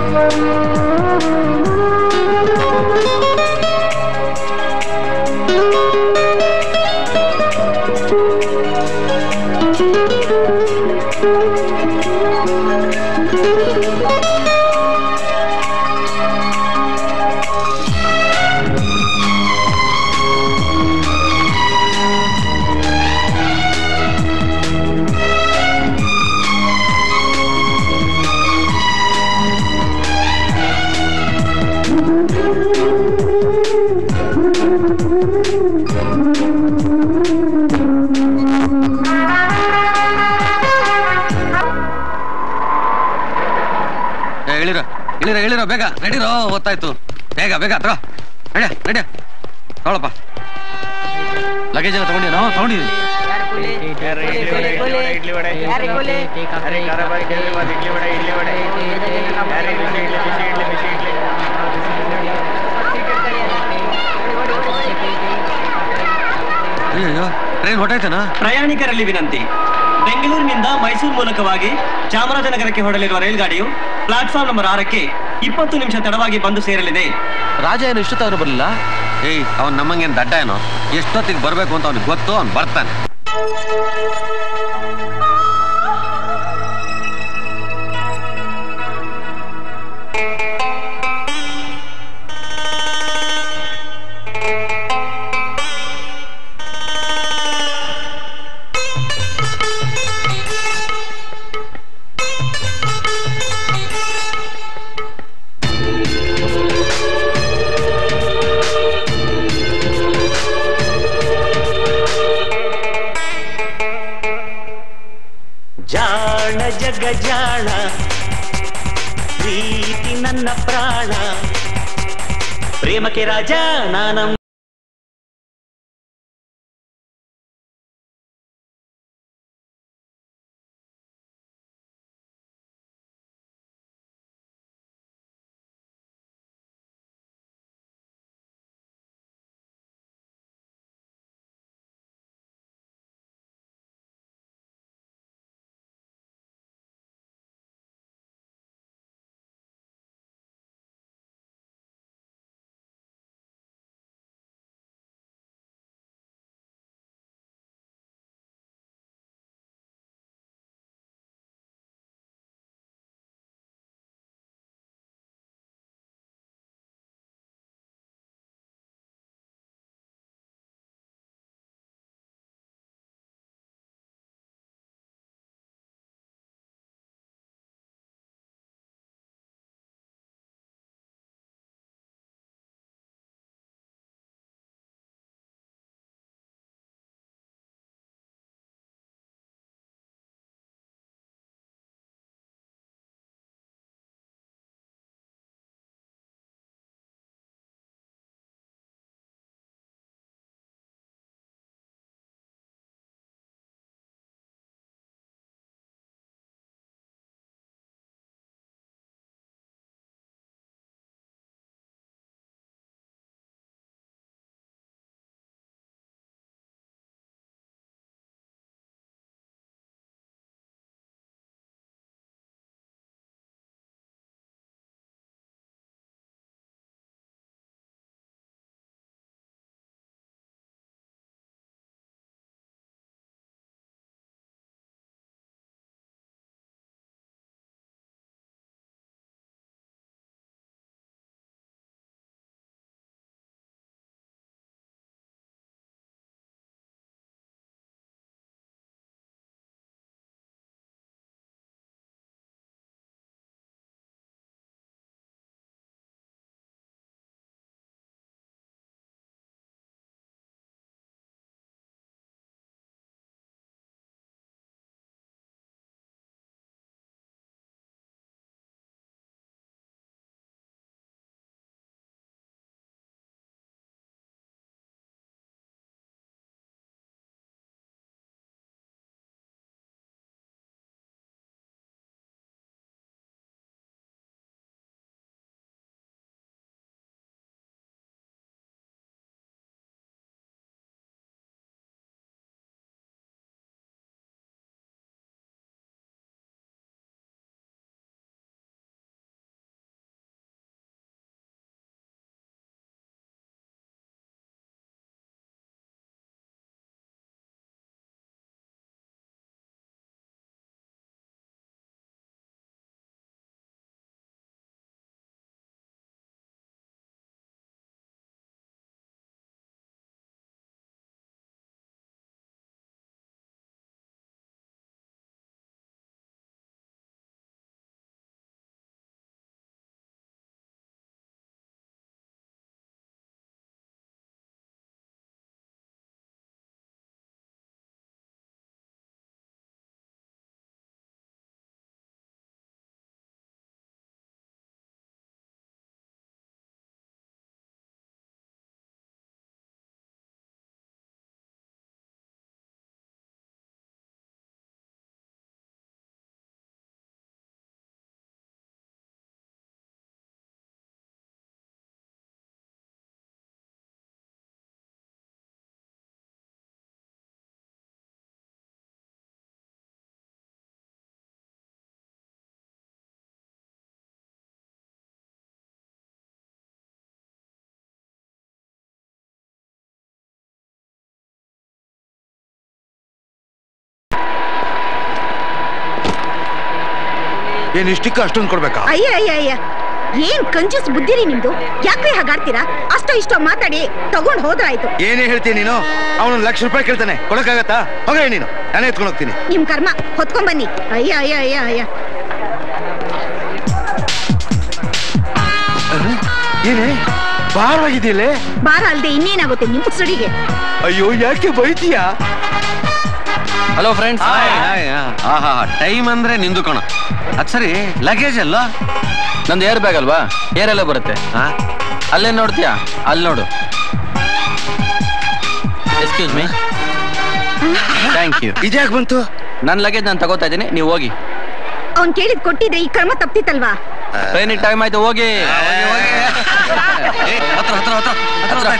ಏ, ಇಳಿರೋ ಇಳಿರೋ ಇಳಿರೋ ಬೇಗ ನಡೀರೋ ಗೊತ್ತಾಯ್ತು ಬೇಗ ಬೇಗ ತಗೋ ನಡ್ಯ ನಡ್ಯ ತಗೊಳಪ್ಪ ಲಗೇಜ್ ಎಲ್ಲ ತಗೊಂಡಿ ನಾವು ತಗೊಂಡಿದ್ದೀವಿ ಅಯ್ಯೋ ಟ್ರೈನ್ ಹೊಟ್ಟಾಯ್ತನಾ ಪ್ರಯಾಣಿಕರಲ್ಲಿ ವಿನಂತಿ ಬೆಂಗಳೂರಿನಿಂದ ಮೈಸೂರು ಮೂಲಕವಾಗಿ ಚಾಮರಾಜನಗರಕ್ಕೆ ಹೊರಡಲಿರುವ ರೈಲ್ಗಾಡಿಯು ಪ್ಲಾಟ್ಫಾರ್ಮ್ ನಂಬರ್ ಆರಕ್ಕೆ ಇಪ್ಪತ್ತು ನಿಮಿಷ ತಡವಾಗಿ ಬಂದು ಸೇರಲಿದೆ ರಾಜ ಏನು ಇಷ್ಟೊತ್ತಾದ್ರೂ ಬರಲಿಲ್ಲ ಏಯ್ ಅವ್ನು ನಮ್ಮಂಗೇನು ದಡ್ಡ ಏನೋ ಎಷ್ಟೊತ್ತಿಗೆ ಬರಬೇಕು ಅಂತ ಅವ್ನಿಗೆ ಗೊತ್ತು ಅವ್ನು ಬರ್ತಾನೆ ಜಾಣ ಜಗ ಜಾಣ ಪ್ರೀತಿ ನನ್ನ ಪ್ರಾಣ ಪ್ರೇಮಕ್ಕೆ ರಾಜ ನಾನಂ ಏನ್ ಇಷ್ಟಕ್ಕೆ ಅಷ್ಟೊಂದು ಕೊಡ್ಬೇಕಾ ಅಯ್ಯ ಅಯ್ಯ ಅಯ್ಯ ಏನ್ ಕಂಜೂಸ್ ಬುದ್ಧಿರಿ ನಿಮ್ದು ಯಾಕ್ರಿ ಹಾಗಾಡ್ತೀರಾ ಅಷ್ಟೋ ಇಷ್ಟೋ ಮಾತಾಡಿ ತಗೊಂಡ್ ಹೋದ್ರಾಯ್ತು ಏನೇ ಹೇಳ್ತೀನಿ ನೀನು ಅವನು ಲಕ್ಷ ರೂಪಾಯಿ ಕೇಳ್ತಾನೆ ಕೊಡಕ್ಕಾಗತ್ತಾ ಹೋಗ ನೀನು ನಾನೇ ಎತ್ಕೊಂಡು ಹೋಗ್ತೀನಿ ನಿಮ್ ಕರ್ಮ ಹೊತ್ಕೊಂಡ್ ಬನ್ನಿ ಅಯ್ಯ ಅಯ್ಯ ಅಯ್ಯ ಅಯ್ಯ ಏನೇ ಭಾರವಾಗಿದೆಯಲ್ಲೇ ಬಾರ ಅಲ್ದೆ ಇನ್ನೇನಾಗುತ್ತೆ ನಿಮ್ ಸುಡಿಗೆ ಅಯ್ಯೋ ಯಾಕೆ ಬೈತೀಯಾ ಹಲೋ ಫ್ರೆಂಡ್ಸ್ ಆಹಾ ಟೈಮ್ ಅಂದ್ರೆ ನಿಂದು ಕಣ ಅದ್ ಸರಿ ಲಗೇಜ್ ಅಲ್ಲ ನಂದು ಏರ್ ಬ್ಯಾಗ್ ಅಲ್ವಾ ಏರ್ ಎಲ್ಲ ಬರುತ್ತೆ ಹಾ ಅಲ್ಲೇ ನೋಡ್ತೀಯಾ ಅಲ್ಲಿ ನೋಡು ಎಕ್ಸ್ಕ್ಯೂಸ್ ಮೀ ಥ್ಯಾಂಕ್ ಯು ಇದ್ಯಾಕೆ ಬಂತು ನನ್ನ ಲಗೇಜ್ ನಾನು ತಗೋತಾ ಇದ್ದೀನಿ ನೀವು ಹೋಗಿ ಅವ್ನ್ ಕೇಳಿದ್ ಕೊಟ್ಟಿದ್ರೆ ಈ ಕರ್ಮ ತಪ್ತಿತ್ತಲ್ವಾ ಟ್ರೈನಿಗೆ ಟೈಮ್ ಆಯ್ತು ಹೋಗಿ ಏ, ಹತ್ರ ಹತ್ರ ಹತ್ರ ಹತ್ರ ಹತ್ರ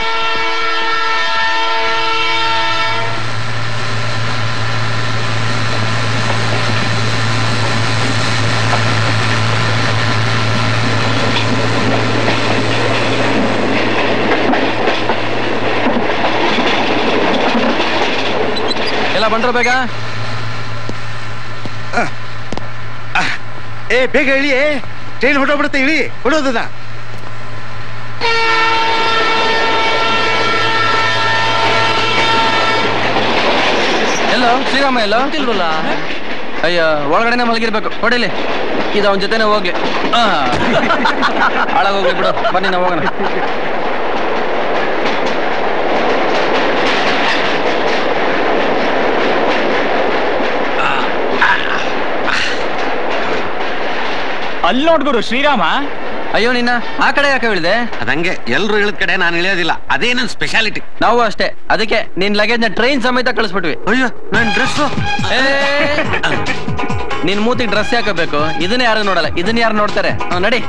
ಎಲ್ಲ ಬಂಡ್ರು ಬೇಗ ಏ ಬೇಗ ಇಳಿ ಟ್ರೈನ್ ಹೊಟ್ಟೋಗ್ಬಿಡುತ್ತೆ ಇಳಿ ಹೊಡೋದದ ಎಲ್ಲೋ ಶ್ರೀರಾಮ ಎಲ್ಲೋ ಇಲ್ವಲ್ಲ ಅಯ್ಯೋ ಒಳಗಡೆನೆ ಮಲಗಿರ್ಬೇಕು ಹೊಡಿಲಿ ಇದು ಅವನ ಜೊತೆನೆ ಹೋಗ್ಲಿ ಆ. ಹಾಳಾಗೋಗ್ಲಿ ಬಿಡು ಬನ್ನಿ ನಾವು ಹೋಗೋಣ ಅಲ್ಲಿ ನೋಡ್ಗುರು ಶ್ರೀರಾಮ ಅಯ್ಯೋ ನಿನ್ನ ಆ ಕಡೆ ಯಾಕೆ ಹೇಳಿದೆ ಅದಂಗೆ ಎಲ್ರು ಇಳಿದ ಕಡೆ ನಾನು ಇಳಿಯೋದಿಲ್ಲ ಅದೇ ನನ್ನ ಸ್ಪೆಷಾಲಿಟಿ ನಾವು ಅಷ್ಟೇ ಅದಕ್ಕೆ ನಿನ್ ಲಗೇಜ್ ನ ಟ್ರೈನ್ ಸಮೇತ ಕಳಿಸ್ಬಿಟ್ವಿ ಅಯ್ಯೋ ನನ್ ಡ್ರೆಸ್ಸು ಏ, ನಿನ್ ಮೂತಿಗೆ ಡ್ರೆಸ್ ಹಾಕಬೇಕು ಇದನ್ನ ಯಾರು ನೋಡಲ್ಲ ಇದನ್ನ ಯಾರು ನೋಡ್ತಾರೆ ಹ್ಮ್, ನಡಿ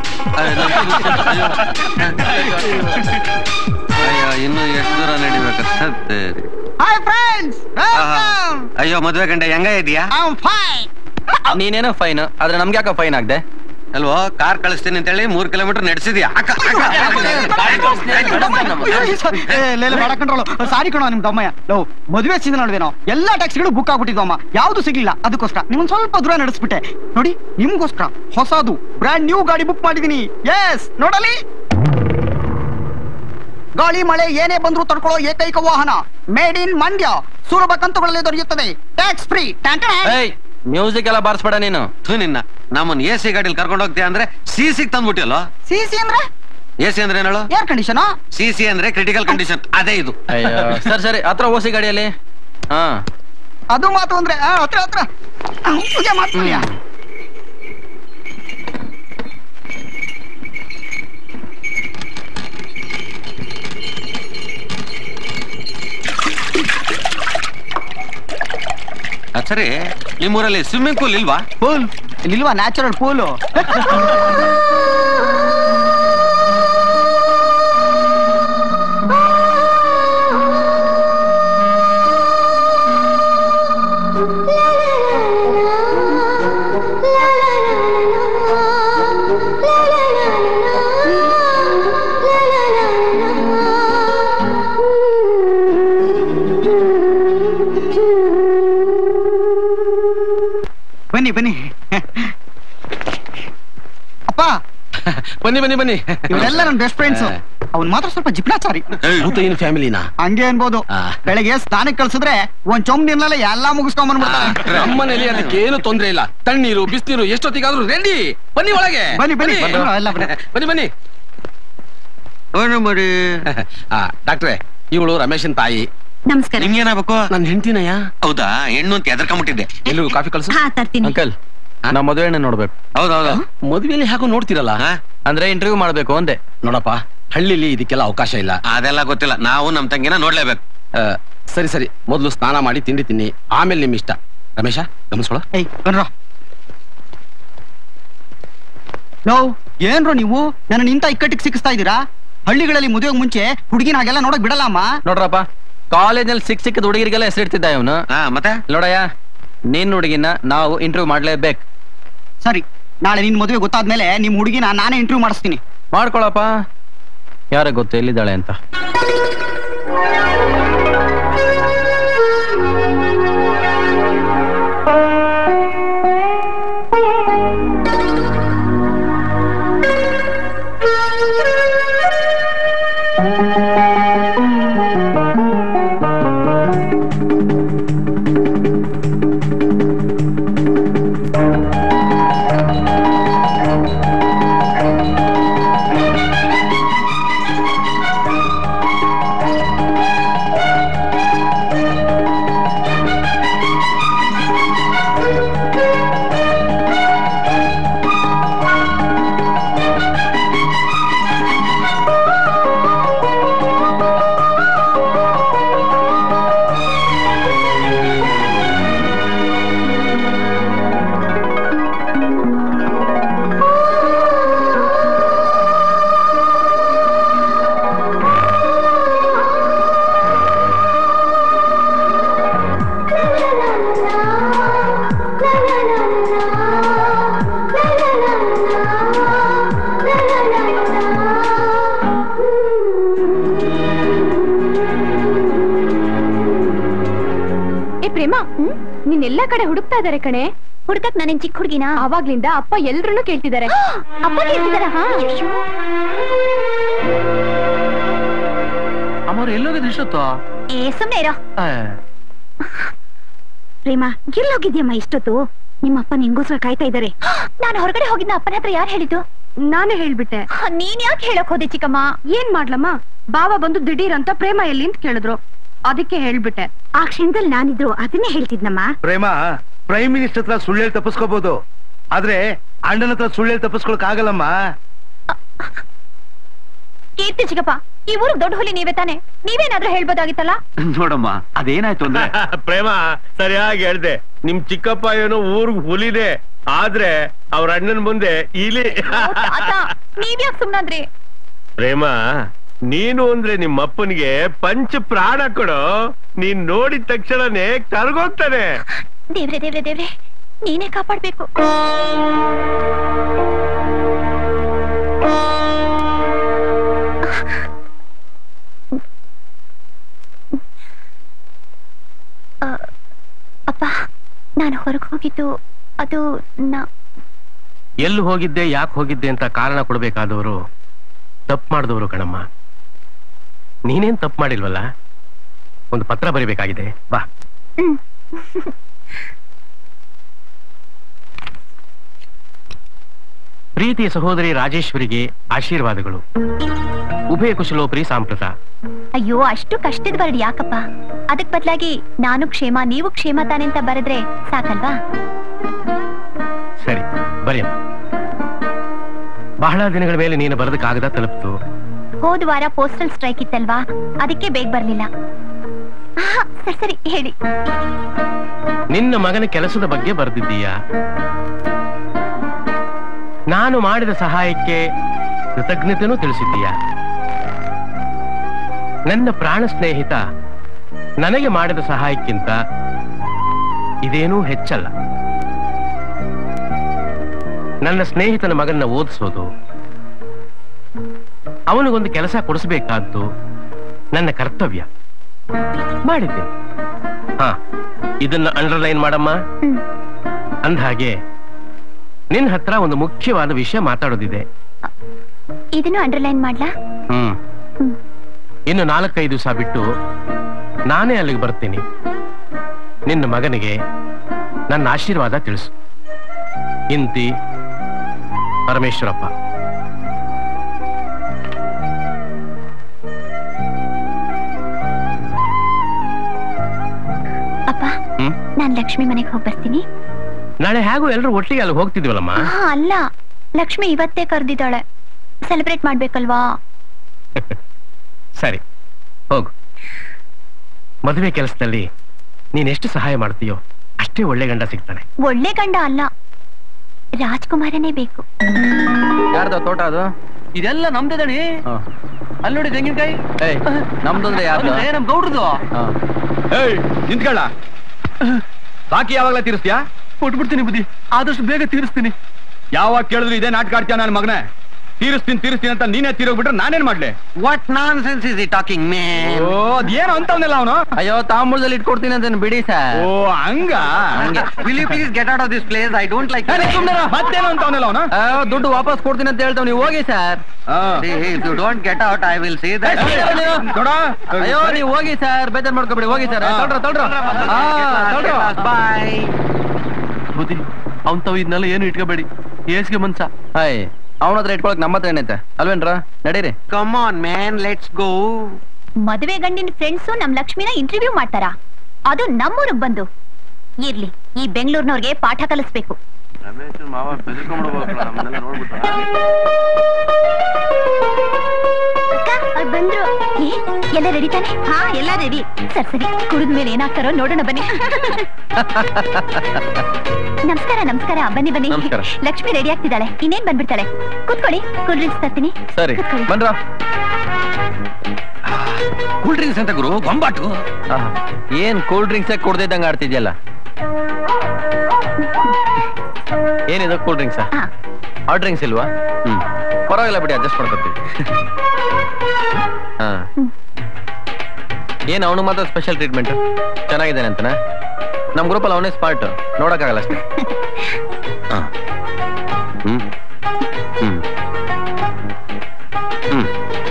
ಅಯ್ಯೋ ಇನ್ನು ಎಷ್ಟು ದೂರ ನಡಿಬೇಕು ಸತ್ತೇರಿ. ಹಾಯ್ ಫ್ರೆಂಡ್ಸ್ ಆಹಾ. ಅಯ್ಯೋ ಮದ್ವೆ ಗಂಡ ಹೆಂಗ ಇದೆಯಾ ಫೈನ್ ನೀನೇನೋ ಫೈನ್ ಆದ್ರೆ ನಮ್ಗೆ ಯಾಕೋ ಫೈನ್ ಆಗ್ದೆ ಅಲ್ವೋ ಕಾರ್ ಕಳಿಸ್ತೀನಿ ಅಂತ ಹೇಳಿ ಮೂರ್ ಕಿಲೋಮೀಟರ್ ನಡೆಸಿದ್ಯಾ ಬೇಡ ಕಂಟ್ರೋಲ್ ಸಾರಿ ಕಣೋ ನಿಮ್ ದಮ್ಮಯ್ಯ ಲೋ ಮದುವೆ ಸೀಸನ್ ನೋಡಿದೇನೋ ಎಲ್ಲಾ ಟ್ಯಾಕ್ಸಿಗಳು ಬುಕ್ ಆಗ್ಬಿಟ್ಟಿದ್ವು ಅಮ್ಮ ಯಾವ್ದು ಸಿಗ್ಲಿಲ್ಲ ಅದಕ್ಕೋಸ್ಕರ ನಿಮ್ಗೆ ಸ್ವಲ್ಪ ದೂರ ನಡೆಸ್ಬಿಟ್ಟೆ ನೋಡಿ ನಿಮ್ಗೋಸ್ಕರ ಹೊಸದು ಬ್ರ್ಯಾಂಡ್ ನ್ಯೂ ಗಾಡಿ ಬುಕ್ ಮಾಡಿದೀನಿ ಎಸ್ ನೋಡಲಿ ಗಾಳಿ ಮಳೆ ಏನೇ ಬಂದ್ರು ತಡ್ಕೊಳ್ಳೋ ಏಕೈಕ ವಾಹನ ಮೇಡ್ ಇನ್ ಮಂಡ್ಯ ಸುಲಭ ಕಂತುಗಳಲ್ಲಿ ದೊರೆಯುತ್ತದೆ ಟ್ಯಾಕ್ಸ್ ಫ್ರೀ ಏಯ್ ಮ್ಯೂಸಿಕ್ ಎಲ್ಲ ಬಾರಿಸ್ಬೇಡ ನೀನು ಥು ನಿನ್ನ ನಮ್ಮನ್ನ ಎ ಸಿ ಗಾಡಿಲಿ ಕರ್ಕೊಂಡು ಹೋಗ್ತೀಯ ಅಂದ್ರೆ ಸಿ ಸಿ ತಂದ್ಬಿಟ್ಟಿಯಲ್ಲೋ ಸಿ ಸಿ ಅಂದ್ರೆ ಎ ಸಿ ಅಂದ್ರೆ ಏನೇಳು ಏರ್ ಕಂಡೀಷನ್ ಸಿ ಸಿ ಅಂದ್ರೆ ಕ್ರಿಟಿಕಲ್ ಕಂಡೀಷನ್ ಅದೇ ಇದು ಅಯ್ಯೋ ಸರಿ ಸರಿ ಹತ್ರ ಓಸಿ ಗಾಡಿಯಲ್ಲಿ ಹಾ ಅದು ಮಾತು ಅಂದ್ರೆ ಆ, ಹತ್ರ ಹತ್ರ ಆ, ಪೂಜೆ ಮಾಡ್ತೀಯ ಅದ್ ಸರಿ ನಿಮ್ಮೂರಲ್ಲಿ ಸ್ವಿಮ್ಮಿಂಗ್ ಪೂಲ್ ಇಲ್ವಾ ಪೂಲ್ ಇಲ್ಲಿಲ್ವಾ ನ್ಯಾಚುರಲ್ ಪೂಲು ಬನ್ನಿ ಬನ್ನಿ ಅಪ್ಪ ಬನ್ನಿ ಬನ್ನಿ ಬನ್ನಿ ಇವರೆಲ್ಲ ನನ್ನ ಬೆಸ್ಟ್ ಫ್ರೆಂಡ್ಸ್ ಅವ್ನ್ ಮಾತ್ರ ಸ್ವಲ್ಪ ಜಿಪ್ನಾಚಾರಿ ಏನು ಫ್ಯಾಮಿಲಿನಾ ಹಂಗೆ ಅನ್ಬೋದು ಆ. ಬೆಳಗ್ಗೆ ಸ್ನಾನಕ್ಕೆ ಕಳ್ಸಿದ್ರೆ ಒಂದ್ ಚೊಂಬ್ ನೀರ್ನಲ್ಲ ಎಲ್ಲಾ ಮುಗಿಸ್ಕೊಂಡ್ ಬಂದ್ಬಿಡ್ತಾರೆ ನಮ್ಮನೇಲಿ ಅದಕ್ಕೆ ಏನು ತೊಂದ್ರೆ ಇಲ್ಲ ತಣ್ಣೀರು ಬಿಸಿನೀರು ಎಷ್ಟೊತ್ತಿಗಾದ್ರೂ ರೆಡಿ ಬನ್ನಿ ಒಳಗೆ ಬನ್ನಿ, ಬನ್ನಿ. ಬನ್ನಿ, ಎಲ್ಲ ಬನ್ನಿ. ಬನ್ನಿ ಬನ್ನಿ ಏನು ಮಾಡಿ ಡಾಕ್ಟ್ರೆ ಇವಳು ರಮೇಶನ್ ತಾಯಿ ನಮಸ್ಕಾರ ನಿಮ್ಗೇನಾಗಬೇಕು ನನ್ನ ಹೆಂಡತಿನಯ್ಯ ಹೌದಾ ಹೆಣ್ಣು ಅಂತ ಎದ್ರಕೊಂಬಿಟ್ಟಿದ್ದೆ ಎಲ್ಲಿಗೂ ಕಾಫಿ ಕಳ್ಸು ಹಾ ತರ್ತೀನಿ ಅಂಕಲ್ ನಾ ಮದುವೆ ಹೆಣ್ಣು ನೋಡ್ಬೇಕು ಹೌದೌದು ಮದುವೆಲಿ ಹಾಕೋ ನೋಡ್ತಿರಲ್ಲ ಹಾ? ಅಂದ್ರೆ ಇಂಟರ್ವ್ಯೂ ಮಾಡ್ಬೇಕು ಅಂದೆ ನೋಡಪ್ಪ ಹಳ್ಳಿಲಿ ಇದಕ್ಕೆಲ್ಲ ಅವಕಾಶ ಇಲ್ಲ ಅದೆಲ್ಲ ಗೊತ್ತಿಲ್ಲ ನಾವು ನಮ್ ತಂಗಿನ ನೋಡ್ಲೇಬೇಕು ಆ, ಸರಿ ಸರಿ ಮೊದಲು ಸ್ನಾನ ಮಾಡಿ ತಿಂಡಿ ತಿನ್ನಿ ಆಮೇಲೆ ನಿಮ್ ಇಷ್ಟ ರಮೇಶ ಗಮನಿಸ್ಕೊಳ ಏಯ್ ಬನ್ರ ಲೋ ಏನ್ರೋ ನೀವು ನನ್ನ ನಿಂತ ಇಕ್ಕಟ್ಟಿಗೆ ಸಿಕ್ಕಿಸ್ತಾ ಇದ್ದೀರಾ ಹಳ್ಳಿಗಳಲ್ಲಿ ಮದುವೆಗೆ ಮುಂಚೆ ಹುಡುಗಿನ ಹಾಗೆಲ್ಲ ನೋಡಕ್ ಬಿಡಲ್ಲ ಅಮ್ಮ ನೋಡ್ರಪ್ಪ ಕಾಲೇಜಲ್ಲಿ ಸಿಕ್ ಸಿಕ್ಕದ ಹುಡುಗರಿಗೆಲ್ಲ ಹೆಸರಿಡ್ತಿದ್ದ ಇವನು ಹಾ ಮತ್ತೆ ನೋಡಯ್ಯ ನಿನ್ ಹುಡುಗಿನ ನಾವು ಇಂಟರ್ವ್ಯೂ ಮಾಡ್ಲೇಬೇಕು ಸರಿ ನಾಳೆ ನಿನ್ ಮದುವೆ ಗೊತ್ತಾದ್ಮೇಲೆ ನಿಮ್ ಹುಡುಗಿನ ನಾನೇ ಇಂಟರ್ವ್ಯೂ ಮಾಡಿಸ್ತೀನಿ ಮಾಡ್ಕೊಳಪ್ಪ ಯಾರಿಗೆ ಗೊತ್ತು ಎಲ್ಲಿದ್ದಾಳೆ ಅಂತ ಪ್ರೇಮ ನೀನ್ ಎಲ್ಲಾ ಕಡೆ ಹುಡುಕ್ತಾ ಇದಾರೆ ಕಣೆ ಹುಡುಕಕ್ ನಾನೇನ್ ಚಿಕ್ಕ ಹುಡುಗಿನ ಅವಾಗ್ಲಿಂದ ಅಪ್ಪ ಎಲ್ರನ್ನೂ ಕೇಳ್ತಿದ್ದಾರೆ ಅಪ್ಪ ಕೇಳ್ತಿದಾರ ಅಮ್ಮವ್ರು ಎಲ್ಲೋಗಿದ್ರು ಇಷ್ಟೊತ್ತು ಏ ಸುಮ್ನೆ ಇರೋ ಆ, ಪ್ರೇಮ ಎಲ್ಲೋಗಿದ್ಯಮ್ಮ ಇಷ್ಟೊತ್ತು ನಿಮ್ಮಪ್ಪ ನಿಂಗೋಸ್ಕರ ಕಾಯ್ತಾ ಇದ್ದಾರೆ ನಾನು ಹೊರಗಡೆ ಹೋಗಿದ್ನ ಅಪ್ಪನ ಹತ್ರ ಯಾರು ಹೇಳಿದ್ದು ನಾನೇ ಹೇಳ್ಬಿಟ್ಟೆ ನೀನ್ ಯಾಕೆ ಹೇಳಕ್ ಹೋದೆ ಚಿಕ್ಕಮ್ಮ ಏನ್ ಮಾಡ್ಲಮ್ಮ ಬಾವ ಬಂದು ದಿಢೀರ್ ಅಂತ ಪ್ರೇಮ ಎಲ್ಲಿ ಅಂತ ಕೇಳಿದ್ರು ಅದಕ್ಕೆ ಹೇಳ್ಬಿಟ್ಟೆ ಆ ಕ್ಷಣದಲ್ಲಿ ನಾನಿದ್ರು ಅದನ್ನೇ ಹೇಳ್ತಿದ್ನಮ್ಮ ಪ್ರೇಮ ಪ್ರೈಮ್ ಮಿನಿಸ್ಟರ್ ಹತ್ರ ಸುಳ್ಳು ಹೇಳಿ ತಪ್ಪಿಸ್ಕೋಬಹುದು ಆದ್ರೆ ಅಣ್ಣನ ಹತ್ರ ಸುಳ್ಳು ಹೇಳಿ ತಪ್ಪಿಸ್ಕೊಳಕ್ ಆಗಲ್ಲಮ್ಮ ಕೀರ್ತಿ ಚಿಕ್ಕಪ್ಪ ಈ ಊರಿಗೆ ದೊಡ್ಡ ಹುಲಿ ನೀವೇ ತಾನೆ ನೀವೇನಾದ್ರೂ ಹೇಳ್ಬೋದಾಗಿತ್ತಲ್ಲ ನೋಡಮ್ಮ ಅದೇನಾಯ್ತು ಅಂದ್ರೆ ಪ್ರೇಮ ಸರಿಯಾಗಿ ಹೇಳ್ದೆ ನಿಮ್ ಚಿಕ್ಕಪ್ಪ ಏನೋ ಊರ್ಗ್ ಹುಲಿದೆ ಆದ್ರೆ ಅವ್ರ ಅಣ್ಣನ್ ಮುಂದೆ ಇಲಿ ನೀವ್ಯಾಕ್ ಸುಮ್ನಾದ್ರಿ ಪ್ರೇಮ ನೀನು ಅಂದ್ರೆ ನಿಮ್ಮ ಅಪ್ಪನಿಗೆ ಪಂಚ ಪ್ರಾಣ ಕೊಡು ನೀನ್ ನೋಡಿದ ತಕ್ಷಣನೇ ಕರ್ಗೋಗ್ತಾನೆ ದೇವ್ರೆ ದೇವ್ರೆ ದೇವ್ರೆ ನೀನೇ ಕಾಪಾಡ್ಬೇಕು ಆ, ಅಪ್ಪ ನಾನು ಹೊರಗೆ ಹೋಗಿದ್ದು ಅದು ನಾ ಎಲ್ಲಿ ಹೋಗಿದ್ದೆ ಯಾಕೆ ಹೋಗಿದ್ದೆ ಅಂತ ಕಾರಣ ಕೊಡ್ಬೇಕಾದವರು ತಪ್ಪು ಮಾಡಿದವರು ಕಣಮ್ಮ ನೀನೇನ್ ತಪ್ಪು ಮಾಡಿಲ್ವಲ್ಲ ಒಂದು ಪತ್ರ ಬರಿಬೇಕಾಗಿದೆ ಬಾ ಪ್ರೀತಿಯ ಸಹೋದರಿ ರಾಜೇಶ್ವರಿಗೆ ಆಶೀರ್ವಾದಗಳು ಉಭಯ ಕುಶಲೋಪರಿ ಸಾಂಪ್ರತ ಅಯ್ಯೋ ಅಷ್ಟು ಕಷ್ಟದ ಬರ್ಡ್ ಯಾಕಪ್ಪ ಅದಕ್ ಬದಲಾಗಿ ನಾನು ಕ್ಷೇಮ ನೀವು ಕ್ಷೇಮ ತಾನೆ ಅಂತ ಬರೆದ್ರೆ ಸಾಕಲ್ವಾ ಸರಿ ಬರೆಯ ಬಹಳ ದಿನಗಳ ಮೇಲೆ ನೀನು ಬರೆದ ಕಾಗದ ತಲುಪ್ತು ಹೋದ ವಾರ ಪೋಸ್ಟಲ್ ಸ್ಟ್ರೈಕ್ ಇತ್ತಲ್ವಾ ಅದಕ್ಕೆ ಬೇಗ ಬರ್ಲಿಲ್ಲ ಆಹಾ, ಸರಿ ಸರಿ ಹೇಳಿ ನಿನ್ನ ಮಗನ ಕೆಲಸದ ಬಗ್ಗೆ ಬರೆದಿದ್ದೀಯ ನಾನು ಮಾಡಿದ ಸಹಾಯಕ್ಕೆ ಕೃತಜ್ಞತೆನೂ ತಿಳಿಸಿದ್ದೀಯ ನನ್ನ ಪ್ರಾಣ ಸ್ನೇಹಿತ ನನಗೆ ಮಾಡಿದ ಸಹಾಯಕ್ಕಿಂತ ಇದೇನೂ ಹೆಚ್ಚಲ್ಲ ನನ್ನ ಸ್ನೇಹಿತನ ಮಗನ್ನ ಓದಿಸೋದು ಅವನಿಗೊಂದು ಕೆಲಸ ಕೊಡಿಸಬೇಕಾದ್ದು ನನ್ನ ಕರ್ತವ್ಯ ಮಾಡಿದ್ದೆ ಹಾ ಇದನ್ನ ಅಂಡರ್ಲೈನ್ ಮಾಡಮ್ಮ ಹ್ಮ್. ಅಂದ ಹಾಗೆ ನಿನ್ ಹತ್ರ ಒಂದು ಮುಖ್ಯವಾದ ವಿಷಯ ಮಾತಾಡೋದಿದೆ ಇದನ್ನು ಅಂಡರ್ಲೈನ್ ಮಾಡ್ಲಾ ಹ್ಮ್ ಹ್ಮ್. ಇನ್ನು ನಾಲ್ಕೈದು ದಿವಸ ಬಿಟ್ಟು ನಾನೇ ಅಲ್ಲಿಗೆ ಬರ್ತೀನಿ ನಿನ್ನ ಮಗನಿಗೆ ನನ್ನ ಆಶೀರ್ವಾದ ತಿಳಿಸು ಇಂತಿ ಪರಮೇಶ್ವರಪ್ಪ ಅಪ್ಪ ಹ್ಮ್ ನಾನ್ ಲಕ್ಷ್ಮಿ ಮನೆಗೆ ಹೋಗಿ ಬರ್ತೀನಿ ನಾಳೆ ಹೇಗೂ ಎಲ್ಲರೂ ಒಟ್ಟಿಗೆ ಅಲ್ಲಿ ಹೋಗ್ತಿದ್ವಲ್ಲಮ್ಮ ಹಾ ಅಲ್ಲ ಲಕ್ಷ್ಮಿ ಇವತ್ತೇ ಕರೆದಿದ್ದಾಳೆ ಸೆಲೆಬ್ರೇಟ್ ಮಾಡ್ಬೇಕಲ್ವಾ ಸರಿ ಹೋಗು ಮದುವೆ ಕೆಲಸದಲ್ಲಿ ನೀನ್ ಎಷ್ಟು ಸಹಾಯ ಮಾಡ್ತೀಯೋ ಅಷ್ಟೇ ಒಳ್ಳೆ ಗಂಡ ಸಿಗ್ತಾನೆ ಒಳ್ಳೆ ಗಂಡ ಅಲ್ಲ ರಾಜ್ಕುಮಾರನೇ ಬೇಕು ಯಾರ್ದು ತೋಟ ಅದು ಇದೆಲ್ಲ ನಮ್ದೇ ದಣಿ ಅಲ್ಲಿ ನೋಡಿ ತೆಂಗಿನಕಾಯಿ ಏಯ್ ನಮ್ದು ಅಂದ್ರೆ ಯಾರ್ದು ಅದೇ ನಮ್ ಗೌಡ್ರದು ಹಾ. ಏಯ್ ನಿಂತ್ಕೊಳ್ಳ ಬಾಕಿ ಯಾವಾಗ್ಲೇ ತೀರಿಸ್ತೀಯಾ ಕೊಟ್ಬಿಡ್ತೀನಿ ಬುದ್ಧಿ ಆದಷ್ಟು ಬೇಗ ತೀರಿಸ್ತೀನಿ ಯಾವಾಗ ಕೇಳಿದ್ರು ಇದೇ ನಾಟಕ ಆಡ್ತೀಯ ನನ್ನ ಮಗನೇ ತೀರಿಸ್ತೀನಿ ತೀರಿಸ್ತೀನಿ ಅಂತ ನೀನೇ ತೀರೋಗ್ಬಿಟ್ರೆ ನಾನೇನ್ ಮಾಡ್ಲಿ what nonsense is he talking ಮೇ ಓ ಅದೇನು ಅಂತವನೆಲ್ಲ ಅವನು ಅಯ್ಯೋ ತಾಂಬೂಲದಲ್ಲಿ ಇಟ್ಕೊಡ್ತೀನಿ ಅಂತ ಬಿಡಿ ಸರ್ ಓ ಹಂಗ will you please get out of this place I don't like ಮತ್ತೇನು ಅಂತವನೆಲ್ಲ ಅವನು ದುಡ್ಡು ವಾಪಸ್ ಕೊಡ್ತೀನಿ ಅಂತ ಹೇಳ್ತಾವ್ ನೀವು ಹೋಗಿ sir if you don't get out I will say that ನೋಡ ಅಯ್ಯೋ ನೀವು ಹೋಗಿ ಸರ್ ಬೇಜಾರ್ ಮಾಡ್ಕೊಬೇಡಿ ಹೋಗಿ ಸರ್ ಹಾ. ತೊಳ್ರ ತೊಳ್ರ ಬಾಯ್ ಬುದ್ಧಿ ಅವ್ನ್ ತಾವ್ ಇದನ್ನೆಲ್ಲ ಏನು ಇಟ್ಕೋಬೇಡಿ ಏಸ್ಗೆ ಮನ್ಸ ಹಾಯ್ ಅವನ ಹತ್ರ ಇಟ್ಕೊಳಕ್ ನಮ್ಮ ಹತ್ರ ಏನೈತೆ ಅಲ್ವೇನ್ರ ನಡೀರಿ come on man let's go ಮದುವೆ ಗಂಡಿನ ಫ್ರೆಂಡ್ಸು ನಮ್ ಲಕ್ಷ್ಮಿನ ಇಂಟರ್ವ್ಯೂ ಮಾಡ್ತಾರ ಅದು ನಮ್ಮೂರಿಗೆ ಬಂದು ಇರ್ಲಿ ಈ ಬೆಂಗಳೂರಿನವ್ರಿಗೆ ಪಾಠ ಕಲಿಸ್ಬೇಕು ಬಂದ್ರು ಎಲ್ಲ ರೆಡಿ ತಾನೆ ಹಾ ಎಲ್ಲ ರೆಡಿ ಸರಿ ಸರಿ ಕುಡಿದ ಮೇಲೆ ಏನಾಗ್ತಾರೋ ನೋಡೋಣ ಬನ್ನಿ ನಮಸ್ಕಾರ ನಮಸ್ಕಾರ ಬನ್ನಿ ಬನ್ನಿ ನಮಸ್ಕಾರ. ಲಕ್ಷ್ಮಿ ರೆಡಿ ಆಗ್ತಿದ್ದಾಳೆ ಇನ್ನೇನ್ ಬಂದ್ಬಿಡ್ತಾಳೆ ಕೂತ್ಕೊಳ್ಳಿ ಕೂಲ್ ಡ್ರಿಂಕ್ಸ್ ತರ್ತೀನಿ ಸರಿ ಕೂತ್ಕೊಳ್ಳಿ. ಬಂದ್ರ ಕೂಲ್ ಡ್ರಿಂಕ್ಸ್ ಅಂತ ಗುರು ಬೊಂಬಾಟು ಏನ್ ಕೂಲ್ ಡ್ರಿಂಕ್ಸ್ ಕುಡ್ದಿದ್ದಂಗ ಆಡ್ತಿದ್ಯಲ್ಲ ಏನಿದೆ ಕೂಲ್ ಡ್ರಿಂಕ್ಸ್ ಹಾ ಹಾಟ್ ಡ್ರಿಂಕ್ಸ್ ಇಲ್ವಾ ಹ್ಮ್ ಪರವಾಗಿಲ್ಲ ಬಿಡಿ ಅಡ್ಜಸ್ಟ್ ಮಾಡ್ಕೊತೀವಿ ಹಾ ಏನ್ ಅವನು ಮಾತ್ರ ಸ್ಪೆಷಲ್ ಟ್ರೀಟ್ಮೆಂಟ್ ಚೆನ್ನಾಗಿದ್ದಾನೆ ಅಂತನಾ ನಮ್ ಗ್ರೂಪಲ್ಲಿ ಅವನೇ ಸ್ಪಾಟ್ ನೋಡಕ್ಕಾಗಲ್ಲ ಅಷ್ಟೇ ಹಾ. ಹ್ಮ್ ಹ್ಮ್ ಹ್ಮ್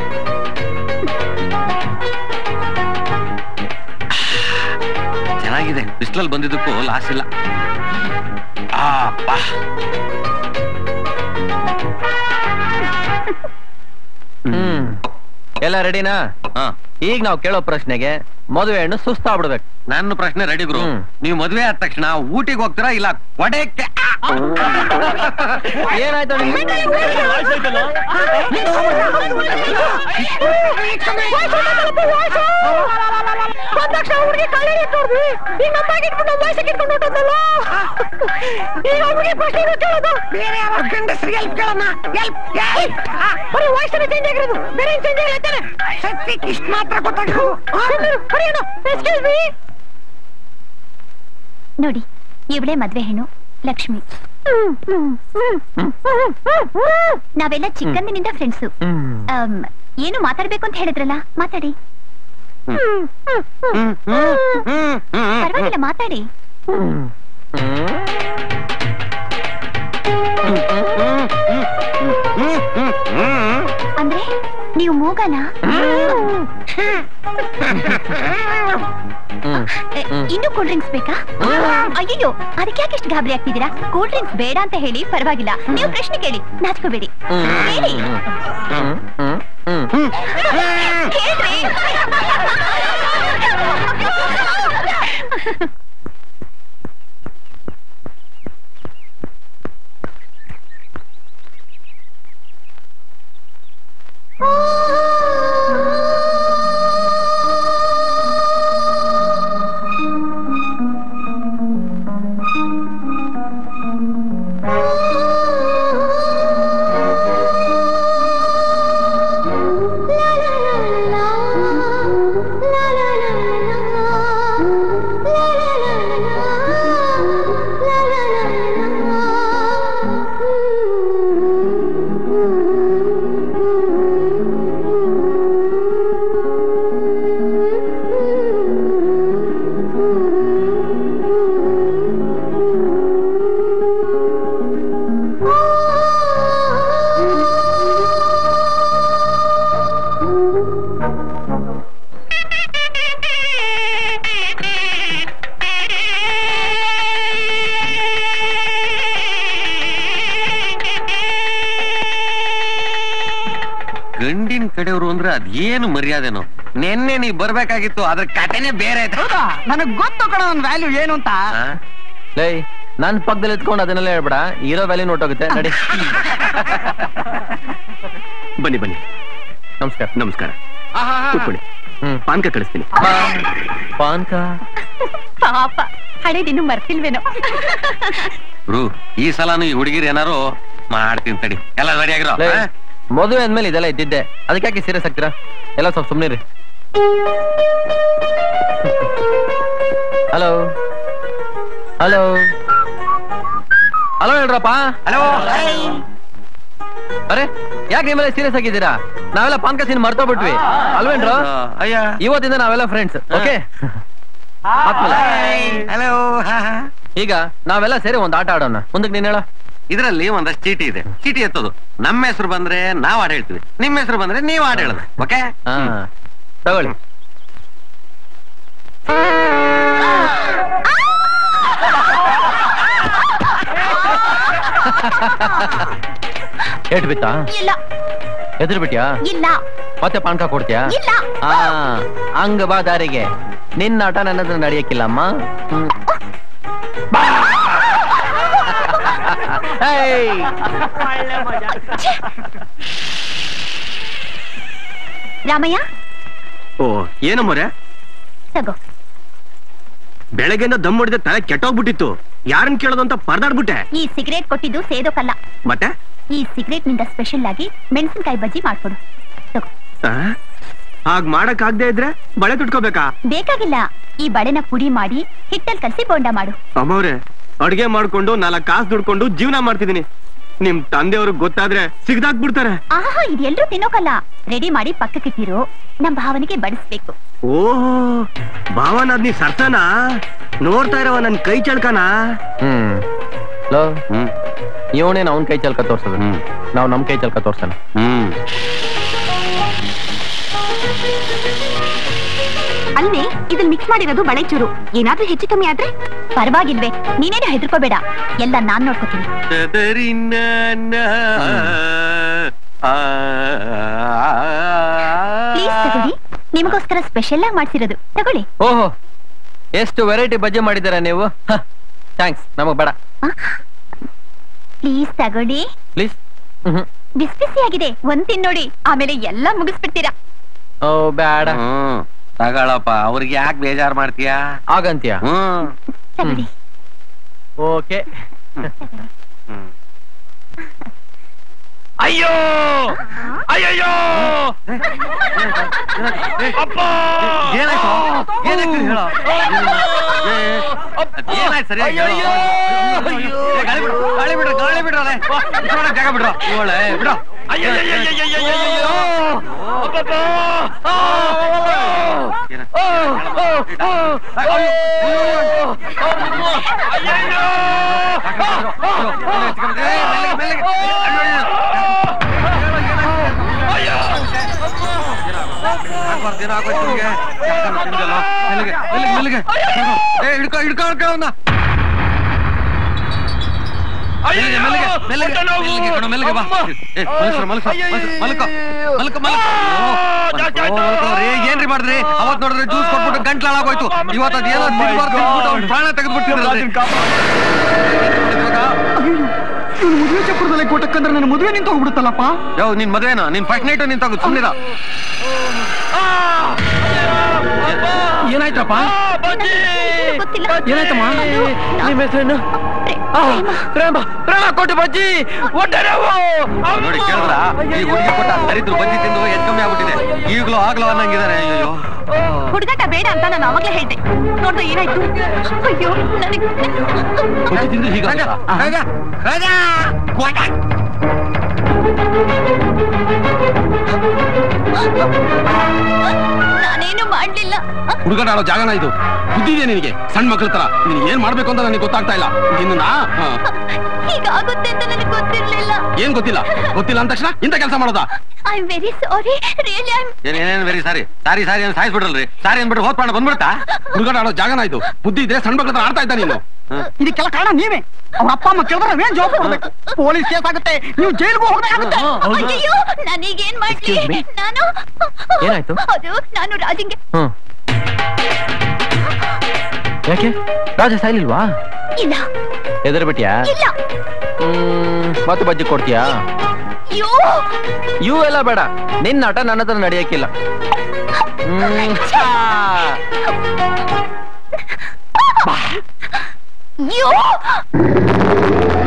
ಚೆನ್ನಾಗಿದೆ ಬಿಸ್ಲಲ್ಲಿ ಬಂದಿದ್ದಕ್ಕೂ ಲಾಸ್ ಇಲ್ಲ ಆ, ಅಪ್ಪಾ. ಹ್ಮ್ ಎಲ್ಲ ರೆಡಿನಾ ಹಾ ಈಗ ನಾವು ಕೇಳೋ ಪ್ರಶ್ನೆಗೆ ಮದುವೆ ಹೆಣ್ಣು ಸುಸ್ತಾಗ್ಬಿಡ್ಬೇಕು ನನ್ನ ಪ್ರಶ್ನೆ ರೆಡಿ ಗುರು ಹ್ಮ್. ನೀವು ಮದ್ವೆ ಆದ ತಕ್ಷಣ ಊಟಿಗೆ ಹೋಗ್ತೀರಾ ಇಲ್ಲ ಕೊಡೆಕ್ಕೆ ಏನಾಯ್ತು ನಿಮ್ಗೆ? ನೋಡಿ ಇವಳೇ ಮದ್ವೆ ಹೆಣ್ಣು ಲಕ್ಷ್ಮಿ ನಾವೆಲ್ಲ ಚಿಕ್ಕಂದಿನಿಂದ ಫ್ರೆಂಡ್ಸು ಹ್ಮ್ ಏನು ಮಾತಾಡ್ಬೇಕು ಅಂತ ಹೇಳಿದ್ರಲ್ಲ ಮಾತಾಡಿ ಪರವಾಗಿಲ್ಲ ಮಾತಾಡಿ ಅಂದ್ರೆ ನೀವು ಮೂಗನ ಎ, ಇನ್ನು ಕೂಲ್ ಡ್ರಿಂಕ್ಸ್ ಬೇಕಾ ಅಯ್ಯೋ ಅದಕ್ಕೆ ಯಾಕೆ ಇಷ್ಟು ಗಾಬರಿ ಆಗ್ತಿದ್ದೀರಾ ಕೂಲ್ ಡ್ರಿಂಕ್ಸ್ ಬೇಡ ಅಂತ ಹೇಳಿ ಪರವಾಗಿಲ್ಲ ನೀವು ಪ್ರಶ್ನೆ ಕೇಳಿ ನಾಚ್ಕೋಬೇಡಿ ಹೇಳಿ ಕೇಳ್ರಿ. ಗಂಡಿನ ಕಡೆಯವರು ಅಂದ್ರೆ ಅದೇನು ಮರ್ಯಾದೆನೋ ನೆನ್ನೆ ನೀ ಬರ್ಬೇಕಾಗಿತ್ತು ಅದ್ರ ಕಥೆನೇ ಬೇರೆ ಐತೆ ಹೌದಾ ನನಗ್ ಗೊತ್ತು ಕಣ ನನ್ ವ್ಯಾಲ್ಯೂ ಏನು ಅಂತ ಆ? ಲೈ ನನ್ ಪಕ್ಕದಲ್ಲಿ ಎತ್ಕೊಂಡು ಅದನ್ನೆಲ್ಲ ಹೇಳ್ಬೇಡ ಇರೋ ವ್ಯಾಲ್ಯೂ ನೋಟೋಗುತ್ತೆ ನಡಿ ಬನ್ನಿ ಬನ್ನಿ ನಮಸ್ಕಾರ ನಮಸ್ಕಾರ ಕೂತ್ಕೊಳ್ಳಿ ಹ್ಮ್ ಪಾನ್ಕ ಕಳಿಸ್ತೀನಿ ಪಾನ್ಕ ಪಾಪ ಹಳೇದಿನ್ನು ಮರ್ತಿಲ್ವೇನೋ ರು ಈ ಸಲನು ಈ ಹುಡುಗಿರ್ ಏನಾರು ಮಾಡ್ತೀನಿ ತಡಿ ಎಲ್ಲ ರೆಡಿ ಆಗಿರೋ ಲೇ, ಆ? ಮದುವೆ ಅಂದ್ಮೇಲೆ ಇದೆಲ್ಲ ಇದ್ದಿದ್ದೆ ಅದಕ್ಕೆ ಯಾಕೆ ಸೀರಿಯಸ್ ಆಗ್ತೀರಾ ಎಲ್ಲ ಸ್ವಲ್ಪ ಸುಮ್ಮನೆ ಹಲೋ ಹಲೋ ಹಲೋ ಹೇಳ್ರಪ್ಪ ಹಲೋ ಅರೆ ಯಾಕೆ ನಿಮ್ಮೆಲ್ಲ ಸೀರಿಯಸ್ ಆಗಿದ್ದೀರಾ ನಾವೆಲ್ಲ ಪಾನ್ಕ ಸೀನ್ ಮರ್ತೋಗ್ಬಿಟ್ವಿ ಅಲ್ವೇನ್ರು ಅಯ್ಯ ಇವತ್ತಿಂದ ನಾವೆಲ್ಲ ಫ್ರೆಂಡ್ಸ್ ಓಕೆ ಹಲೋ ಈಗ ನಾವೆಲ್ಲ ಸೇರಿ ಒಂದು ಆಟ ಆಡೋಣ ಮುಂದಕ್ಕೆ ನೀನ್ ಹೇಳ ಇದರಲ್ಲಿ ಒಂದಷ್ಟು ಚೀಟಿ ಇದೆ ಚೀಟಿ ಎತ್ತೋದು ನಮ್ಮ ಹೆಸರು ಬಂದ್ರೆ ನಾವ್ ಹಾಡ್ ಹೇಳ್ತೀವಿ ನಿಮ್ಮ ಹೆಸರು ಬಂದ್ರೆ ನೀವ್ ಹಾಡ್ ಹೇಳೋದು ಓಕೆ ಹಾ ತಗೊಳ್ಳಿ ಏಟ್ ಬಿತ್ತಾ ಇಲ್ಲ ಎದುರು ಬಿಟ್ಯಾ ಇಲ್ಲ ಮತ್ತೆ ಪಾನ್ಕ ಕೊಡ್ತೀಯಾ ಇಲ್ಲ ಹಾ ಹಂಗ ಬಾ ದಾರಿಗೆ ನಿನ್ನ ಆಟ ನನ್ನ ಹತ್ರ ನಡೆಯಕ್ಕಿಲ್ಲಮ್ಮ ಹ್ಮ್. ಏಯ್! ರಾಮಯ್ಯ ಓ ಏನು ಮೊರೆ ತಗೋ ಬೆಳಗ್ಗೆಯಿಂದ ದಮ್ ಹೊಡೆದ ತಲೆ ಕೆಟ್ಟೋಗ್ಬಿಟ್ಟಿತ್ತು ಯಾರನ್ನ ಕೇಳೋದು ಅಂತ ಪರದಾಡ್ಬಿಟ್ಟೆ ಈ ಸಿಗರೇಟ್ ಕೊಟ್ಟಿದ್ದು ಸೇದೋಕಲ್ಲ ಮತ್ತೆ ಈ ಸಿಗರೇಟ್ ನಿಂದ ಸ್ಪೆಷಲ್ ಆಗಿ ಮೆಣಸಿನಕಾಯಿ ಬಜ್ಜಿ ಮಾಡ್ಕೊಡು ತಗೋ ಆ? ಹಾಗ್ ಮಾಡಕ್ ಆಗದೆ ಇದ್ರೆ ಬಳೆ ತುಟ್ಕೋಬೇಕಾ ಬೇಕಾಗಿಲ್ಲ ಈ ಬಳೆನ ಪುಡಿ ಮಾಡಿ ಹಿಟ್ಟಲ್ಲಿ ಕಲಸಿ ಬೋಂಡ ಮಾಡು ಅಮ್ಮವ್ರೆ ಅಡ್ಗೆ ಮಾಡ್ಕೊಂಡು ನಾಲ್ಕು ಕಾಸು ದುಡ್ಕೊಂಡು ಜೀವನ ಮಾಡ್ತಿದೀನಿ ನಿಮ್ ತಂದೆಯವ್ರಿಗೆ ಗೊತ್ತಾದ್ರೆ ಸಿಗ್ದಾಕ್ಬಿಡ್ತಾರೆ ಆಹಾ ಇದು ಎಲ್ರೂ ತಿನ್ನೋಕಲ್ಲ ರೆಡಿ ಮಾಡಿ ಪಕ್ಕಕ್ಕಿಟ್ಟಿರು ನಮ್ ಭಾವನೆಗೆ ಬಡಿಸ್ಬೇಕು ಓಹೋ ಭಾವನ ಅದ್ ನೀ ಸರ್ಸನ ನೋಡ್ತಾ ಇರವ ನನ್ ಕೈ ಚಳ್ಕನ ಹ್ಮ್ ಲೋ ಇವನೇನು ಅವನ್ ಕೈ ಚಲ್ಕ ತೋರ್ಸದ ನಾವು ನಮ್ ಕೈ ಚಲ್ಕ ತೋರ್ಸಣ ಹ್ಮ್ ಅಲ್ವೇ ಇದ್ರಲ್ಲಿ ಮಿಕ್ಸ್ ಮಾಡಿರೋದು ಬಳೆಚೂರು ಏನಾದ್ರೂ ಹೆಚ್ಚು ಕಮ್ಮಿ ಆದ್ರೆ ಪರವಾಗಿಲ್ವೇ ನೀನೇನು ಹೆದರ್ಕೋಬೇಡ ಎಲ್ಲ ನಾನ್ ನೋಡ್ಕೋತೀನಿ ಪ್ಲೀಸ್ ತಗೊಳ್ಳಿ ನಿಮಗೋಸ್ಕರ ಸ್ಪೆಷಲ್ ಆಗಿ ಮಾಡ್ಸಿರೋದು ತಗೊಳ್ಳಿ ಓಹೋ ಎಷ್ಟು ವೆರೈಟಿ ಬಜ್ಜಿ ಮಾಡಿದ್ದೀರಾ ನೀವು ಥ್ಯಾಂಕ್ಸ್ ನಮಗ್ ಬೇಡ ಪ್ಲೀಸ್ ತಗೊಳ್ಳಿ ಪ್ಲೀಸ್ ಹ್ಮ್ ಬಿಸಿ ಬಿಸಿ ಆಗಿದೆ ಒಂದ್ ತಿನ್ನೋಡಿ ಆಮೇಲೆ ಎಲ್ಲ ಮುಗಿಸ್ಬಿಡ್ತೀರಾ ಓ ಬೇಡ ಹ್ಮ್ ತಗೊಳಪ್ಪ ಅವ್ರಿಗೆ ಯಾಕೆ ಬೇಜಾರ್ ಮಾಡ್ತೀಯಾ ಆಗಂತ್ಯ ಹ್ಮ್ ತಗೊಳ್ಳಿ ಓಕೆ ಅಯ್ಯೋ ಅಯ್ಯಯ್ಯೋ ಅಪ್ಪ ಏನಾಯ್ತು ಏನಾಯ್ತು ಹೇಳೋ ಏ, ಏ, ಏನಾಯ್ತು ಸರಿಯಾಗಿ ಹೇಳು. ಏ, ಗಾಳಿ ಬಿಡು ಗಾಳಿ ಬಿಡ್ರಿ ಗಾಳಿ ಬಿಡ್ರಿ ಅಲ್ಲೇ ಇಟ್ಕೊಳಕ್ ಜಾಗ ಬಿಡ್ರು ಇವಳೆ ಬಿಡು ಅಯ್ಯಯ್ಯಯ್ಯಯ್ಯಯ್ಯಯ್ಯಯ್ಯೋ! ಅಪ್ಪಪ್ಪ! ಆ! ಏನ- ಆ! ಆ! ಆ! ಅಯ್ಯೋ! ಅಮ್ಮ! ಅಯ್ಯಯ್ಯೋ! ಏ, ಮೆಲ್ಲಗೆ, ಮೆಲ್ಲಗೆ. ಅಯ್ಯೋ, ಅಯ್ಯೋ. ಆಗ್ಬಾರ್ದು, ಏನೋ ಆಗೋಯ್ತು ನಿಮ್ಗೆ. ಯಾಕಂದ್ರೆ ತಿಂದಲ್ಲ. ಮೆಲ್ಲಗೆ, ಮೆಲ್ಲಗೆ, ಮೆಲ್ಲಗೆ. ಏ, ಹಿಡ್ಕೊ ಹಿಡ್ಕೊ ಹಿಡ್ಕೊ ಅವ್ನ. ಮೆಲ್ಲಗೆ, ಮೆಲ್ಲಗೆ, ಮೆಲ್ಲಗೆ, ಮೆಲ್ಲಗೆ ಕಣೋ, ಮೆಲ್ಲಗೆ ಬಾ. ಏ, ಮಲ್ಸ್ರು, ಮಲ್ಸ್ರು, ಮಲ್ಸ್ರು, ಮಲ್ಕೊ, ಮಲ್ಕೊ, ಮಲ್ಕೊ. ಜಾಸ್ತಿ ಓ, ಆಯ್ತು. ಮಲ್ಕೊಳ್ಳೋರಿ, ಏನ್ರಿ ಮಾಡಿದ್ರಿ ಅವತ್ ನೋಡಿದ್ರೆ ಜ್ಯೂಸ್ ಕೊಟ್ಬಿಟ್ಟು ಗಂಟ್ಲಾಳಾಗೋಯ್ತು ಇವತ್ತು ಅದೇನೋ ತಿನ್ಬಾರ್ದು ತಿನ್ಬಿಟ್ಟು ಅವ್ನ ಪ್ರಾಣ ತೆಗೆದ್ಬಿಟ್ಟಿದ್ರಲ್ರಿ ಇವನು ಮದುವೆ ಚಪ್ಪರದಲ್ಲೇ ಕೊಟ್ಟಕ್ಕಂದ್ರೆ ನನ್ನ ಮದುವೆ ನಿಂತು ಹೋಗ್ಬಿಡುತ್ತಲ್ಲಪ್ಪ ಯೋ ನಿನ್ ಮದ್ವೆನಾ ನಿನ್ ಫಸ್ಟ್ ನೈಟ್ ನಿನ್ ತಗೋ ಸುಮ್ಮನಿರ ಏನಾಯ್ತಪ್ಪ ಬಜ್ಜಿ ಗೊತ್ತಿಲ್ಲ ಏನಾಯ್ತಮ್ಮ ಅದು ನಿಮ್ಮ ಹೆಸರೇನು ಆ, ಪ್ರೇಮ ಪ್ರೇಮ ಕೊಟ್ಟು ಬಜ್ಜಿ ಹೊಟ್ಟೆ ನೋವು. ನೋಡಿ ಕೇಳಿದ್ರ ಈ ಹುಡುಗಿ ಕೊಟ್ಟ ದರಿದ್ರು ಬಂದಿ ತಿಂದು ಎದ್ ಕಮ್ಮಿ ಆಗ್ಬಿಟ್ಟಿದೆ ಈಗ್ಲೂ ಆಗ್ಲೋ ಅನ್ನಂಗಿದಾರೆ ಅಯ್ಯೋ ಹುಡುಗಾಟ ಬೇಡ ಅಂತ ನಾನು ಅವಾಗ್ಲೇ ಹೇಳ್ದೆ ನೋಡ್ದೆ ಏನಾಯ್ತು ಅಯ್ಯೋ ನನಗೆ ಬಜ್ಜಿ ತಿಂದು ಹೀಗ ರಾಜ ರಾಜ ರಾಜ ನಾನೇನು ಮಾಡ್ಲಿಲ್ಲ ಹುಡುಗಾಟ ಆಡೋ ಜಾಗನ ಇದು ಬುದ್ಧಿ ಇದೆ ನಿನಗೆ ಸಣ್ಣ ಮಕ್ಳ ತರ ನೀನ್ ಏನ್ ಮಾಡ್ಬೇಕು ಅಂತ ನನಗೆ ಗೊತ್ತಾಗ್ತಾ ಇಲ್ಲ ನಿನ್ನ ಹೀಗಾಗುತ್ತೆ ಅಂತ ನನಗೆ ಗೊತ್ತಿರ್ಲಿಲ್ಲ ಏನ್ ಗೊತ್ತಿಲ್ಲ ಗೊತ್ತಿಲ್ಲ ಅಂದ ತಕ್ಷಣ ಇಂಥ ಕೆಲಸ ಮಾಡೋದಾ I am very sorry really I ಏನ್ ಏನೇನ್ ವೆರಿ ಸಾರಿ ಸಾರಿ ಸಾರಿ ಅಂತ ಸಾಯಿಸ್ಬಿಡ್ರಲ್ರಿ ಸಾರಿ ಅಂದ್ಬಿಟ್ಟು ಹೋದ್ ಪಾಣ ಬಂದ್ಬಿಡ್ತಾ ಹುಡುಗಾಟ ಆಡೋ ಜಾಗನ ಇದು ಬುದ್ಧಿ ಇದ್ರೆ ಸಣ್ಣ ಮಕ್ಳ ತರ ಆಡ್ತಾ ಇದ್ದ ನೀನು ಇದಕ್ಕೆಲ್ಲ ಕಾರಣ ನೀವೇ ಅವ್ರ ಅಪ್ಪ ಅಮ್ಮ ಕೇಳಿದ್ರೆ ನಾವೇನ್ ಜವಾಬ್ ಕೊಡ್ಬೇಕು ಪೊಲೀಸ್ ಕೇಸ್ ಆಗುತ್ತೆ ನೀವು ಜೈಲ್ಗೂ ಹೋಗ್ಬೇಕಾಗುತ್ತೆ ಅಯ್ಯೋ ನಾನೀಗೇನ್ ಮಾಡ್ಲಿ Excuse me? ನಾನು ಏನಾಯ್ತು? ಅದು ನಾನು ರಾಜಿಂಗೆ ಹ್ಮ್ ಯಾಕೆ ರಾಜ ಸಾಯ್ಲಿಲ್ವಾ ಇಲ್ಲ ಎದುರು ಬಿಟ್ಯಾ ಇಲ್ಲ ಹ್ಮ್ ಮತ್ತೆ ಬಜ್ಜಿ ಕೊಡ್ತೀಯಾ ಅಯ್ಯೋ ಇವು ಎಲ್ಲ ಬೇಡ ನಿನ್ನ ಆಟ ನನ್ನ ಹತ್ರ ನಡೆಯಕ್ಕಿಲ್ಲ ಹ್ಮ್ ಛಾ. ಅಯ್ಯೋ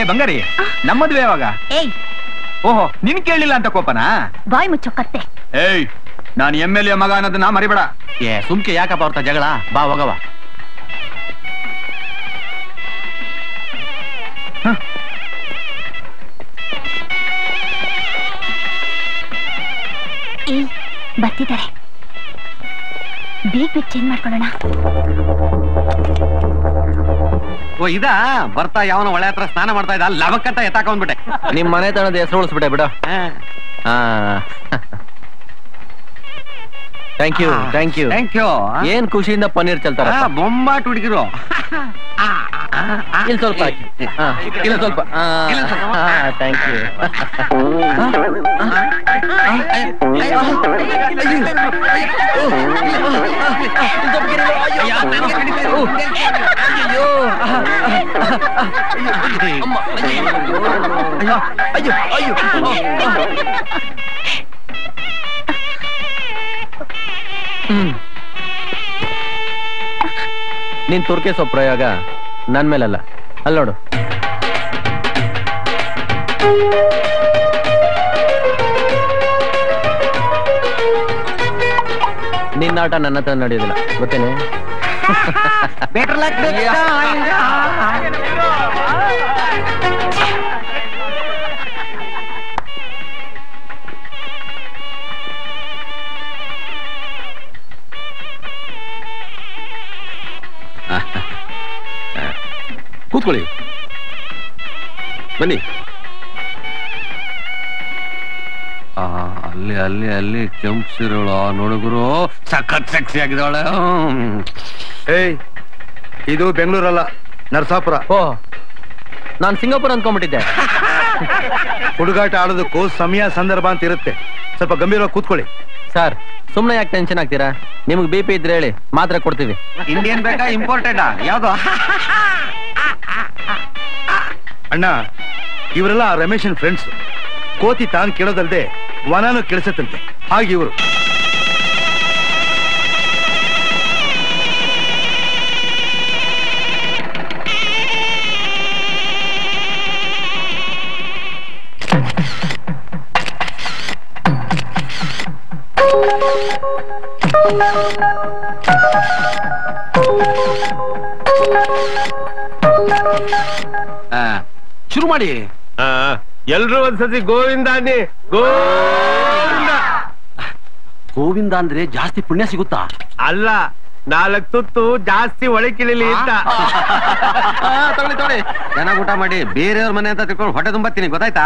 ಬಂಗಾರಿ ನಮ್ಮ ಮದ್ವೆ ಯಾವಾಗ ಏಯ್ ಓಹೋ ನಿನ್ ಕೇಳಿಲ್ಲ ಅಂತ ಕೋಪನಾ ಬಾಯ್ ಮುಚ್ಚೋ ಕತ್ತೆ ಏಯ್ ನಾನು ಎಮ್ ಎಲ್ ಎ ಮಗ ಅನ್ನೋದನ್ನ ಮರಿಬೇಡ ಏ ಸುಮ್ಕೆ ಯಾಕಪ್ಪ ಅವ್ರ ಜಗಳ ಬಾ ಹೋಗವ ಏಯ್ ಬರ್ತಿದ್ದಾರೆ ಬೇಗ ಬೇಗ ಚೇಂಜ್ ಮಾಡ್ಕೊಳ್ಳೋಣ ಓ ಇದಾ ಬರ್ತಾ ಯಾವನ ಒಳ್ಳೆ ಹತ್ರ ಸ್ನಾನ ಮಾಡ್ತಾ ಇದ್ದ ಲವಕ್ಕಂತ ಎತ್ತಾಕೊಂಡ್ಬಿಟ್ಟೆ ನಿಮ್ ಮನೆ ತನದ ಹೆಸರು ಉಳಿಸ್ಬಿಟ್ಟೆ ಬಿಡು thank you thank you thank you ಏನ್ ಖುಷಿಯಿಂದ ಪನ್ನೀರ್ ಚೆಲ್ತಾರ ಬೊಂಬಾಟ್ ಹುಡುಗಿರು ಇಲ್ಲಿ ಸ್ವಲ್ಪ ಹಾಕಿ ಹಾ, ಇಲ್ಲಿ ಸ್ವಲ್ಪ ಥ್ಯಾಂಕ್ ಯು ನೀನ್ ತುರ್ಕೆ ಸೊಪ್ಪು ಪ್ರಯೋಗ ನನ್ ಮೇಲಲ್ಲ ಅಲ್ಲಿ ನೋಡು ನಿನ್ನ ಆಟ ನನ್ನ ಹತ್ರ ನಡೆಯೋದಿಲ್ಲ ಗೊತ್ತೇನೆ ಕೂತ್ಕೊಳ್ಳಿ ಬನ್ನಿ ಆ, ಅಲ್ಲಿ ಅಲ್ಲಿ ಅಲ್ಲಿ ಕೆಂಪ್ಸಿರೋಳು ನೋಡುಗರು ಸಖತ್ ಸೆಕ್ಸಿ ಆಗಿದ್ದಾಳೆ ಏಯ್ ಇದು ಬೆಂಗಳೂರಲ್ಲ ನರಸಾಪುರ ಓ ನಾನ್ ಸಿಂಗಾಪುರ್ ಅನ್ಕೊಂಡ್ಬಿಟ್ಟಿದ್ದೆ ಹುಡುಗಾಟ ಆಡೋದಕ್ಕೂ ಸಮಯ ಸಂದರ್ಭ ಅಂತ ಇರುತ್ತೆ ಸ್ವಲ್ಪ ಗಂಭೀರವಾಗಿ ಕೂತ್ಕೊಳ್ಳಿ ಸರ್ ಸುಮ್ನೆ ಯಾಕೆ ಟೆನ್ಷನ್ ಆಗ್ತೀರಾ ನಿಮ್ಗೆ ಬಿ ಪಿ ಇದ್ರೆ ಹೇಳಿ ಮಾತ್ರ ಕೊಡ್ತೀವಿ ಇಂಡಿಯನ್ ಬೇಕಾ ಇಂಪೋರ್ಟೆಡ್ ಯಾವ್ದು ಅಣ್ಣ ಇವರೆಲ್ಲ ಆ ರಮೇಶನ್ ಫ್ರೆಂಡ್ಸ್ ಕೋತಿ ತಾನು ಕೇಳೋದಲ್ದೆ ವನಾನು ಕೇಳಿಸತ್ತಂತೆ ಹಾಗೆ ಇವರು ಆ, ಶುರು ಮಾಡಿ ಎಲ್ರು ಒಂದ್ಸತಿ ಗೋವಿಂದ ಅನ್ನಿ ಗೋವಿಂದ ಗೋವಿಂದ ಅಂದ್ರೆ ಜಾಸ್ತಿ ಪುಣ್ಯ ಸಿಗುತ್ತಾ ಅಲ್ಲ ನಾಲ್ಕು ತುತ್ತು ಜಾಸ್ತಿ ಒಳಕಿಳಿಲಿ ಅಂತ ತಗೊಳ್ಳಿ ತಗೊಳ್ಳಿ ಚೆನ್ನಾಗಿ ಊಟ ಮಾಡಿ ಬೇರೆಯವ್ರ ಮನೆ ಅಂತ ತಿಳ್ಕೊಂಡು ಹೊಟ್ಟೆ ತುಂಬತ್ತೀನಿ ಗೊತ್ತಾಯ್ತಾ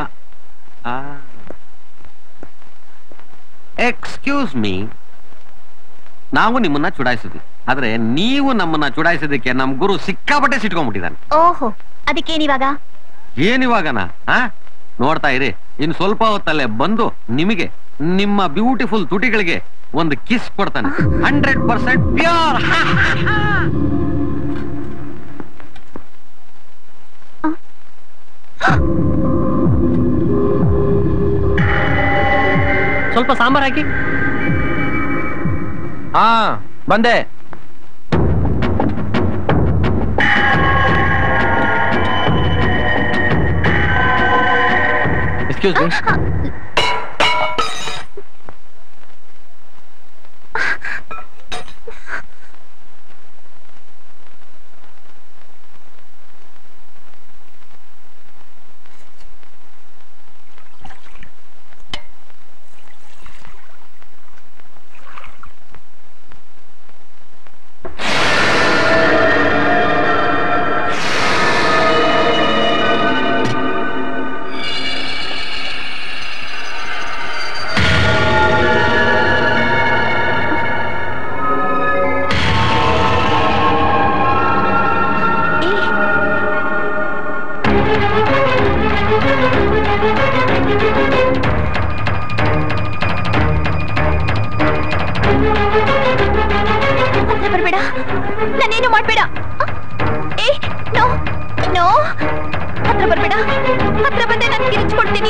ಎಕ್ಸ್ಕ್ಯೂಸ್ ಮೀ ನಾವು ನಿಮ್ಮನ್ನ ಚುಡಾಯಿಸಿದ್ವಿ ಆದ್ರೆ ನೀವು ನಮ್ಮನ್ನ ಚುಡಾಯಿಸಿದಕ್ಕೆ ನಮ್ ಗುರು ಸಿಕ್ಕಾಪಟ್ಟೆ ಸಿಟ್ಕೊಂಡ್ಬಿಟ್ಟಿದ್ದಾನೆ ಓಹೋ ಅದಕ್ಕೇನಿವಾಗ ಏನಿವಾಗನ ಆ ನೋಡ್ತಾ ಇರಿ ಇನ್ ಸ್ವಲ್ಪ ಹೊತ್ತಲ್ಲೇ ಬಂದು ನಿಮಗೆ ನಿಮ್ಮ ಬ್ಯೂಟಿಫುಲ್ ತುಟಿಗಳಿಗೆ ಒಂದು ಕಿಸ್ ಕೊಡ್ತಾನೆ ಹಂಡ್ರೆಡ್ ಪರ್ಸೆಂಟ್ ಪ್ಯೂರ್ ಸ್ವಲ್ಪ ಸಾಂಬಾರ್ ಹಾಕಿ ಹಾ ಬಂದೆ ಎಕ್ಸ್ಕ್ಯೂಸ್ ಮೀ ಹತ್ರ ಬರ್ಬೇಡ ನಾನೇನು ಮಾಡ್ಬೇಡ ಏ ನೋ ನೋ ಹತ್ರ ಬರ್ಬೇಡ ಹತ್ರ ಬಂದೆ ನಾನು ಕಿರಿಚ್ಕೊಡ್ತೀನಿ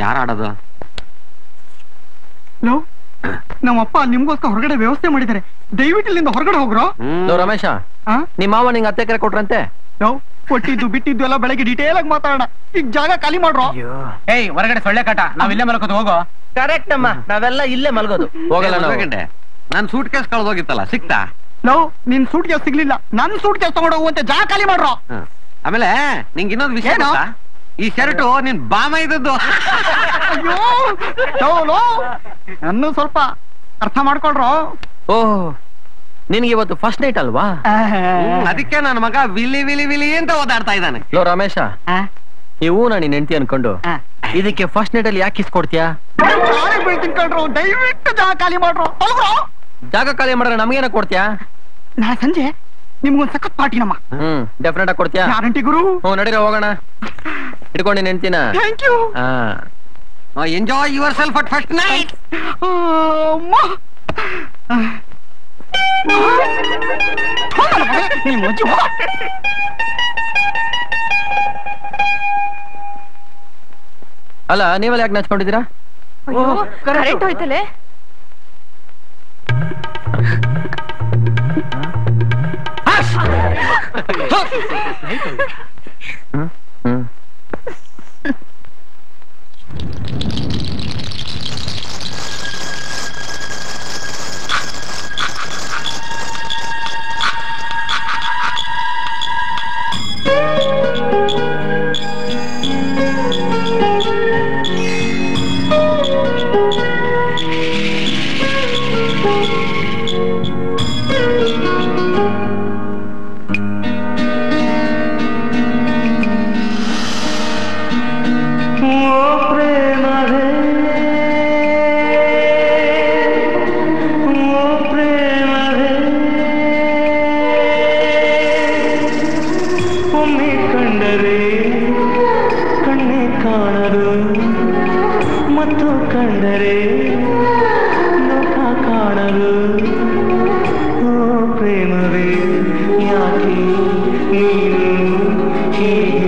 ಯಾರು ಆಡೋದು ಲೋ ನಮ್ಮಪ್ಪ ನಿಮ್ಗೋಸ್ಕರ ಹೊರಗಡೆ ವ್ಯವಸ್ಥೆ ಮಾಡಿದ್ದಾರೆ ದಯವಿಟ್ಟು ಇಲ್ಲಿಂದ ಹೊರಗಡೆ ಹೋಗ್ರೋ ಲೋ ರಮೇಶ ಆ? ನಿಮ್ಮ ಮಾವ ನಿಂಗೆ ಹತ್ತೆ ಎಕರೆ ಕೊಟ್ರಂತೆ ಲೋ ಕೊಟ್ಟಿದ್ದು ಬಿಟ್ಟಿದ್ದು ಎಲ್ಲ ಬೆಳಗ್ಗೆ ಡೀಟೇಲ್ ಆಗಿ ಮಾತಾಡೋಣ ಈಗ ಜಾಗ ಖಾಲಿ ಮಾಡ್ರೋ ಏಯ್ ಹೊರಗಡೆ ಸೊಳ್ಳೆ ಕಾಟ ನಾವ್ ಇಲ್ಲೇ ಮಲ್ಕೋದು ಹೋಗೋ ಕರೆಕ್ಟ್ ಅಮ್ಮ ನಾವೆಲ್ಲ ಇಲ್ಲೇ ಮಲಗೋದು ಹೋಗಲ್ಲ ನಾವು ಗಂಟೆ ನನ್ ಸೂಟ್ ಕೇಸ್ ಕಳ್ದೋಗಿತ್ತಲ್ಲ ಸಿಕ್ತಾ ಲೋ ನಿನ್ ಸೂಟ್ ಕೇಸ್ ಸಿಗ್ಲಿಲ್ಲ ನನ್ ಸೂಟ್ ಕೇಸ್ ತಗೊಂಡು ಹೋಗುವಂತೆ ಜಾಗ ಖಾಲಿ ಮಾಡ್ರೋ ಹ. ಆಮೇಲೆ ನಿಂಗೆ ಇನ್ನೊಂದು ವಿಷಯ ಏನು? ಗೊತ್ತಾ? ಈ ಶರ್ಟು ನಿನ್ ಬಾಮ ಇದ್ದದ್ದು ಅಯ್ಯೋ ಲೋ ಲೋ ನನ್ನ ಸ್ವಲ್ಪ ಅರ್ಥ ಮಾಡ್ಕೊಳ್ರೋ ಓಹ್ ನಿನ್ಗೆ ಇವತ್ತು ಫಸ್ಟ್ ನೈಟ್ ಅಲ್ವಾ ಹ್ಮ್, ಅದಕ್ಕೆ ನನ್ನ ಮಗ ವಿಲಿ ವಿಲಿ ವಿಲಿ ಅಂತ ಓದಾಡ್ತಾ ಇದ್ದಾನೆ ಲೋ ರಮೇಶ ನೀವು ನಾನು ನಿನ್ ಹೆಂಡತಿ ಅನ್ಕೊಂಡು ಇದಕ್ಕೆ ಫಸ್ಟ್ ನೈಟ್ ಅಲ್ಲಿ ಯಾಕೆ ಇಸ್ಕೊಡ್ತೀಯಾ ಕಾಲಿಗೆ ಬೀಳ್ತೀನಿ ಕಣ್ರೋ ದಯವಿಟ್ಟು ಜಾಗ ಖಾಲಿ ಮಾಡ್ರೋ ತೊಲಗ್ರೋ ಜಾಗ ಖಾಲಿ ಮಾಡಿದ್ರೆ ನಮ್ಗೇನ ಕೊಡ್ತೀಯಾ ನಾಳೆ ಸಂಜೆ ನಿಮ್ಗೊಂದ್ ಸಖತ್ ಪಾರ್ಟಿ ನಮ್ಮ ಹ್ಮ್ ಡೆಫಿನೆಟ್ ಆಗಿ ಕೊಡ್ತೀಯಾ ಗ್ಯಾರಂಟಿ ಗುರು ಹ್ಞೂ ನಡೀರ ಹೋಗೋಣ ಹಿಡ್ಕೊಂಡು ನಿನ್ ಹೆಂಡ್ತಿನ ಥ್ಯಾಂಕ್ ಯು ಹಾ enjoy yourself at first night ನೀವು ಅಜ್ಜಿ ಹೋಗ ಅಲ್ಲ ನೀವೆಲ್ಲ ಯಾಕೆ ನಚ್ಕೊಂಡಿದ್ದೀರಾ ಕರೆಂಟ್ ಹೋಯ್ತಲೆ ಹ್ಮ್ ಹ್ಮ್ ಒಮ್ಮೆ ಕಂಡರೆ ಕಣ್ಣೆ ಕಾಣದು ಮತ್ತು ಕಂಡರೆ ಲೋಕ ಕಾಣದು ಓ ಪ್ರೇಮವೇ ಯಾಕೆ ನೀನು ಹೀಗೆ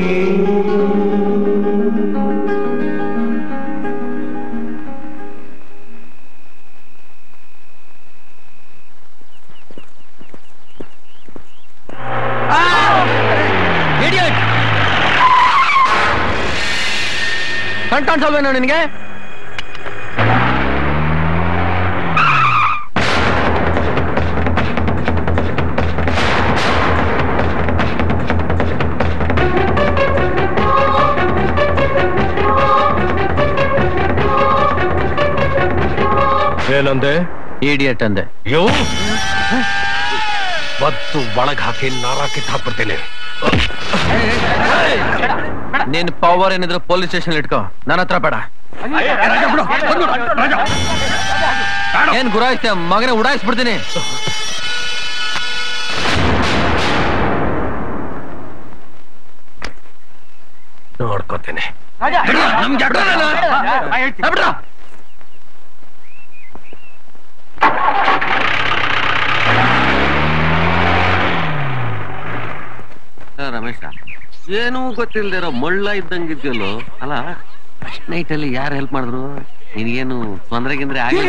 ಇಡಿಯಟ್ ಕಣ್ ಕಾಣಿಸಲ್ವೇನೋ ನಿನಗೆ ಏನಂದೆ ಇಡಿಯಟ್ ಅಂದೆ ಯೋ ಮತ್ತು ಒಳಗ್ ಹಾಕಿ ನಾರ ಕಿತ್ತಾಕ್ಬಿಡ್ತೀನಿ ನಿನ್ ಪವರ್ ಏನಿದ್ರು ಪೊಲೀಸ್ ಸ್ಟೇಷನ್ ಇಟ್ಕೋ ನನ್ನ ಹತ್ರ ಬೇಡ ಏನ್ ಗುರಾಯಿಸ್ತೀಯ ಮಗನೇ ಉಡಾಯಿಸ್ಬಿಡ್ತೀನಿ ನೋಡ್ಕೋತೀನಿ ರಮೇಶ ಏನೂ ಗೊತ್ತಿಲ್ದಿರೋ ಮಳ್ಳ ಇದ್ದಂಗಿದ್ಯಲ್ಲೋ ಅಲ್ಲ ಫಸ್ಟ್ ನೈಟ್ ಅಲ್ಲಿ ಯಾರು ಹೆಲ್ಪ್ ಮಾಡಿದ್ರು ನಿನಗೇನು ತೊಂದ್ರೆ ಗಿಂದ್ರೆ ಆಗಿಲ್ಲ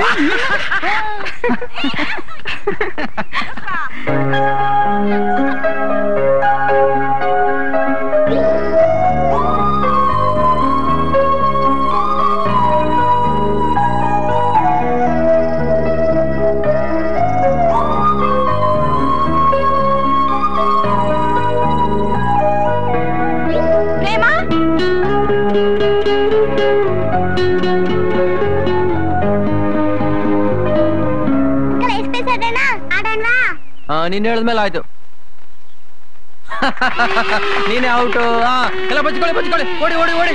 ಪ್ರೇಮ ಆ, ನೀನ್ ಹೇಳಿದ್ಮೇಲೆ ಆಯ್ತು ನೀನೇ ಔಟು ಹಾ ಎಲ್ಲ ಬಚ್ಕೊಳ್ಳಿ ಬಚ್ಕೊಳ್ಳಿ ಓಡಿ ಓಡಿ ಓಡಿ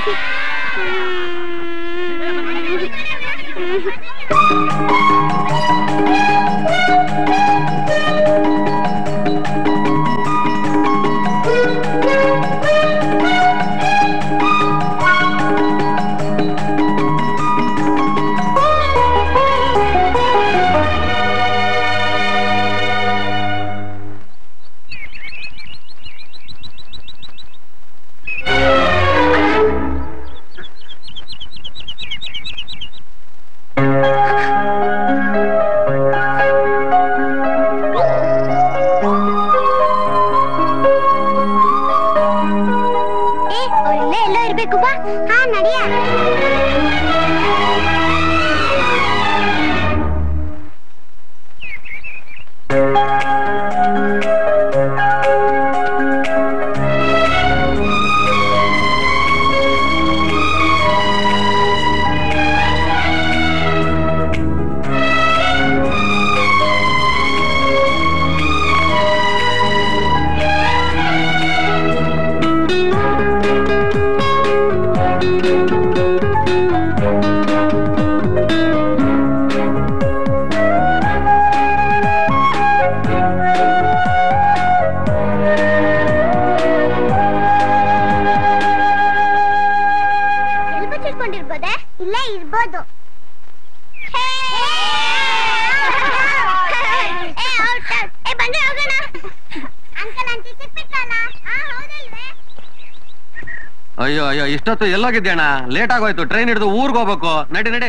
ಅಯ್ಯೋ ಅಯ್ಯೋ ಇಷ್ಟೊತ್ತು ಎಲ್ಲೋಗಿದ್ದೆ ಅಣ್ಣ ಲೇಟ್ ಆಗೋಯ್ತು ಟ್ರೈನ್ ಹಿಡಿದು ಊರ್ಗ್ ಹೋಗ್ಬೇಕು ನಡಿ ನಡಿ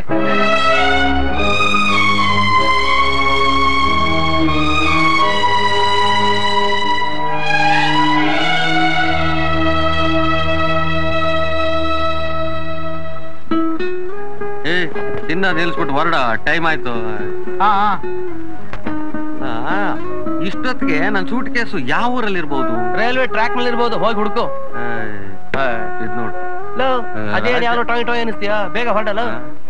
ಏ ತಿನ್ನ ನಿಲ್ಸ್ಬಿಟ್ಟು ಹೊರಡ ಟೈಮ್ ಆಯ್ತು ಹಾ ಹಾ ಆ, ಇಷ್ಟೊತ್ತಿಗೆ ನನ್ ಸೂಟ್ ಕೇಸು ಯಾವ ಊರಲ್ಲಿ ಇರ್ಬೋದು ರೈಲ್ವೆ ಟ್ರ್ಯಾಕ್ ನಲ್ಲಿ ಇರ್ಬೋದು ಹೋಗಿ ಹುಡುಕು ಇದ್ ನೋಡು ಲೋ, ಆ, ಅದೇನ್ ಆಯ್ತು. ಯಾವ್ದೋ ಟಾಯ್ ಟಾಯ್ ಅನಿಸ್ತೀಯಾ ಬೇಗ ಹೊರಡಲ್ಲ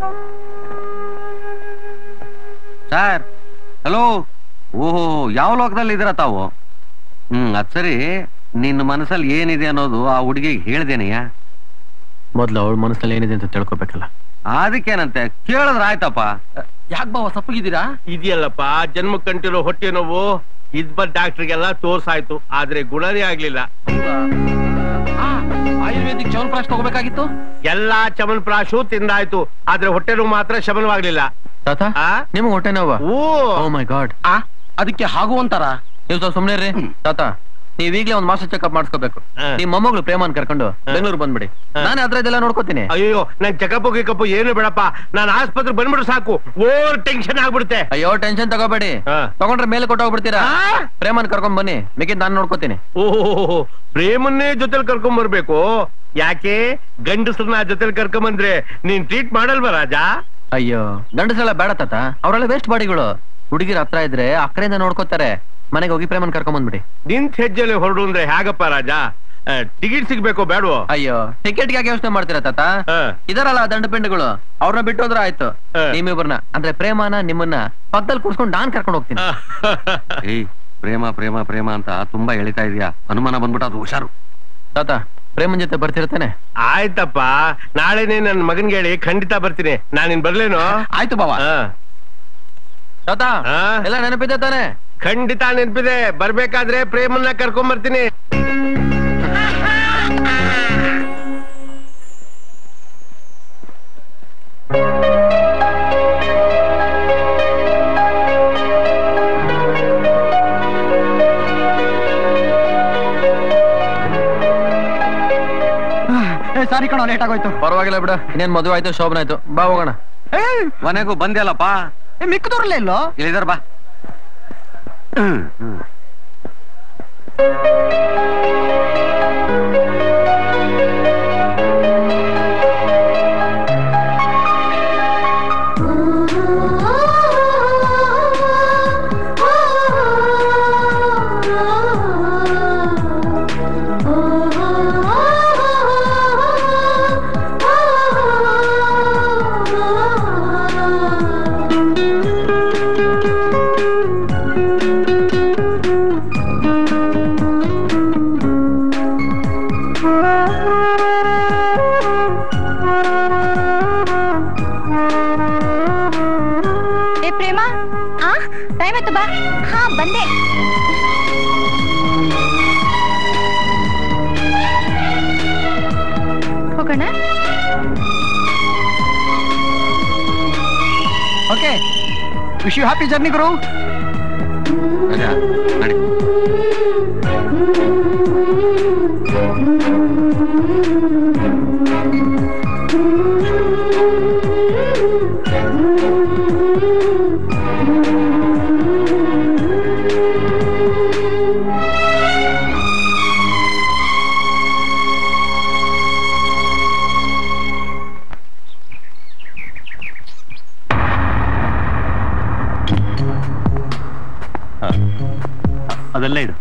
ಸರ್ ಹಲೋ ಓಹೋ ಯಾವ ಲೋಕದಲ್ಲಿ ಇದೀರ ತಾವು ಹ್ಮ್ ಅದ್ ಸರಿ ನಿನ್ನ ಮನಸ್ಸಲ್ಲಿ ಏನಿದೆ ಅನ್ನೋದು ಆ ಹುಡುಗಿಗೆ ಹೇಳ್ದೇನೆಯ ಮೊದ್ಲು ಅವಳ ಮನಸ್ಸಲ್ಲಿ ಏನಿದೆ ಅಂತ ತಿಳ್ಕೊಬೇಕಲ್ಲ ಅದಕ್ಕೇನಂತೆ ಕೇಳಿದ್ರ ಆಯ್ತಪ್ಪ ಯಾಕೆ ಬಾವ ಸಪ್ಪಗಿದ್ದೀರಾ ಇದೆಯಲ್ಲಪ್ಪ ಜನ್ಮ ಕಂಟಿರೋ ಹೊಟ್ಟೆ ನೋವು ಇದ್ ಬಂದ್ ಡಾಕ್ಟರ್ಗೆಲ್ಲ ತೋರ್ಸಾಯ್ತು ಆದ್ರೆ ಗುಣನೇ ಆಗ್ಲಿಲ್ಲ ಆಯುರ್ವೇದಿಕ್ ಚವನ್ಪ್ರಾಶ್ ತಗೋಬೇಕಾಗಿತ್ತು ಎಲ್ಲಾ ಚಮನ್ಪ್ರಾಶು ತಿಂದಾಯ್ತು ಆದ್ರೆ ಹೊಟ್ಟೆ ನೋವು ಮಾತ್ರ ಶಮನವಾಗ್ಲಿಲ್ಲ ತಾತ ಆ? ನಿಮ್ಗೆ ಹೊಟ್ಟೆ ನೋವ ಓ ಓ ಮೈ ಗಾಡ್ ಅದಕ್ಕೆ ಹಾಗೂ ಅಂತಾರ ನೀವು ಸ್ವಲ್ಪ ಸುಮ್ನೆ ರೀ ತಾತ ನೀವ್ ಈಗ್ಲೇ ಒಂದ್ ಮಾಸ್ಟರ್ ಚೆಕ್ಅಪ್ ಮಾಡಿಸ್ಕೋಬೇಕು ಹಾ. ನಿಮ್ ಮೊಮ್ಮಗಳು ಪ್ರೇಮನ್ ಕರ್ಕೊಂಡು ಬೆಂಗಳೂರು ಬಂದ್ಬಿಡಿ ಹಾ. ನಾನೇ ಅದ್ರದ್ದೆಲ್ಲ ನೋಡ್ಕೋತೀನಿ ಅಯ್ಯೋ ನನ್ ಚೆಕಪ್ ಗಿಕಪ್ ಏನು ಬೇಡಪ್ಪ ನಾನು ಆಸ್ಪತ್ರೆ ಬಂದ್ಬಿಡು ಸಾಕು ಓವರ್ ಟೆನ್ಷನ್ ಆಗ್ಬಿಡುತ್ತೆ ಅಯ್ಯೋ ಟೆನ್ಷನ್ ತಗೋಬೇಡಿ ಹಾ. ತಗೊಂಡ್ರೆ ಮೇಲೆ ಕೊಟ್ಟೋಗ್ಬಿಡ್ತೀರಾ ಆ? ಪ್ರೇಮನ್ ಕರ್ಕೊಂಡ್ ಬನ್ನಿ ಮಿಕ್ಕಿದ್ ನಾನು ನೋಡ್ಕೋತೀನಿ ಓಹೋ ಪ್ರೇಮನ್ನೇ ಜೊತೆಲಿ ಕರ್ಕೊಂಡ್ ಬರ್ಬೇಕು ಯಾಕೆ ಗಂಡಸ್ರನ್ನ ಜೊತೆಲಿ ಕರ್ಕೊಂಡ್ ಬಂದ್ರೆ ನೀನ್ ಟ್ರೀಟ್ ಮಾಡಲ್ವಾ ರಾಜ ಅಯ್ಯೋ ಗಂಡಸರೆಲ್ಲ ಬೇಡ ತಾತ ಅವರೆಲ್ಲ ವೇಸ್ಟ್ ಬಾಡಿಗಳು ಹುಡುಗಿರ ಹತ್ರ ಇದ್ರೆ ಅಕ್ಕರೆಯಿಂದ ನೋಡ್ಕೋತಾರೆ ಮನೆಗೆ ಹೋಗಿ ಪ್ರೇಮನ್ ಕರ್ಕೊಂಡ್ ಬಂದ್ಬಿಡಿ ನಿಂತ್ ಹೆಜ್ಜೆಲೆ ಹೊರಡು ಅಂದ್ರೆ ಹೇಗಪ್ಪ ರಾಜ ಟಿಕೆಟ್ ಸಿಗ್ಬೇಕೋ ಬೇಡವೋ ಅಯ್ಯೋ ಟಿಕೆಟ್ ಯಾಕೆ ಯೋಚನೆ ಮಾಡ್ತೀರಾ ತಾತ ಹಾ. ಇದರಲ್ಲ ದಂಡ ಪಿಂಡಗಳು ಅವ್ರನ್ನ ಬಿಟ್ಟು ಹೋದ್ರೆ ಆಯ್ತು ಹಾ. ನಿಮ್ಮಿಬ್ಬರನ್ನ ಅಂದ್ರೆ ಪ್ರೇಮನ ನಿಮ್ಮನ್ನ ಪಕ್ಕದಲ್ಲಿ ಕೂರ್ಸ್ಕೊಂಡು ನಾನ್ ಕರ್ಕೊಂಡು ಹೋಗ್ತೀನಿ ಏಯ್ ಪ್ರೇಮ ಪ್ರೇಮ ಪ್ರೇಮ ಅಂತ ತುಂಬಾ ಎಳಿತಾ ಇದೀಯಾ ಅನುಮಾನ ಬಂದ್ಬಿಟ್ಟು ಅದು ಹುಷಾರು ತಾತ ಪ್ರೇಮನ್ ಜೊತೆ ಬರ್ತಿರ್ತಾನೆ ಆಯ್ತಪ್ಪ ನಾಳೆನೆ ನನ್ ಮಗನ್ಗೆ ಹೇಳಿ ಖಂಡಿತ ಬರ್ತೀನಿ ನಾನಿನ್ ಬರ್ಲೇನು ಆಯ್ತು ಬಾವ ಹಾ. ತಾತ ಹಾ? ಎಲ್ಲ ನೆನಪಿದೆ ತಾನೆ ಖಂಡಿತ ನೆನ್ಪಿದೆ ಬರ್ಬೇಕಾದ್ರೆ ಪ್ರೇಮನ್ನ ಕರ್ಕೊಂಡ್ ಬರ್ತೀನಿ ಏ ಸಾರಿ ಕಣೋ ಲೇಟ್ ಆಗೋಯ್ತು ಪರವಾಗಿಲ್ಲ ಬಿಡ ಇನ್ನೇನ್ ಮದುವೆ ಆಯ್ತು ಶೋಭನ ಆಯ್ತು ಬಾ ಹೋಗೋಣ ಏ ಮನೆಗೂ ಬಂದ್ಯಲ್ಲಪ್ಪ ಏ, ಮಿಕ್ಕದವ್ರಲ್ಲೇ ಇಲ್ಲೋ ಇಲ್ಲಿದಾರ ಬಾ ಹ್ಮ್, ಹ್ಮ್. ಏ ಪ್ರೇಮ ಆ ಟೈಮ್ ಆಯ್ತು ಬಾ ಹಾ ಬಂದೆ ಹೋಗೋಣ okay wish you happy journey ಗುರು ರಾಜ, ನಡಿ ಅದೆಲ್ಲ ಇದು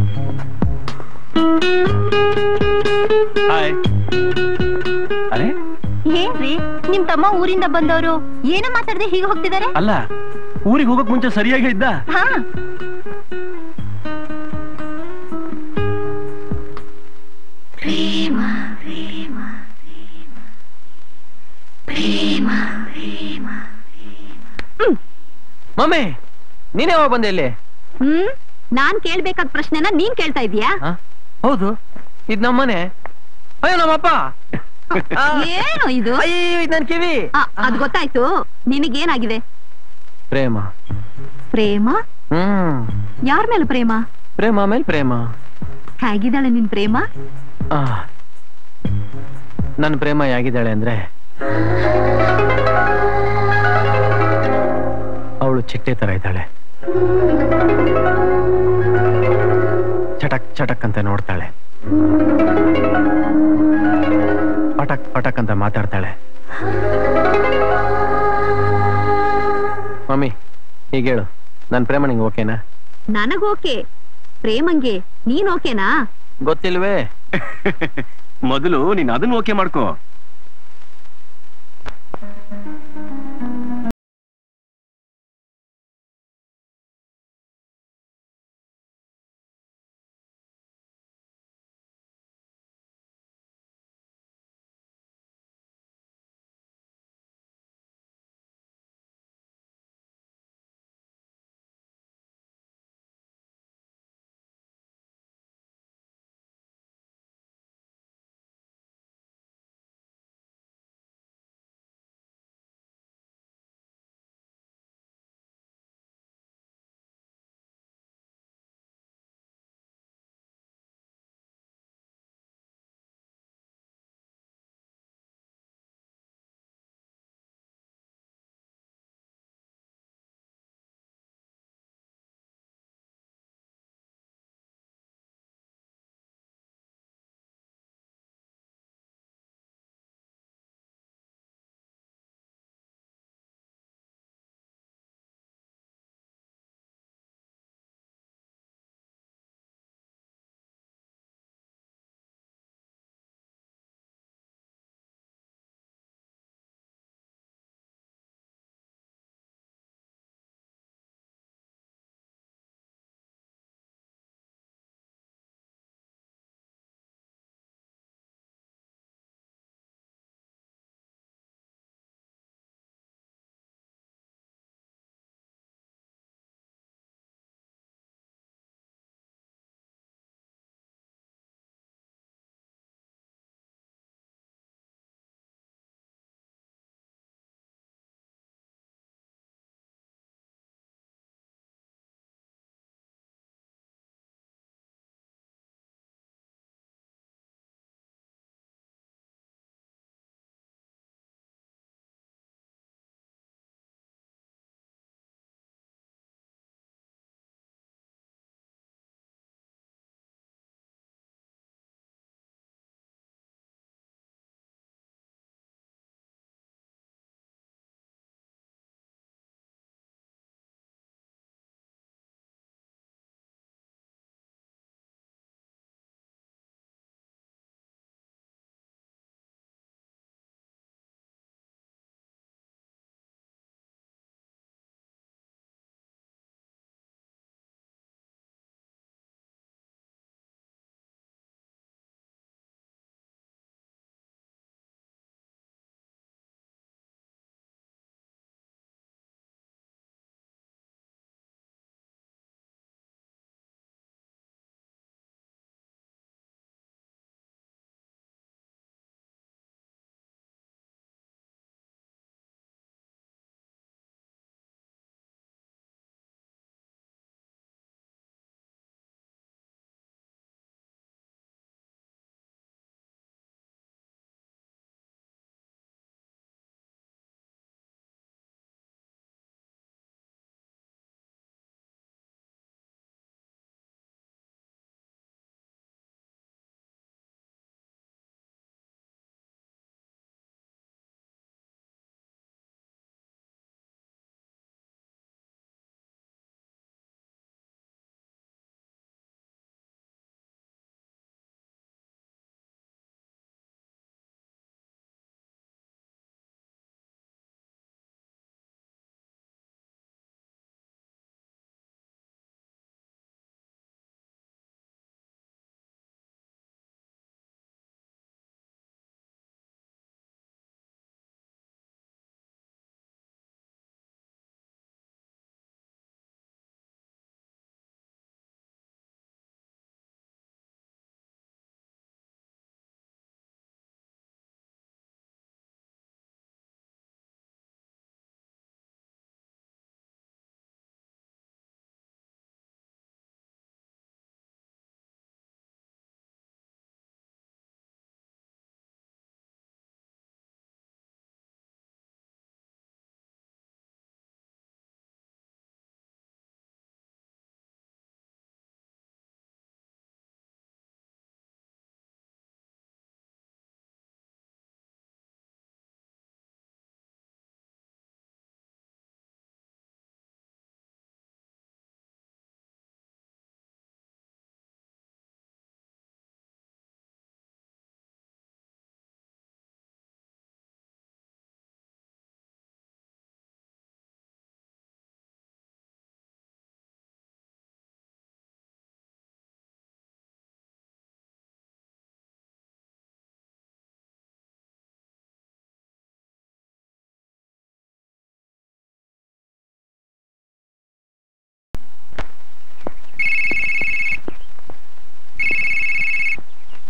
ಹಾಯ್ ಅರೆ ಏನ್ರಿ ನಿಮ್ ತಮ್ಮ ಊರಿಂದ ಬಂದವರು ಏನೋ ಮಾತಾಡದೆ ಹೀಗೆ ಹೋಗ್ತಿದ್ದಾರೆ ಅಲ್ಲ ಊರಿಗೆ ಹೋಗಕ್ ಮುಂಚೆ ಸರಿಯಾಗಿ ಇದ್ದ ಹಾ ಮಮ್ಮಿ ನೀನೇ ಯಾವಾಗ ಬಂದೆ ಇಲ್ಲಿ ಹ್ಮ್ ನಾನ್ ಕೇಳ್ಬೇಕಾದ ಪ್ರಶ್ನೆನ ನೀನ್ ಕೇಳ್ತಾ ಇದೀಯಾ ಹ? ಹೌದು ಇದ್ ನಮ್ಮನೆ ಅಯ್ಯೋ ನಮ್ಮಪ್ಪ ಆ, ಏನು ಇದು ಅಯ್ಯೋ ಇದ್ ನನ್ ಕಿವಿ ಆ, ಅದ್ ಗೊತ್ತಾಯ್ತು ನಿನಗೇನಾಗಿದೆ ಪ್ರೇಮ ಪ್ರೇಮ ಹ್ಮ್ ಯಾರ ಮೇಲೆ ಪ್ರೇಮ ಪ್ರೇಮ ಮೇಲೆ ಪ್ರೇಮ ಹೇಗಿದ್ದಾಳೆ ನಿನ್ ಪ್ರೇಮ ಆ, ನನ್ನ ಪ್ರೇಮ ಹೇಗಿದ್ದಾಳೆ ಅಂದ್ರೆ ಅವಳು ಚಿಟ್ಟೆ ತರ ಇದ್ದಾಳೆ ಚಟಕ್ ಚಟಕ್ ಅಂತ ನೋಡ್ತಾಳೆ ಪಟಕ್ ಪಟಕ್ ಅಂತ ಮಾತಾಡ್ತಾಳೆ ಮಮ್ಮಿ ಹೀಗೆ ಹೇಳು ನನ್ನ ಪ್ರೇಮ ನಿಂಗೆ ಓಕೆನಾ ನನಗೋಕೆ ಪ್ರೇಮಂಗೆ ನೀನ್ ಓಕೆನಾ ಗೊತ್ತಿಲ್ವೇ ಮೊದಲು ನೀನ್ ಅದನ್ನ ಓಕೆ ಮಾಡ್ಕೋ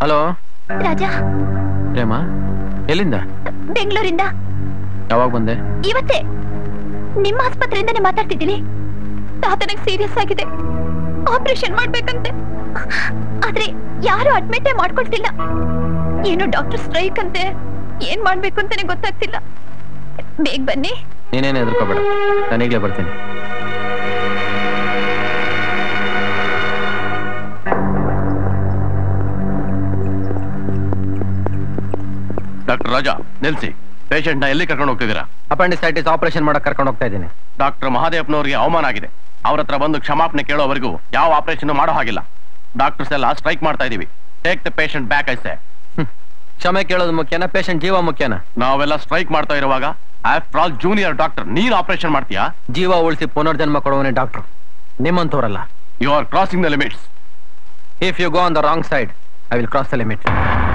ಹಲೋ ರಾಜಾ ಪ್ರೇಮ ಎಲ್ಲಿಂದ ಬೆಂಗಳೂರಿಂದ ಯಾವಾಗ ಬಂದೆ ಇವತ್ತೇ ನಿಮ್ಮ ಆಸ್ಪತ್ರೆಯಿಂದನೇ ಮಾತಾಡ್ತಿದ್ದೀನಿ ತಾತನಿಗೆ ಸೀರಿಯಸ್ ಆಗಿದೆ ಆಪರೇಷನ್ ಮಾಡ್ಬೇಕಂತೆ ಆದ್ರೆ ಯಾರು ಅಡ್ಮಿಟೇ ಮಾಡ್ಕೊಳ್ತಿಲ್ಲ ಏನು ಡಾಕ್ಟರ್ ಸ್ಟ್ರೈಕ್ ಅಂತೆ ಏನ್ ಮಾಡ್ಬೇಕು ಅಂತಾನೆ ಗೊತ್ತಾಗ್ತಿಲ್ಲ ಬೇಗ ಬನ್ನಿ ನೀನೇನು ಹೆದರ್ಕೋಬೇಡ ನಾನೀಗಲೇ ಬರ್ತೀನಿ ಡಾಕ್ಟರ್ ರಾಜಾ ನಿಲ್ಸಿ ಪೇಷಂಟ್ ನ ಎಲ್ಲಿ ಕರ್ಕೊಂಡು ಹೋಗ್ತಿದ್ದೀರಾ ಅಪೆಂಡಿಸೈಟಿಸ್ ಆಪರೇಷನ್ ಮಾಡಕ್ ಕರ್ಕೊಂಡು ಹೋಗ್ತಾ ಇದ್ದೀನಿ ಡಾಕ್ಟರ್ ಮಹಾದೇವನವರಿಗೆ ಅವಮಾನ ಆಗಿದೆ ಅವ್ರ ಹತ್ರ ಬಂದು ಕ್ಷಮಾಪಣೆ ಕೇಳೋವರೆಗೂ ಯಾವ ಆಪರೇಷನ್ ಮಾಡೋ ಹಾಗಿಲ್ಲ ಡಾಕ್ಟರ್ಸ್ ಎಲ್ಲ ಸ್ಟ್ರೈಕ್ ಮಾಡ್ತಾ ಇದೀವಿ ಟೇಕ್ ದ ಪೇಷಂಟ್ ಬ್ಯಾಕ್ ಐಸೆ ಕ್ಷಮೆ ಕೇಳೋದು ಮುಖ್ಯನಾ ಪೇಷಂಟ್ ಜೀವ ಮುಖ್ಯನಾ ನಾವೆಲ್ಲ ಸ್ಟ್ರೈಕ್ ಮಾಡ್ತಾ ಇರುವಾಗ ಆಫ್ಟರ್ ಆಲ್ ಜೂನಿಯರ್ ಡಾಕ್ಟರ್ ನೀನ್ ಆಪರೇಷನ್ ಮಾಡ್ತೀಯಾ ಜೀವ ಉಳಿಸಿ ಪುನರ್ಜನ್ಮ ಕೊಡುವನೇ ಡಾಕ್ಟ್ರು ನಿಮ್ಮಂತವ್ರಲ್ಲ you are crossing the limits if you go on the wrong side I will cross the limit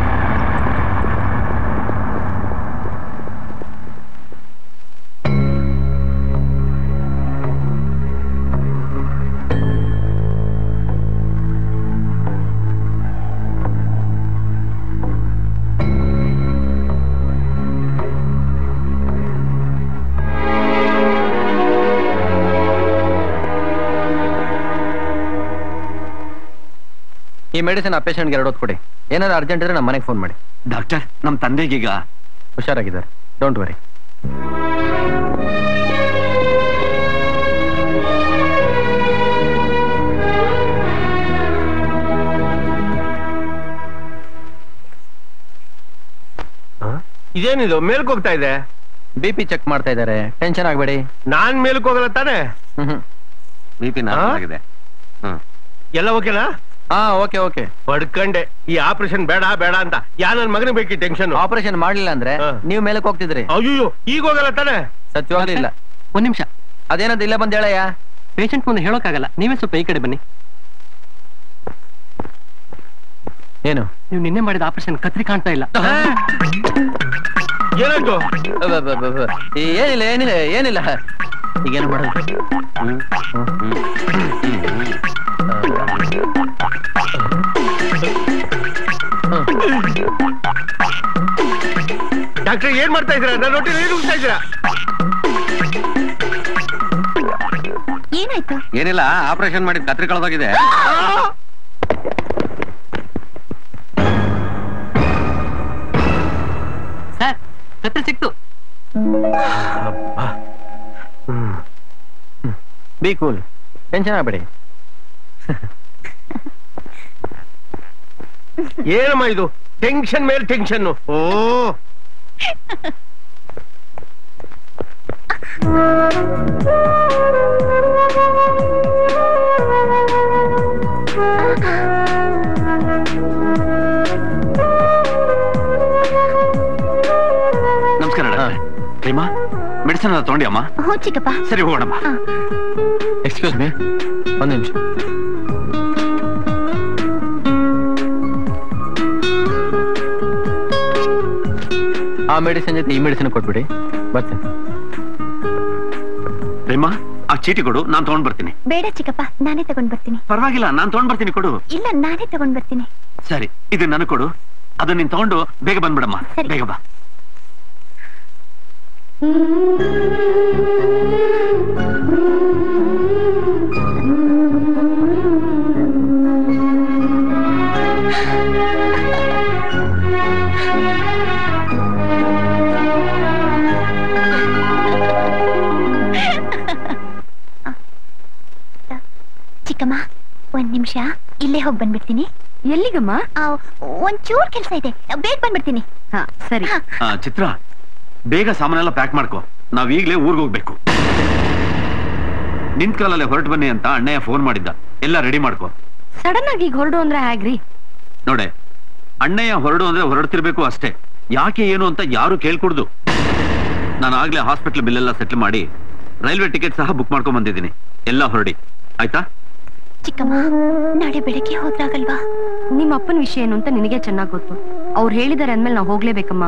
ಈ ಮೆಡಿಸಿನ್ ಆ ಪೇಷಂಟ್ಗೆ ಎರಡು ಹೊತ್ತು ಕೊಡಿ ಏನಾದ್ರು ಅರ್ಜೆಂಟ್ ಇದ್ರೆ ನಮ್ಮ ಮನೆಗೆ ಫೋನ್ ಮಾಡಿ ಡಾಕ್ಟರ್ ನಮ್ ತಂದೆಗೀಗ ಹುಷಾರಾಗಿದ್ದಾರೆ ಡೋಂಟ್ ವರಿ ಇದೇನಿದು ಮೇಲ್ಕ್ ಹೋಗ್ತಾ ಇದೆ ಬಿ ಪಿ ಚೆಕ್ ಮಾಡ್ತಾ ಇದ್ದಾರೆ ಟೆನ್ಷನ್ ಆಗಬೇಡಿ ನಾನ್ ಮೇಲ್ಕ್ ಹೋಗಲ್ಲ ತಾನೆ ಹ್ಮ್ ಬಿ ಪಿ ನಾರ್ಮಲ್ ಆಗಿದೆ ಹ್ಮ್ ಎಲ್ಲ ಓಕೆನಾ ಹಾ ಓಕೆ ಓಕೆ ಪಡ್ಕಂಡೆ ಈ ಆಪರೇಷನ್ ಬೇಡ ಬೇಡ ಅಂತ ಯಾ ನನ್ ಮಗನ ಬೇಕಿ ಟೆನ್ಷನ್ ಆಪರೇಷನ್ ಮಾಡ್ಲಿಲ್ಲ ಅಂದ್ರೆ ಹಾ. ನೀವು ಮೇಲಕ್ಕೆ ಹೋಗ್ತಿದ್ರಿ ಅಯ್ಯೋ ಈಗ ಹೋಗಲ್ಲ ತಾನೆ ಸತ್ಯವಾಗ್ಲೂ ಇಲ್ಲ ಒಂದ್ ನಿಮಿಷ ಅದೇನದು ಇಲ್ಲೇ ಬಂದ್ ಹೇಳಯ್ಯ ಪೇಷಂಟ್ ಮುಂದೆ ಹೇಳೋಕ್ಕಾಗಲ್ಲ ನೀವೇ ಸ್ವಲ್ಪ ಈ ಕಡೆ ಬನ್ನಿ ಏನು ನೀವು ನಿನ್ನೆ ಮಾಡಿದ ಆಪರೇಷನ್ ಕತ್ರಿ ಕಾಣ್ತಾ ಇಲ್ಲ ಏನಾಯ್ತು ಅಬ್ಬ, ಅಬ್ಬ, ಅಬ್ಬ, ಅಬ್ಬ. ಏನಿಲ್ಲ ಏನಿಲ್ಲ ಏನಿಲ್ಲ ಈಗೇನು ಮಾಡೋದು ಡಾಕ್ಟರ್ ಏನ್ ಮಾಡ್ತಾ ಇದ್ದೀರಾ ನನ್ನ ಹೊಟ್ಟೆ ಏನ್ ಉಗ್ತಾ ಇದ್ದೀರಾ ಏನಾಯ್ತು ಏನಿಲ್ಲ ಆಪರೇಷನ್ ಮಾಡಿದ ಕತ್ರಿ ಕಳೆದೋಗಿದೆ ಸರ್ ಕತ್ರಿ ಸಿಕ್ತು ಬಿ ಕೂಲ್ ಟೆನ್ಷನ್ ಆಗಬೇಡಿ ಏನಮ್ಮ ಇದು ಟೆನ್ಷನ್ ಮೇಲೆ ಟೆನ್ಷನ್ ಓ ನಮಸ್ಕಾರ ಡಾಕ್ಟರ್ ಪ್ರೇಮ ಮೆಡಿಸಿನ್ ಎಲ್ಲ ತಗೊಂಡಿಯಮ್ಮ ಹ್ಞೂ ಚಿಕ್ಕಪ್ಪ ಸರಿ ಹೋಗೋಣಮ್ಮ ಎಕ್ಸ್ಕ್ಯೂಸ್ ಮೀ ಒಂದು ನಿಮಿಷ ಆ ಮೆಡಿಸಿನ್ ಜೊತೆ ಈ ಮೆಡಿಸಿನ್ ಕೊಟ್ಬಿಡಿ ಬರ್ತೀನಿ ಪ್ರೇಮ ಆ ಚೀಟಿ ಕೊಡು ನಾನ್ ತಗೊಂಡ್ ಬರ್ತೀನಿ ಬೇಡ ಚಿಕ್ಕಪ್ಪ ನಾನೇ ತಗೊಂಡ್ ಬರ್ತೀನಿ ಪರವಾಗಿಲ್ಲ ನಾನ್ ತಗೊಂಡ್ ಬರ್ತೀನಿ ಕೊಡು ಇಲ್ಲ ನಾನೇ ತಗೊಂಡ್ ಬರ್ತೀನಿ ಸರಿ ಇದು ನನಗೆ ಕೊಡು ಅದನ್ನ ನೀನ್ ತಗೊಂಡು ಬೇಗ ಬಂದ್ಬಿಡಮ್ಮ ಸರಿ. ಬೇಗ ಬಾ ಚಿಕ್ಕಮ್ಮ ಒಂದ್ ನಿಮಿಷ ಇಲ್ಲೇ ಹೋಗಿ ಬಂದ್ಬಿಡ್ತೀನಿ ಎಲ್ಲಿಗಮ್ಮ ಒಂದ್ ಚೂರ್ ಕೆಲ್ಸ ಇದೆ ಬೇಗ ಬಂದ್ಬಿಡ್ತೀನಿ ಹಾ ಸರಿ ಆ, ಚಿತ್ರ ಬೇಗ ಸಾಮಾನೆಲ್ಲ ಪ್ಯಾಕ್ ಮಾಡ್ಕೋ ನಾವ್ ಈಗ್ಲೇ ಊರ್ಗ್ ಹೋಗ್ಬೇಕು ನಿಂತ್ ಕಾಲಲ್ಲೇ ಹೊರಟು ಬನ್ನಿ ಅಂತ ಅಣ್ಣಯ್ಯ ಫೋನ್ ಮಾಡಿದ್ದ ಎಲ್ಲ ರೆಡಿ ಮಾಡ್ಕೋ ಸಡನ್ ಆಗಿ ಹೊರಡು ಅಂದ್ರೆ ಹೇಗ್ರಿ ನೋಡೆ ಅಣ್ಣಯ್ಯ ಹೊರಡು ಅಂದ್ರೆ ಹೊರಡ್ತಿರ್ಬೇಕು ಅಷ್ಟೇ ಯಾಕೆ ಏನು ಅಂತ ಯಾರು ಕೇಳ್ಕೊಡ್ದು ನಾನು ಆಗ್ಲೇ ಹಾಸ್ಪಿಟಲ್ ಬಿಲ್ ಎಲ್ಲ ಸೆಟ್ಲ್ ಮಾಡಿ ರೈಲ್ವೆ ಟಿಕೆಟ್ ಸಹ ಬುಕ್ ಮಾಡ್ಕೊಂಡ್ ಬಂದಿದ್ದೀನಿ ಎಲ್ಲ ಹೊರಡಿ ಆಯ್ತಾ ಚಿಕ್ಕಮ್ಮ ನಾಳೆ ಬೆಳಗ್ಗೆ ಹೋದ್ರಾಗಲ್ವಾ ನಿಮ್ಮ ಅಪ್ಪನ ವಿಷಯ ಏನು ಅಂತ ನಿನಗೆ ಚೆನ್ನಾಗ್ ಗೊತ್ತು ಅವ್ರು ಹೇಳಿದಾರೆ ಅಂದ್ಮೇಲೆ ನಾವು ಹೋಗ್ಲೇಬೇಕಮ್ಮ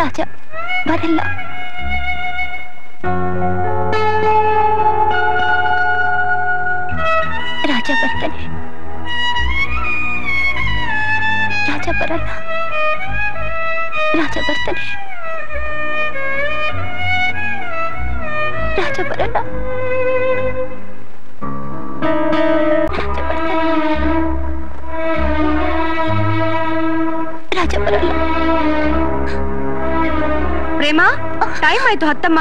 ರಾಜ ಬರಲ್ಲ ರಾಜ ಬರ್ತಾನೆ ರಾಜ ಬರಲ್ಲ ರಾಜ ಬರ್ತಾನೆ ರಾಜ ಬರಲ್ಲ ರಾಜ ಬರ್ತಾನೆ ರಾಜ ಬರಲ್ಲ ಪ್ರೇಮ ಟೈಮ್ ಆಯ್ತು ಹತ್ತಮ್ಮ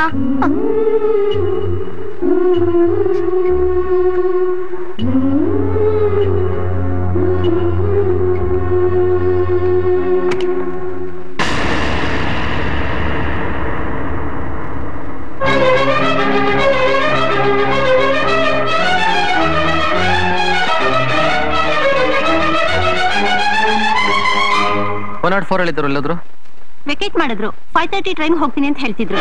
ಒನ್ ನಾಟ್ ಫೋರ್ ಹೇಳಿದ್ರು ಎಲ್ಲಾದ್ರು ವೆಕೇಟ್ ಮಾಡಿದ್ರು ಫೈವ್ ತರ್ಟಿ ಟ್ರೈನ್ ಹೋಗ್ತೀನಿ ಅಂತ ಹೇಳ್ತಿದ್ರು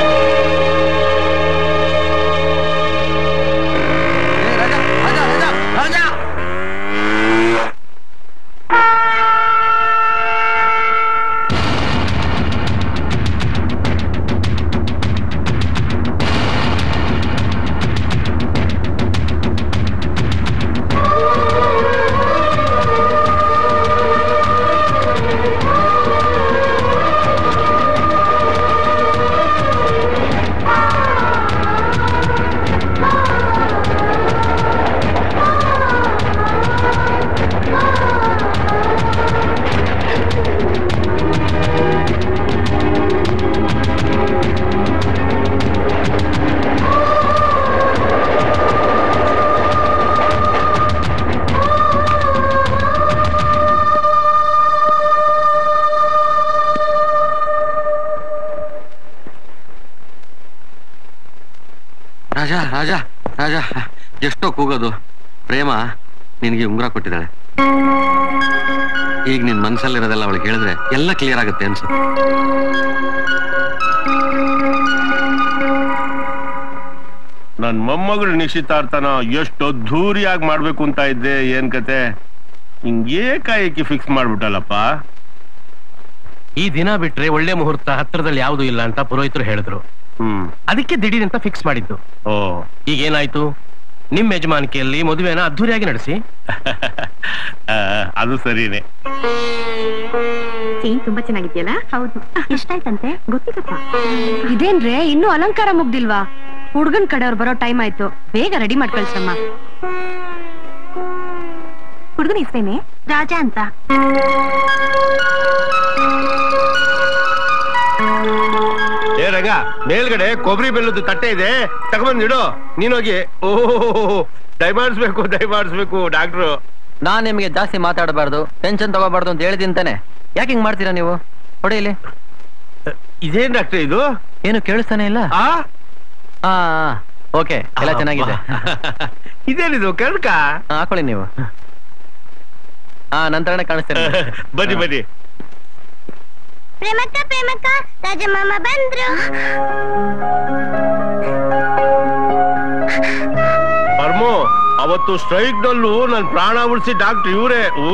ರಾಜ ರಾಜ ರಾಜ ಎಷ್ಟೋ ಕೂಗೋದು ಪ್ರೇಮ ನಿನಗೆ ಉಂಗುರ ಕೊಟ್ಟಿದ್ದಾಳೆ ಈಗ ನಿನ್ ಮನ್ಸಲ್ಲಿರೋದೆಲ್ಲ ಅವಳಿಗೆ ಹೇಳಿದ್ರೆ ಎಲ್ಲ ಕ್ಲಿಯರ್ ಆಗುತ್ತೆ ಅನ್ಸು ನನ್ ಮೊಮ್ಮಗಳ ನಿಶ್ಚಿತಾರ್ಥನ ಎಷ್ಟು ಅದ್ಧೂರಿಯಾಗಿ ಮಾಡ್ಬೇಕು ಅಂತ ಇದ್ದೆ ಏನ್ ಕತೆ ಹಿಂಗ್ ಏಕಾಏಕಿ ಫಿಕ್ಸ್ ಮಾಡ್ಬಿಟ್ಟಲ್ಲಪ್ಪ ಈ ದಿನ ಬಿಟ್ರೆ ಒಳ್ಳೆ ಮುಹೂರ್ತ ಹತ್ರದಲ್ಲಿ ಯಾವುದು ಇಲ್ಲ ಅಂತ ಪುರೋಹಿತರು ಹೇಳಿದ್ರು ಹ್ಮ್ ಅದಕ್ಕೆ ದಿಢೀರ್ ಅಂತ ಫಿಕ್ಸ್ ಮಾಡಿದ್ದು ಓ ಈಗ ಏನಾಯ್ತು ನಿಮ್ ಯಜಮಾನಿಕೆಯಲ್ಲಿ ಮದುವೆನ ಅದ್ದೂರಿಯಾಗಿ ನಡೆಸಿ ಆ, ಅದು ಸರಿನೇ ಸೀನ್ ತುಂಬಾ ಚೆನ್ನಾಗಿದ್ಯಲ್ಲ ಹೌದು ಎಷ್ಟಾಯ್ತಂತೆ ಗೊತ್ತಿಲ್ಲಪ್ಪ ಇದೇನ್ರೆ ಇನ್ನೂ ಅಲಂಕಾರ ಮುಗ್ದಿಲ್ವಾ ಹುಡ್ಗನ್ ಕಡೆಯವ್ರು ಬರೋ ಟೈಮ್ ಆಯ್ತು ಬೇಗ ರೆಡಿ ಮಾಡ್ಕೊಳ್ಸಮ್ಮ ಹುಡುಗನ ಹೆಸರೇನೆ ರಾಜ ಅಂತ ಏ ರಗ ಮೇಲ್ಗಡೆ ಕೊಬ್ಬರಿ ಬೆಲ್ಲದ ತಟ್ಟೆ ಇದೆ ತಗೊಂಬಂದಿಡು ನೀನೋಗಿ ಓಹೋ ದಯಮಾಡಿಸ್ಬೇಕು ದಯಮಾಡಿಸ್ಬೇಕು ಡಾಕ್ಟ್ರು ನಾನ್ ನಿಮಗೆ ಜಾಸ್ತಿ ಮಾತಾಡಬಾರ್ದು ಟೆನ್ಷನ್ ತಗೋಬಾರ್ದು ಅಂತ ಹೇಳಿದೀನಿ ತಾನೆ ಯಾಕೆ ಹಿಂಗ್ ಮಾಡ್ತೀರಾ ನೀವು ಹೊಡೆಯಲಿ ಇದೇನ್ ಡಾಕ್ಟ್ರ್ ಇದು ಏನು ಕೇಳಿಸ್ತಾನೆ ಇಲ್ಲ ಆ ಹಾ ಓಕೆ ಎಲ್ಲ ಚೆನ್ನಾಗಿದೆ ಇದೇನಿದು ಕರ್ಕ ಹಾ, ಹಾಕೊಳ್ಳಿ ನೀವು ಹಾ ನಂತರನೇ ಕಾಣಿಸ್ತೀರ ಬನ್ನಿ ಬನ್ನಿ ಪ್ರೇಮಕ್ಕ ಪ್ರೇಮಕ್ಕ ರಾಜಮಾಮ ಬಂದ್ರು ಪರ್ಮು ಅವತ್ತು ಸ್ಟ್ರೈಕ್ ನಲ್ಲೂ ನನ್ ಪ್ರಾಣ ಉಳಿಸಿ ಡಾಕ್ಟರ್ ಇವರೇ ಓ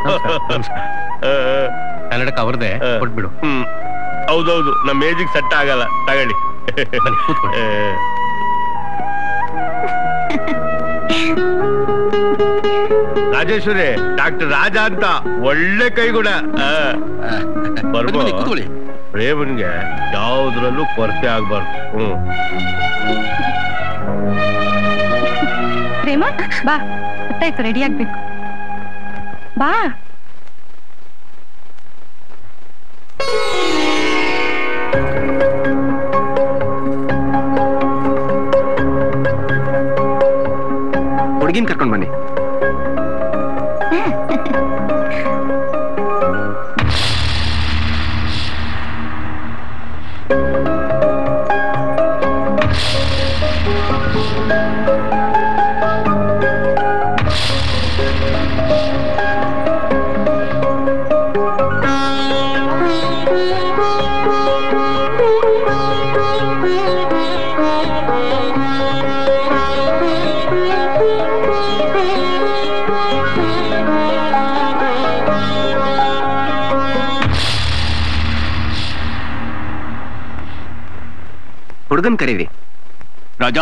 ಕನ್ನಡಕ್ಕೆ ಅವ್ರದೇ ಕೊಟ್ಬಿಡು ಹ್ಮ್ ಹೌದೌದು ನಮ್ಮ ಏಜಿಗೆ ಸೆಟ್ ಆಗಲ್ಲ ತಗೊಳ್ಳಿ ಬನ್ನಿ ಕೂತ್ಕೊಳ್ಳಿ ಏ, ರಾಜೇಶ್ವರಿ ಡಾಕ್ಟರ್ ರಾಜ ಅಂತ ಒಳ್ಳೆ ಕೈಗುಣ ಆ. ಬರ್ಬೋ. ಕೂತ್ಕೊಳ್ಳಿ, ಕೂತ್ಕೊಳ್ಳಿ. ಪ್ರೇಮನ್ಗೆ ಯಾವ್ದ್ರಲ್ಲೂ ಕೊರತೆ ಆಗ್ಬಾರ್ದು ಹ್ಮ್ ಪ್ರೇಮ ಬಾ ಗೊತ್ತಾಯ್ತು ರೆಡಿ ಆಗ್ಬೇಕು ಬಾ ಹುಡುಗಿನ ಕರ್ಕೊಂಡ್ ಬನ್ನಿ Thank you. ಹುಡುಗನ್ ಕರೀರಿ ರಾಜಾ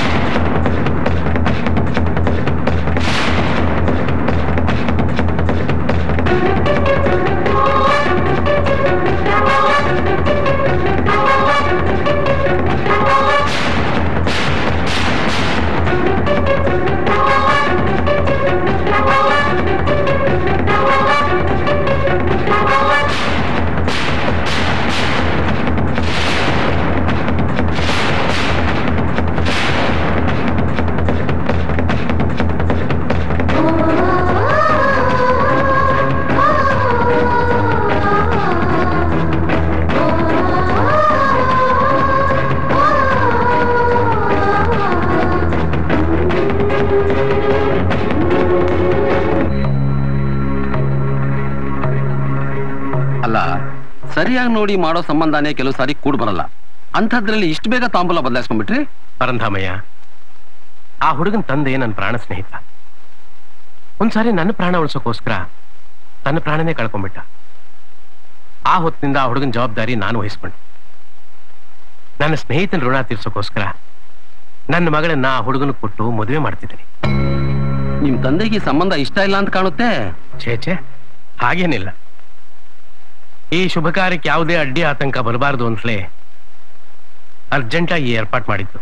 ಅಲ್ಲ ಸರಿಯಾಗಿ ನೋಡಿ ಮಾಡೋ ಸಂಬಂಧನೇ ಕೆಲವು ಸಾರಿ ಕೂಡ್ ಬರಲ್ಲ ಅಂಥದ್ರಲ್ಲಿ ಇಷ್ಟು ಬೇಗ ತಾಂಬೂಲ ಬದಲಾಯಿಸ್ಕೊಂಡ್ಬಿಟ್ರಿ ಪರಂಧಾಮಯ್ಯ ಆ ಹುಡುಗನ ತಂದೆ ನನ್ನ ಪ್ರಾಣ ಸ್ನೇಹಿತ ಒಂದ್ಸಾರಿ ನನ್ನ ಪ್ರಾಣ ಉಳಿಸೋಕೋಸ್ಕರ ತನ್ನ ಪ್ರಾಣನೇ ಕಳ್ಕೊಂಡ್ಬಿಟ್ಟ ಆ ಹೊತ್ತಿನಿಂದ ಆ ಹುಡುಗನ ಜವಾಬ್ದಾರಿ ನಾನು ವಹಿಸ್ಕೊಂಡೆ ನನ್ನ ಸ್ನೇಹಿತನ ಋಣ ತೀರ್ಸೋಕೋಸ್ಕರ ನನ್ನ ಮಗಳನ್ನ ಆ ಹುಡುಗನ ಕೊಟ್ಟು ಮದುವೆ ಮಾಡ್ತಿದ್ದೀನಿ ನಿಮ್ ತಂದೆಗೆ ಈ ಸಂಬಂಧ ಇಷ್ಟ ಇಲ್ಲ ಅಂತ ಕಾಣುತ್ತೆ ಛೇ ಛೇ ಹಾಗೇನಿಲ್ಲ ಈ ಶುಭ ಕಾರ್ಯಕ್ಕೆ ಯಾವುದೇ ಅಡ್ಡಿ ಆತಂಕ ಬರಬಾರದು ಅಂತಲೇ ಅರ್ಜೆಂಟಾಗಿ ಏರ್ಪಾಟ್ ಮಾಡಿದ್ದು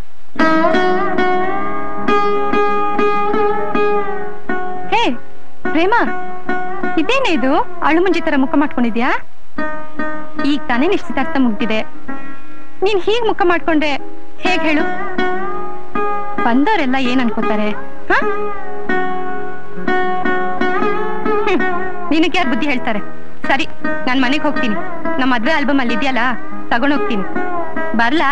ಹೇ ಪ್ರೇಮ ಇದೇನೇ ಇದು ಅಳು ಮುಂಜಿ ತರ ಮುಖ ಮಾಡ್ಕೊಂಡಿದ್ಯಾ ಈಗ ತಾನೇ ನಿಶ್ಚಿತಾರ್ಥ ಮುಗ್ದಿದೆ ನೀನ್ ಹೀಗ್ ಮುಖ ಮಾಡ್ಕೊಂಡ್ರೆ ಹೇಗ್ ಹೇಳು ಬಂದವರೆಲ್ಲ ಏನ್ ಅನ್ಕೋತಾರೆ ಹ? ಹ್ಮ್. ನಿನಗೆ ಯಾರು ಬುದ್ಧಿ ಹೇಳ್ತಾರೆ ಸರಿ ನಾನ್ ಮನೆಗ್ ಹೋಗ್ತೀನಿ ನಮ್ಮ ಮದ್ವೆ ಆಲ್ಬಮ್ ಅಲ್ಲಿ ಇದೆಯಲ್ಲ ತಗೊಂಡ್ ಹೋಗ್ತೀನಿ ಬರ್ಲಾ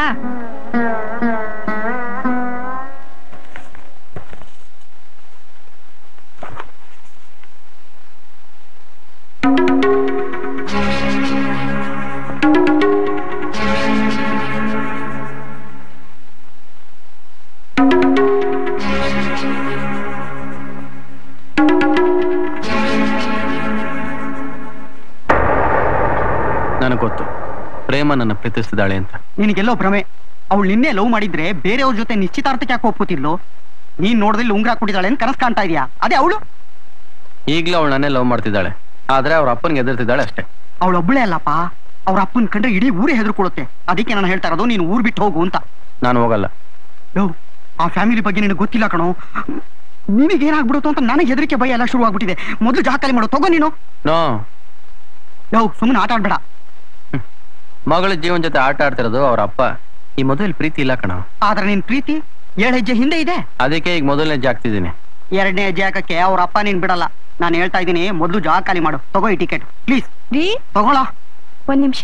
ನನಗೆ ಗೊತ್ತು ಪ್ರೇಮ ನನ್ನ ಪ್ರೀತಿಸ್ತಿದ್ದಾಳೆ ಅಂತ ನಿನಗೆಲ್ಲೋ ಭ್ರಮೆ ಅವಳು ನಿನ್ನೆ ಲವ್ ಮಾಡಿದ್ರೆ ಬೇರೆಯವ್ರ ಜೊತೆ ನಿಶ್ಚಿತಾರ್ಥಕ್ಕೆ ಯಾಕೆ ಒಪ್ಪುತ್ತಿದ್ಲು ನೀನ್ ನೋಡಿದ್ರೆ ಉಂಗ್ರ ಹಾಕ್ಬಿಟ್ಟಿದ್ದಾಳೆ ಅಂತ ಕನಸು ಕಾಣ್ತಾ ಇದೀಯಾ ಅದೇ ಅವಳು ಈಗ್ಲೂ ಅವಳು ನನ್ನೇ ಲವ್ ಮಾಡ್ತಿದ್ದಾಳೆ ಆದ್ರೆ ಅವ್ರ ಅಪ್ಪನಿಗೆ ಎದುರ್ತಿದ್ದಾಳೆ ಅಷ್ಟೇ ಅವಳೊಬ್ಬಳೇ ಅಲ್ಲಪ್ಪ ಅವ್ರ ಅಪ್ಪನ್ ಕಂಡ್ರೆ ಇಡೀ ಊರೇ ಹೆದರ್ಕೊಳ್ಳುತ್ತೆ ಅದಕ್ಕೆ ನಾನು ಹೇಳ್ತಾ ಇರೋದು ನೀನು ಊರ್ ಬಿಟ್ಟು ಹೋಗು ಅಂತ ನಾನು ಹೋಗಲ್ಲ ಲವ್ ಆ ಫ್ಯಾಮಿಲಿ ಬಗ್ಗೆ ನಿನಗೆ ಗೊತ್ತಿಲ್ಲ ಕಣೋ ನಿನಗೇನಾಗ್ಬಿಡುತ್ತೋ ಅಂತ ನನಗೆ ಹೆದರಿಕೆ ಭಯ ಎಲ್ಲ ಶುರು ಆಗ್ಬಿಟ್ಟಿದೆ ಮೊದಲು ಜಾಗ ಖಾಲಿ ಮಾಡೋ ತಗೋ ನೀನು ನೋ ಲವ್ ಸುಮ್ಮನೆ ಆಟ ಆಡ್ಬೇಡ ಮಗಳ ಜೀವನ ಜೊತೆ ಆಟ ಆಡ್ತಿರೋದು ಅವ್ರ ಅಪ್ಪ ಈ ಮೊದಲು ಪ್ರೀತಿ ಇಲ್ಲ ಕಣ ಆದ್ರೆ ನಿನ್ ಪ್ರೀತಿ ಏಳು ಹೆಜ್ಜೆ ಹಿಂದೆ ಇದೆ ಅದಕ್ಕೆ ಈಗ ಮೊದಲನೇ ಹೆಜ್ಜೆ ಆಗ್ತಿದ್ದೀನಿ ಎರಡನೇ ಹೆಜ್ಜೆ ಹಾಕಕ್ಕೆ ಅವ್ರ ಅಪ್ಪ ನೀನ್ ಬಿಡಲ್ಲ ನಾನು ಹೇಳ್ತಾ ಇದ್ದೀನಿ ಮೊದಲು ಜಾಗ ಖಾಲಿ ಮಾಡು ತಗೋ ಈ ಟಿಕೆಟ್ ಪ್ಲೀಸ್ ರೀ ತಗೊಳ ಒಂದ್ ನಿಮಿಷ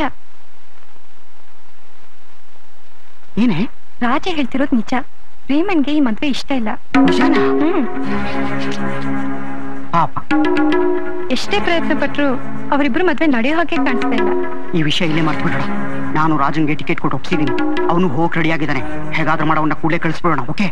ಏನೇ ರಾಜ ಹೇಳ್ತಿರೋದು ನಿಜ ಪ್ರೇಮನ್ಗೆ ಈ ಮದ್ವೆ ಇಷ್ಟ ಇಲ್ಲ ಹ್ಮ್ ಪಾಪ ಎಷ್ಟೇ ಪ್ರಯತ್ನ ಪಟ್ರು ಅವರಿಬ್ರು ಮದ್ವೆ ನಡೆಯೋ ಹಾಗೆ ಕಾಣಿಸ್ತಾ ಇಲ್ಲ ಈ ವಿಷಯ ಇಲ್ಲೇ ಮರ್ತು ಬಿಡೋಣ ನಾನು ರಾಜನ್ಗೆ ಟಿಕೆಟ್ ಕೊಟ್ಟು ಒಪ್ಸಿದ್ದೀನಿ ಅವನು ಹೋಗಕ್ ರೆಡಿ ಆಗಿದ್ದಾನೆ ಹೇಗಾದ್ರೂ ಮಾಡೋವನ್ನ ಕೂಡಲೇ ಕಳಿಸ್ಬಿಡೋಣ ಓಕೆ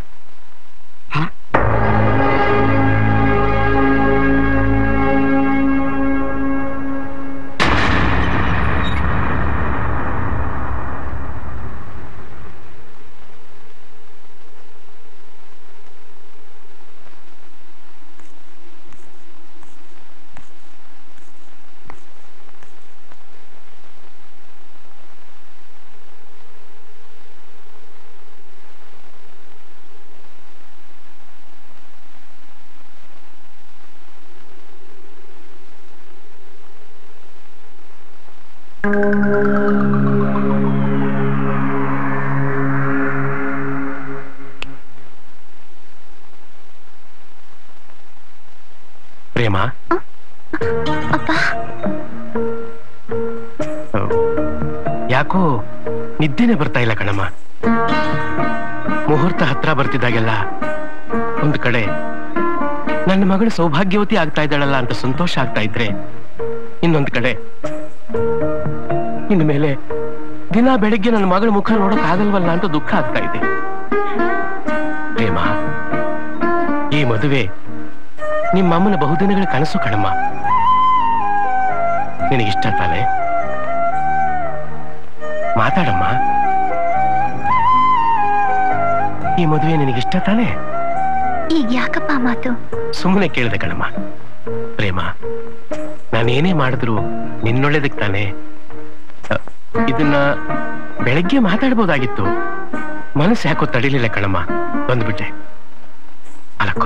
ಪ್ರೇಮ ಓ, ಯಾಕೋ ನಿದ್ದೆನೆ ಬರ್ತಾ ಇಲ್ಲ ಕಣಮ್ಮ ಮುಹೂರ್ತ ಹತ್ರ ಬರ್ತಿದ್ದಾಗೆಲ್ಲ ಒಂದು ಕಡೆ ನನ್ನ ಮಗಳು ಸೌಭಾಗ್ಯವತಿ ಆಗ್ತಾ ಇದ್ದಾಳಲ್ಲ ಅಂತ ಸಂತೋಷ ಆಗ್ತಾ ಇದ್ರೆ ಇನ್ನೊಂದು ಕಡೆ ಇನ್ನು ಮೇಲೆ ದಿನ ಬೆಳಿಗ್ಗೆ ನನ್ನ ಮಗಳ ಮುಖ ನೋಡಕ್ ಆಗಲ್ವಲ್ಲ ಅಂತ ದುಃಖ ಆಗ್ತಾ ಇದೆ ಪ್ರೇಮ ಈ ಮದುವೆ ನಿಮ್ಮ ಅಮ್ಮನ ಬಹುದಿನಗಳ ಕನಸು ಕಣಮ್ಮ ನಿನಗಿಷ್ಟ ತಾನೆ ಮಾತಾಡಮ್ಮ ಈ ಮದುವೆ ನಿನಗಿಷ್ಟ ತಾನೇ ಈಗ ಯಾಕಪ್ಪ ಆ ಮಾತು ಸುಮ್ಮನೆ ಕೇಳಿದೆ ಕಣಮ್ಮ ಪ್ರೇಮ ನಾನೇನೇ ಮಾಡಿದ್ರು ನಿನ್ನೊಳ್ಳೇದಕ್ ತಾನೆ ಅ, ಇದನ್ನ ಬೆಳಗ್ಗೆ ಮಾತಾಡ್ಬೋದಾಗಿತ್ತು ಮನಸ್ಸು ಯಾಕೋ ತಡಿಲಿಲ್ಲ ಕಣಮ್ಮ ಬಂದ್ಬಿಟ್ಟೆ ಅಲಕ್ಕೋ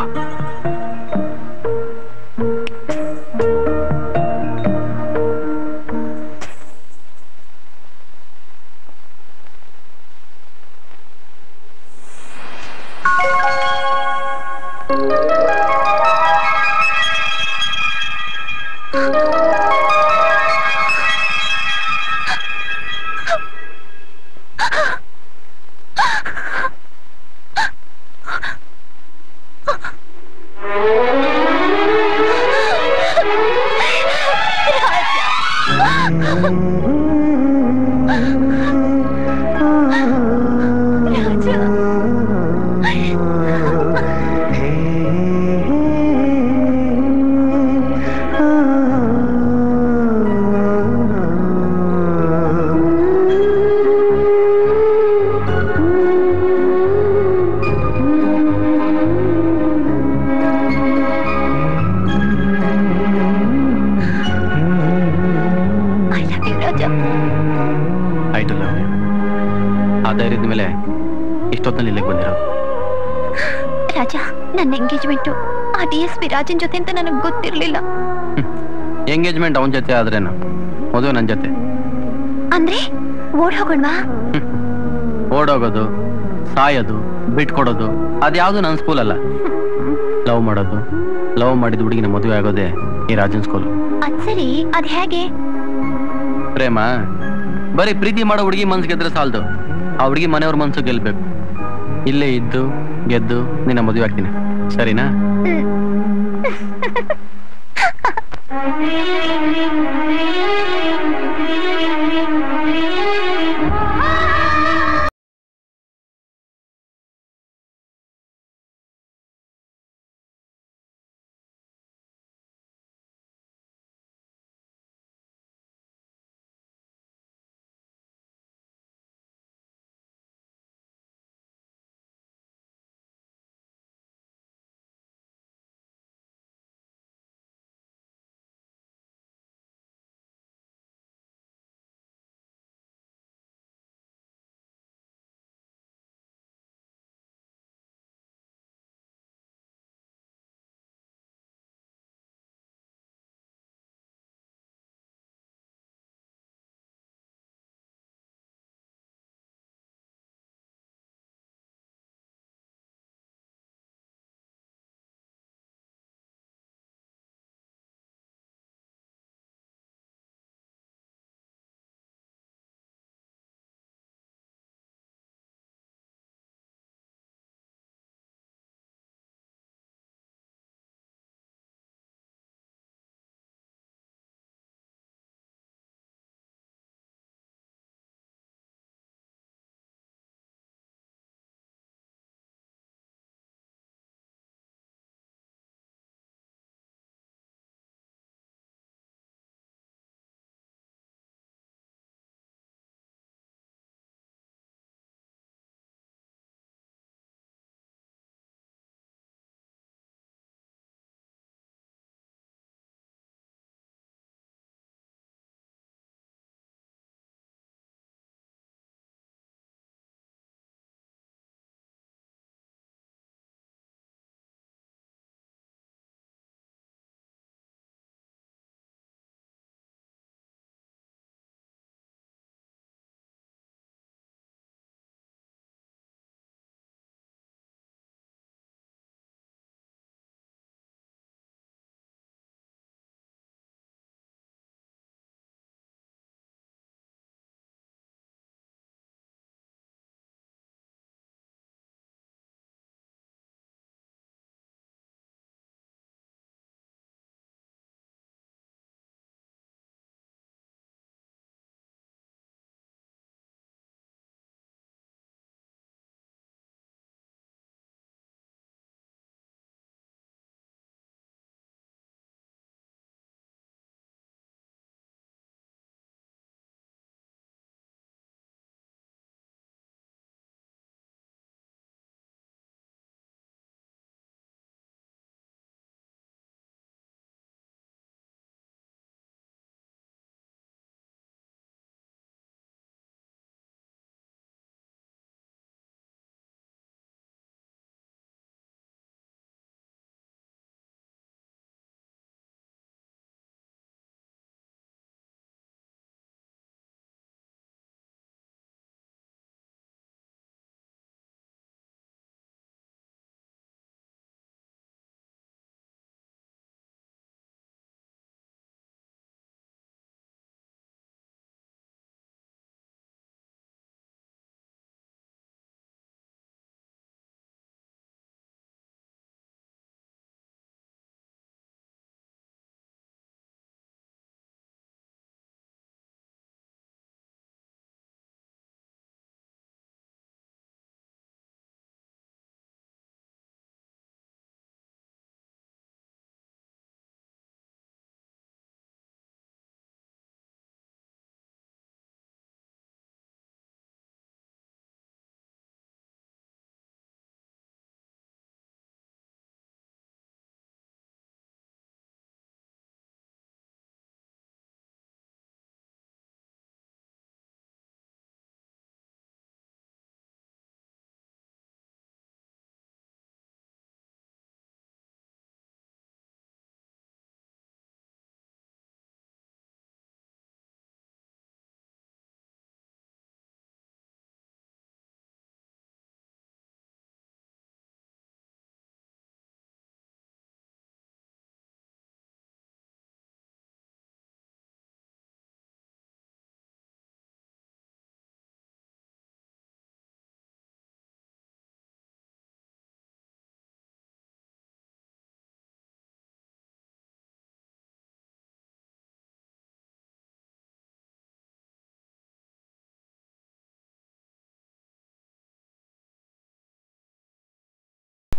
ಆಯ್ತು ಲವ್ ಆ ಧೈರ್ಯದ ಮೇಲೆ ಇಷ್ಟೊತ್ತಲ್ಲಿ ಇಲ್ಲಿಗೆ ಬಂದಿರೋ ರಾಜ ನನ್ನ ಎಂಗೇಜ್ಮೆಂಟು ಆ ಡಿ ಎಸ್ ಪಿ ರಾಜನ್ ಜೊತೆ ಅಂತ ನನಗೆ ಗೊತ್ತಿರ್ಲಿಲ್ಲ ಎಂಗೇಜ್ಮೆಂಟ್ ಅವನ ಜೊತೆ ಆದ್ರೇನು ಮದುವೆ ನನ್ನ ಜೊತೆ ಅಂದ್ರೆ ಓಡ್ ಹೋಗೋಣವಾ ಓಡೋಗೋದು ಸಾಯೋದು ಬಿಟ್ಕೊಡೋದು ಅದ್ಯಾವುದು ನನ್ನ ಸ್ಕೂಲ್ ಅಲ್ಲ ಲವ್ ಮಾಡೋದು ಲವ್ ಮಾಡಿದ ಹುಡುಗಿನ ಮದುವೆ ಆಗೋದೇ ಈ ರಾಜನ್ ಸ್ಕೂಲ್ ಅದ್ ಸರಿ ಅದ್ ಹೇಗೆ ಪ್ರೇಮ ಬರೀ ಪ್ರೀತಿ ಮಾಡೋ ಹುಡುಗಿ ಮನ್ಸು ಗೆದ್ರೆ ಸಾಲದು ಆ ಹುಡುಗಿ ಮನೆಯವ್ರ ಮನ್ಸು ಗೆಲ್ಬೇಕು ಇಲ್ಲೇ ಇದ್ದು ಗೆದ್ದು ನಿನ್ನ ಮದುವೆ ಆಗ್ತೀನಿ ಸರಿನಾ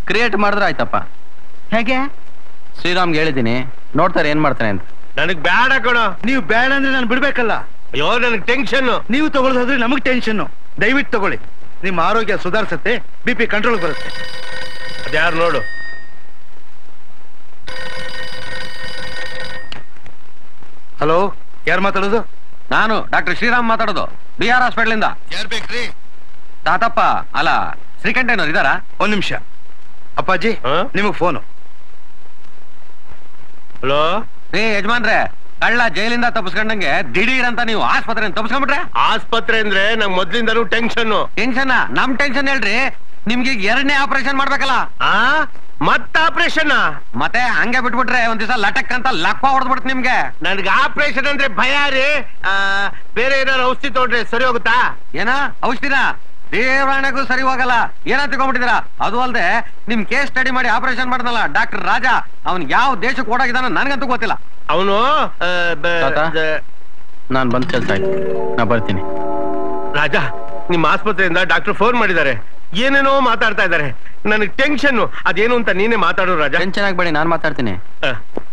ಕ್ರಿಯೇಟ್ ಮಾಡಿದ್ರೆ ಆಯ್ತಪ್ಪ ಹೇಗೆ ಶ್ರೀರಾಮ್ಗೆ ಹೇಳಿದ್ದೀನಿ ನೋಡ್ತಾರೆ ಏನ್ ಮಾಡ್ತಾನೆ ಅಂತ ನನಗ್ ಬ್ಯಾಡ ಕಣ ನೀವು ಬೇಡ ಅಂದ್ರೆ ನಾನು ಬಿಡ್ಬೇಕಲ್ಲ ಅಯ್ಯೋ ನನಗ್ ಟೆನ್ಷನ್ ನೀವು ತಗೊಳ್ಳೋದಾದ್ರೆ ನಮಗ್ ಟೆನ್ಷನ್ ದಯವಿಟ್ಟು ತಗೊಳ್ಳಿ ನಿಮ್ಮ ಆರೋಗ್ಯ ಸುಧಾರಿಸುತ್ತೆ ಬಿ ಪಿ ಕಂಟ್ರೋಲ್ ಬರುತ್ತೆ ಅದ್ಯಾರು ನೋಡು ಹಲೋ ಯಾರು ಮಾತಾಡೋದು ನಾನು ಡಾಕ್ಟರ್ ಶ್ರೀರಾಮ್ ಮಾತಾಡೋದು ಬಿ ಆರ್ ಹಾಸ್ಪಿಟಲ್ ಇಂದ ಯಾರು ಬೇಕ್ರಿ ತಾತಪ್ಪ ಅಲ್ಲ ಶ್ರೀಕಂಠೇನವ್ರು ಇದಾರಾ ಒಂದ್ ನಿಮಿಷ ಅಪ್ಪಾಜಿ ನಿಮಗ್ ಫೋನು ಹಲೋ ರೀ ಯಜಮಾನ್ರೆ ಕಳ್ಳ ಜೈಲಿಂದ ತಪ್ಪಿಸ್ಕೊಂಡಂಗೆ ದಿಢೀರ್ ಅಂತ ನೀವು ಆಸ್ಪತ್ರೆ ತಪ್ಪಿಸ್ಕೊಂಡ್ಬಿಟ್ರೆ ಆಸ್ಪತ್ರೆ ಅಂದ್ರೆ ನಂಗ್ ಮೊದ್ಲಿಂದನೂ ಟೆನ್ಷನ್ ಟೆನ್ಷನ್ ನಮ್ ಟೆನ್ಷನ್ ಹೇಳ್ರಿ ನಿಮ್ಗೆ ಈಗ ಎರಡನೇ ಆಪರೇಷನ್ ಮಾಡ್ಬೇಕಲ್ಲ ಆ ಮತ್ತ ಆಪರೇಷನ್ ಮತ್ತೆ ಹಂಗೆ ಬಿಟ್ಬಿಟ್ರೆ ಒಂದ್ ದಿವಸ ಲಟಕ್ ಅಂತ ಲಕ್ಕ ಹೊಡೆದ್ಬಿಡ್ತು ನಿಮ್ಗೆ ನನ್ಗೆ ಆಪರೇಷನ್ ಅಂದ್ರೆ ಭಯ ರೀ ಆ, ಬೇರೆ ಏನಾರು ಔಷಧಿ ತಗೊಂಡ್ರೆ ಸರಿ ಹೋಗುತ್ತಾ ಏನ ಔಷಧಿನ ದೇವರಾಣೆಗೂ ಸರಿ ಹೋಗಲ್ಲ ಏನ ತಿಳ್ಕೊಂಡ್ಬಿಟ್ಟಿದ್ದೀರಾ ಅದು ಅಲ್ದೆ ನಿಮ್ ಕೇಸ್ ಸ್ಟಡಿ ಮಾಡಿ ಆಪರೇಷನ್ ಮಾಡ್ದಲ್ಲ ಡಾಕ್ಟರ್ ರಾಜ ಅವ್ನ್ ಯಾವ ದೇಶಕ್ಕೆ ಓಡಾಗಿದಾನ ನನ್ಗಂತೂ ಗೊತ್ತಿಲ್ಲ ಅವನು ತಾತ? ನಾನ್ ಬಂದ್ ಕೆಲ್ಸ ಆಯ್ತು ನಾ ಬರ್ತೀನಿ ರಾಜ ನಿಮ್ಮ ಆಸ್ಪತ್ರೆಯಿಂದ ಡಾಕ್ಟರ್ ಫೋನ್ ಮಾಡಿದ್ದಾರೆ ಏನೇನೋ ಮಾತಾಡ್ತಾ ಇದ್ದಾರೆ ನನಗೆ ಟೆನ್ಷನ್ ಅದೇನು ಅಂತ ನೀನೇ ಮಾತಾಡು ರಾಜ ಟೆನ್ಷನ್ ಆಗ್ಬೇಡಿ ನಾನ್ ಮಾತಾಡ್ತೀನಿ ಆ.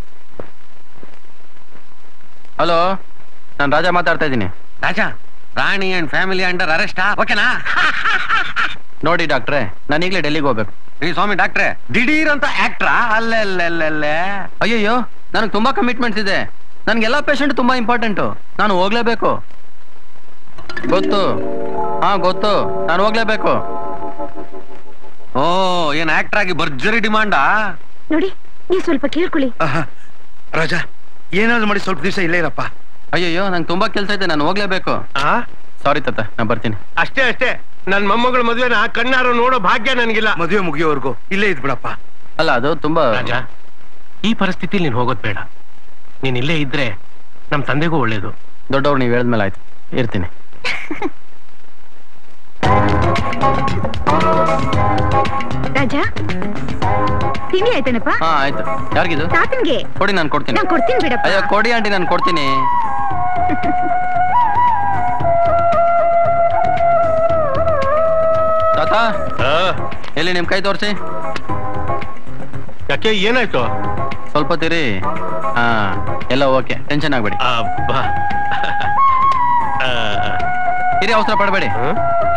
ಹಲೋ ನಾನ್ ರಾಜ ಮಾತಾಡ್ತಾ ಇದ್ದೀನಿ Raja Rani and family under arrest ಓಕೆನಾ ನೋಡಿ ಡಾಕ್ಟ್ರೆ ನಾನು ಈಗಲೇ ಡೆಲ್ಲಿಗೆ ಹೋಗ್ಬೇಕು ರೀ ಸ್ವಾಮಿ ಡಾಕ್ಟ್ರೆ ದಿಢೀರ್ ಅಂತ ಆಕ್ಟ್ರಾ ಅಲ್ಲೆಲ್ಲೆಲ್ಲೆಲ್ಲೆ ಅಯ್ಯಯ್ಯೋ ನನಗೆ ತುಂಬಾ ಕಮಿಟ್ಮೆಂಟ್ಸ್ ಇದೆ ನನ್ಗೆಲ್ಲ ಪೇಷಂಟ್ ತುಂಬಾ ಇಂಪಾರ್ಟೆಂಟು ನಾನು ಹೋಗ್ಲೇಬೇಕು ಗೊತ್ತು ಹಾ ಗೊತ್ತು ನಾನು ಹೋಗ್ಲೇಬೇಕು ಓ ಏನ್ ಆಕ್ಟರ್ ಆಗಿ ಭರ್ಜರಿ ಡಿಮಾಂಡಾ ನೋಡಿ ನೀವು ಸ್ವಲ್ಪ ಕೇಳ್ಕೊಳ್ಳಿ ಆಹಾ. ರಾಜ ಏನಾದ್ರು ಮಾಡಿ ಸ್ವಲ್ಪ ದಿವಸ ಇಲ್ಲೇ ಇರಪ್ಪ ಅಯ್ಯಯ್ಯೋ ನಂಗೆ ತುಂಬಾ ಕೆಲಸ ಇದೆ ನಾನು ಹೋಗ್ಲೇಬೇಕು ಆ? ಸಾರಿ ತಾತ ನಾನು ಬರ್ತೀನಿ ಅಷ್ಟೇ ಅಷ್ಟೇ ನನ್ ಮೊಮ್ಮಗಳ ಮದುವೆನ ಕಣ್ಣಾರ ನೋಡೋ ಭಾಗ್ಯ ನನಗಿಲ್ಲ ಮದುವೆ ಮುಗಿಯೋವರೆಗೂ ಇಲ್ಲೇ ಇದ್ಬಿಡಪ್ಪ ಅಲ್ಲ ಅದು ತುಂಬಾ ರಾಜ ಈ ಪರಿಸ್ಥಿತಿಲಿ ನೀನ್ ಹೋಗೋದ್ ಬೇಡ ನೀನ್ ಇಲ್ಲೇ ಇದ್ರೆ ನಮ್ ತಂದೆಗೂ ಒಳ್ಳೇದು ದೊಡ್ಡವ್ರು ನೀವು ಹೇಳಿದ್ಮೇಲೆ ಆಯ್ತು ಇರ್ತೀನಿ ರಾಜ ತಿಂಡಿ ಆಯ್ತೇನಪ್ಪ ಹಾ ಆಯ್ತು ಯಾರಿಗಿದು ತಾತನ್ಗೆ ಕೊಡಿ ನಾನು ಕೊಡ್ತೀನಿ ನಾನ್ ಕೊಡ್ತೀನಿ ಬಿಡಪ್ಪ ಅಯ್ಯೋ ಕೊಡಿ ಆಂಟಿ ನಾನು ಕೊಡ್ತೀನಿ ತಾತ ಆ, ಎಲ್ಲಿ ನಿಮ್ ಕೈ ತೋರಿಸಿ ಯಾಕೆ ಏನಾಯ್ತು ಸ್ವಲ್ಪ ತಿರಿ ಹಾ ಎಲ್ಲ ಓಕೆ ಟೆನ್ಷನ್ ಆಗ್ಬೇಡಿ ಅಬ್ಬಾ ಆ, ಇರಿ ಅವಸರ ಪಡಬೇಡಿ ಹ್ಮ್?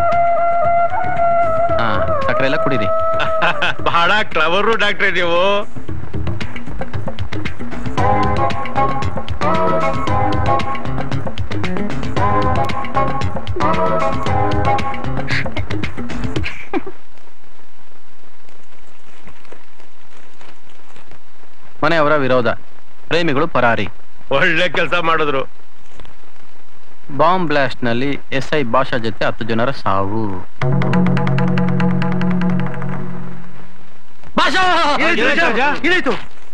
ಹಾ ಸಕ್ಕರೆ ಎಲ್ಲ ಕುಡೀರಿ ಬಹಳ ಕ್ಲವರು ಡಾಕ್ಟ್ರೆ ನೀವು ಮನೆಯವರ ವಿರೋಧ ಪ್ರೇಮಿಗಳು ಪರಾರಿ ಒಳ್ಳೆ ಕೆಲಸ ಮಾಡಿದ್ರು ಬಾಂಬ್ ಬ್ಲಾಸ್ಟ್ ನಲ್ಲಿ ಎಸ್ ಐ ಭಾಷಾ ಜೊತೆ ಹತ್ತು ಜನರ ಸಾವು ಭಾಷಾ ಏನಾಯ್ತು ರಾಜ? ರಾಜ? ಏನಾಯ್ತು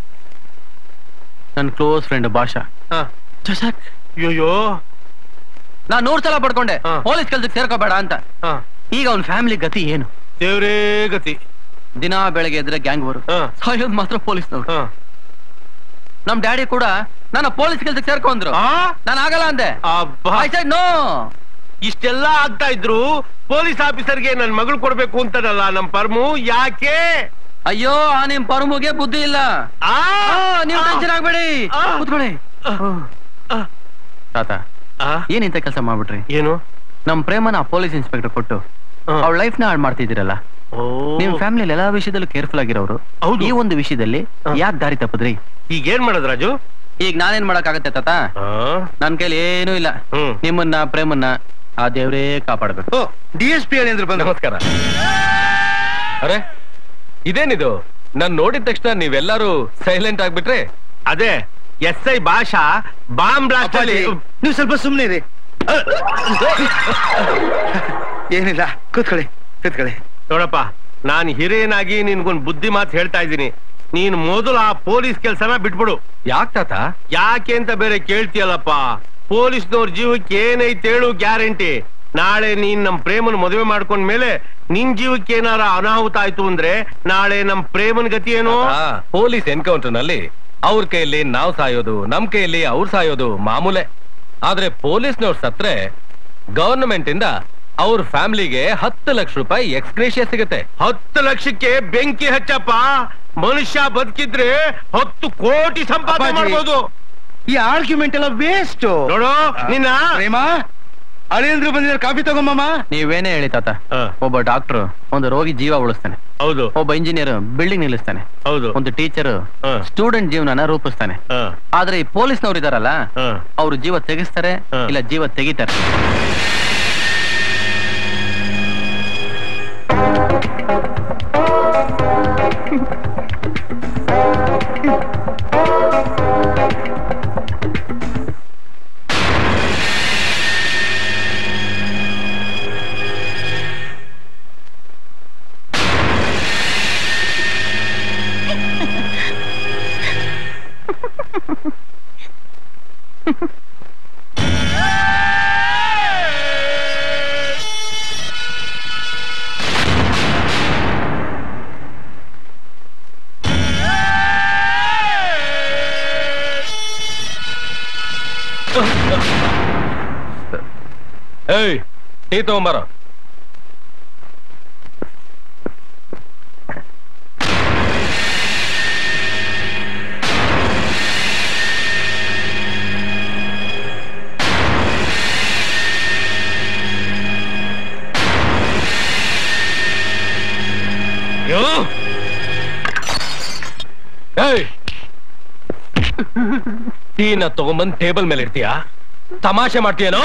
ನನ್ನ ಕ್ಲೋಸ್ ಫ್ರೆಂಡ್ ಭಾಷಾ ಹಾ. ಚಸಕ್ ಅಯ್ಯೋ ನಾನ್ ನೂರ್ ಸಲ ಪಡ್ಕೊಂಡೆ ಹಾ. ಪೊಲೀಸ್ ಕೆಲ್ಸಕ್ಕೆ ಸೇರ್ಕೋಬೇಡ ಅಂತ ಹಾ ಈಗ ಅವ್ನ ಫ್ಯಾಮಿಲಿ ಗತಿ ಏನು ದೇವ್ರೇ ಗತಿ ದಿನಾ ಬೆಳಗ್ಗೆ ಎದ್ರೆ ಗ್ಯಾಂಗ್ ಅವರು ಹಾ. ಸಾಯೋದ್ ಮಾತ್ರ ಪೊಲೀಸ್ನವ್ರು ಹಾ ನಮ್ ಡ್ಯಾಡಿ ಕೂಡ ನನ್ನ ಪೊಲೀಸ್ ಕೆಲ್ಸಕ್ಕೆ ಸೇರ್ಕೊಂಡ್ರು ಆ? ನಾನು ಆಗಲ್ಲ ಅಂದೆ ಅಬ್ಬಾ. I said no. ಇಷ್ಟೆಲ್ಲ ಆಗ್ತಾ ಇದ್ರು ಪೊಲೀಸ್ ಆಫೀಸರ್ಗೆ ನನ್ ಮಗಳು ಕೊಡ್ಬೇಕು ಅಂತನಲ್ಲ ನಮ್ ಪರ್ಮು ಯಾಕೆ ಅಯ್ಯೋ ಆ ನಿಮ್ ಪರಮುಗೆ ಬುದ್ಧಿ ಇಲ್ಲ ಆ, ಆ, ನೀವು ಆ, ಟೆನ್ಷನ್ ಆಗ್ಬೇಡಿ ಆ. ಕೂತ್ಕೊಳ್ಳಿ ಆ, ತಾತ ಆ, ಏನ್ ಇಂತ ಕೆಲಸ ಮಾಡ್ಬಿಟ್ರಿ ಏನು ನಮ್ ಪ್ರೇಮನ ಪೊಲೀಸ್ ಇನ್ಸ್ಪೆಕ್ಟರ್ ಕೊಟ್ಟು ಆ. ಅವ್ಳ ಲೈಫ್ ನ ಹಾಳು ಮಾಡ್ತಿದ್ದೀರಲ್ಲ ಓ. ನಿಮ್ ಫ್ಯಾಮಿಲಿ ಎಲ್ಲಾ ವಿಷಯದಲ್ಲೂ ಕೇರ್ಫುಲ್ ಆಗಿರೋರು ಹೌದು. ಈ ಒಂದು ವಿಷಯದಲ್ಲಿ ಆ. ಯಾಕೆ ದಾರಿ ತಪ್ಪದ್ರಿ ಈಗ ಏನ್ ಮಾಡೋದು ರಾಜು ಈಗ ನಾನೇನ್ ಮಾಡಕ್ಕಾಗತ್ತೆ ತಾತ ಆ, ನನ್ ಕೈಲಿ ಏನೂ ಇಲ್ಲ ಹ್ಮ್. ನಿಮ್ಮನ್ನ ಪ್ರೇಮನ್ನ ಆ ದೇವ್ರೇ ಕಾಪಾಡ್ಬೇಕು ಓ ಡಿ ಎಸ್ ಪಿ ಹೇಳಿ ಬಂದ ನಮಸ್ಕಾರ ಅರೆ ಇದೇನಿದು ನಾನ್ ನೋಡಿದ ತಕ್ಷಣ ನೀವೆಲ್ಲರೂ ಸೈಲೆಂಟ್ ಆಗ್ಬಿಟ್ರೆ ಅದೇ S I Basha bomb blast ಅಲ್ಲಿ ನೀವು ಸ್ವಲ್ಪ ಸುಮ್ಮನೆ ಇರಿ ಏನಿಲ್ಲ ಕೂತ್ಕೊಳ್ಳಿ ಕೂತ್ಕೊಳ್ಳಿ ನೋಡಪ್ಪ ನಾನ್ ಹಿರಿಯನಾಗಿ ನಿನ್ಗೊಂದ್ ಬುದ್ಧಿ ಮಾತು ಹೇಳ್ತಾ ಇದ್ದೀನಿ ನೀನ್ ಮೊದಲು ಆ ಪೊಲೀಸ್ ಕೆಲ್ಸನ ಬಿಟ್ಬಿಡು ಯಾಕ್ ತಾತ ಯಾಕೆ ಅಂತ ಬೇರೆ ಕೇಳ್ತೀಯಲ್ಲಪ್ಪ ಪೊಲೀಸ್ನವ್ರ ಜೀವಕ್ಕೆ ಏನೈತೆ ಹೇಳು ಗ್ಯಾರಂಟಿ ನಾಳೆ ನೀನ್ ನಮ್ ಪ್ರೇಮನ್ ಮದುವೆ ಮಾಡ್ಕೊಂಡ್ ಮೇಲೆ ನಿನ್ ಜೀವಕ್ಕೆ ಏನಾರ ಅನಾಹುತ ಆಯ್ತು ಅಂದ್ರೆ ನಾಳೆ ನಮ್ ಪ್ರೇಮನ್ ಗತಿ ಏನು ಆ, ಪೊಲೀಸ್ ಎನ್ಕೌಂಟರ್ ನಲ್ಲಿ ಅವ್ರ ಕೈಯಲ್ಲಿ ನಾವ್ ಸಾಯೋದು ನಮ್ ಕೈಯಲ್ಲಿ ಅವ್ರು ಸಾಯೋದು ಮಾಮೂಲೆ ಆದ್ರೆ ಪೊಲೀಸ್ನವ್ರು ಸತ್ರೆ ಗವರ್ನಮೆಂಟ್ ಇಂದ ಅವ್ರ ಫ್ಯಾಮಿಲಿಗೆ ಹತ್ತು ಲಕ್ಷ ರೂಪಾಯಿ ಎಕ್ಸ್ಗ್ರೇಷಿಯ ಸಿಗುತ್ತೆ ಹತ್ತು ಲಕ್ಷಕ್ಕೆ ಬೆಂಕಿ ಹಚ್ಚಪ್ಪ ಮನುಷ್ಯ ಬದುಕಿದ್ರೆ ಹತ್ತು ಕೋಟಿ ಸಂಪಾದನೆ ಅಪ್ಪಾಜಿ. ಮಾಡ್ಬೋದು ಈ ಆರ್ಗ್ಯುಮೆಂಟ್ ಎಲ್ಲ ವೇಸ್ಟ್ ನೋಡು ನಿನ್ನ ಪ್ರೇಮ ಅಳಿಯಂದ್ರು ಬಂದಿದ್ದಾರೆ ಕಾಫಿ ತಗೊಂಬಮ್ಮ ನೀವೇನೇ ಹೇಳಿ ತಾತ ಹ. ಒಬ್ಬ ಡಾಕ್ಟರ್ ಒಂದು ರೋಗಿ ಜೀವ ಉಳಿಸ್ತಾನೆ ಹೌದು ಒಬ್ಬ ಇಂಜಿನಿಯರ್ ಬಿಲ್ಡಿಂಗ್ ನಿಲ್ಲಿಸ್ತಾನೆ ಹೌದು ಒಂದು ಟೀಚರ್ ಹ. ಸ್ಟೂಡೆಂಟ್ ಜೀವನನ ರೂಪಿಸ್ತಾನೆ ಹ, ಆದ್ರೆ ಈ ಪೊಲೀಸ್ನವ್ರು ಇದಾರಲ್ಲ ಹ. ಅವ್ರು ಜೀವ ತೆಗಿಸ್ತಾರೆ ಹ. ಇಲ್ಲ ಜೀವ ತೆಗಿತಾರೆ ಏಯ್ ಟೀ ತಗೊಂಬಾರೋ ಯೋ, ಏಯ್ ಟೀನ ತಗೊಂಬಂದ್ ಟೇಬಲ್ ಮೇಲೆ ಇಡ್ತೀಯಾ ತಮಾಷೆ ಮಾಡ್ತೀಯನೋ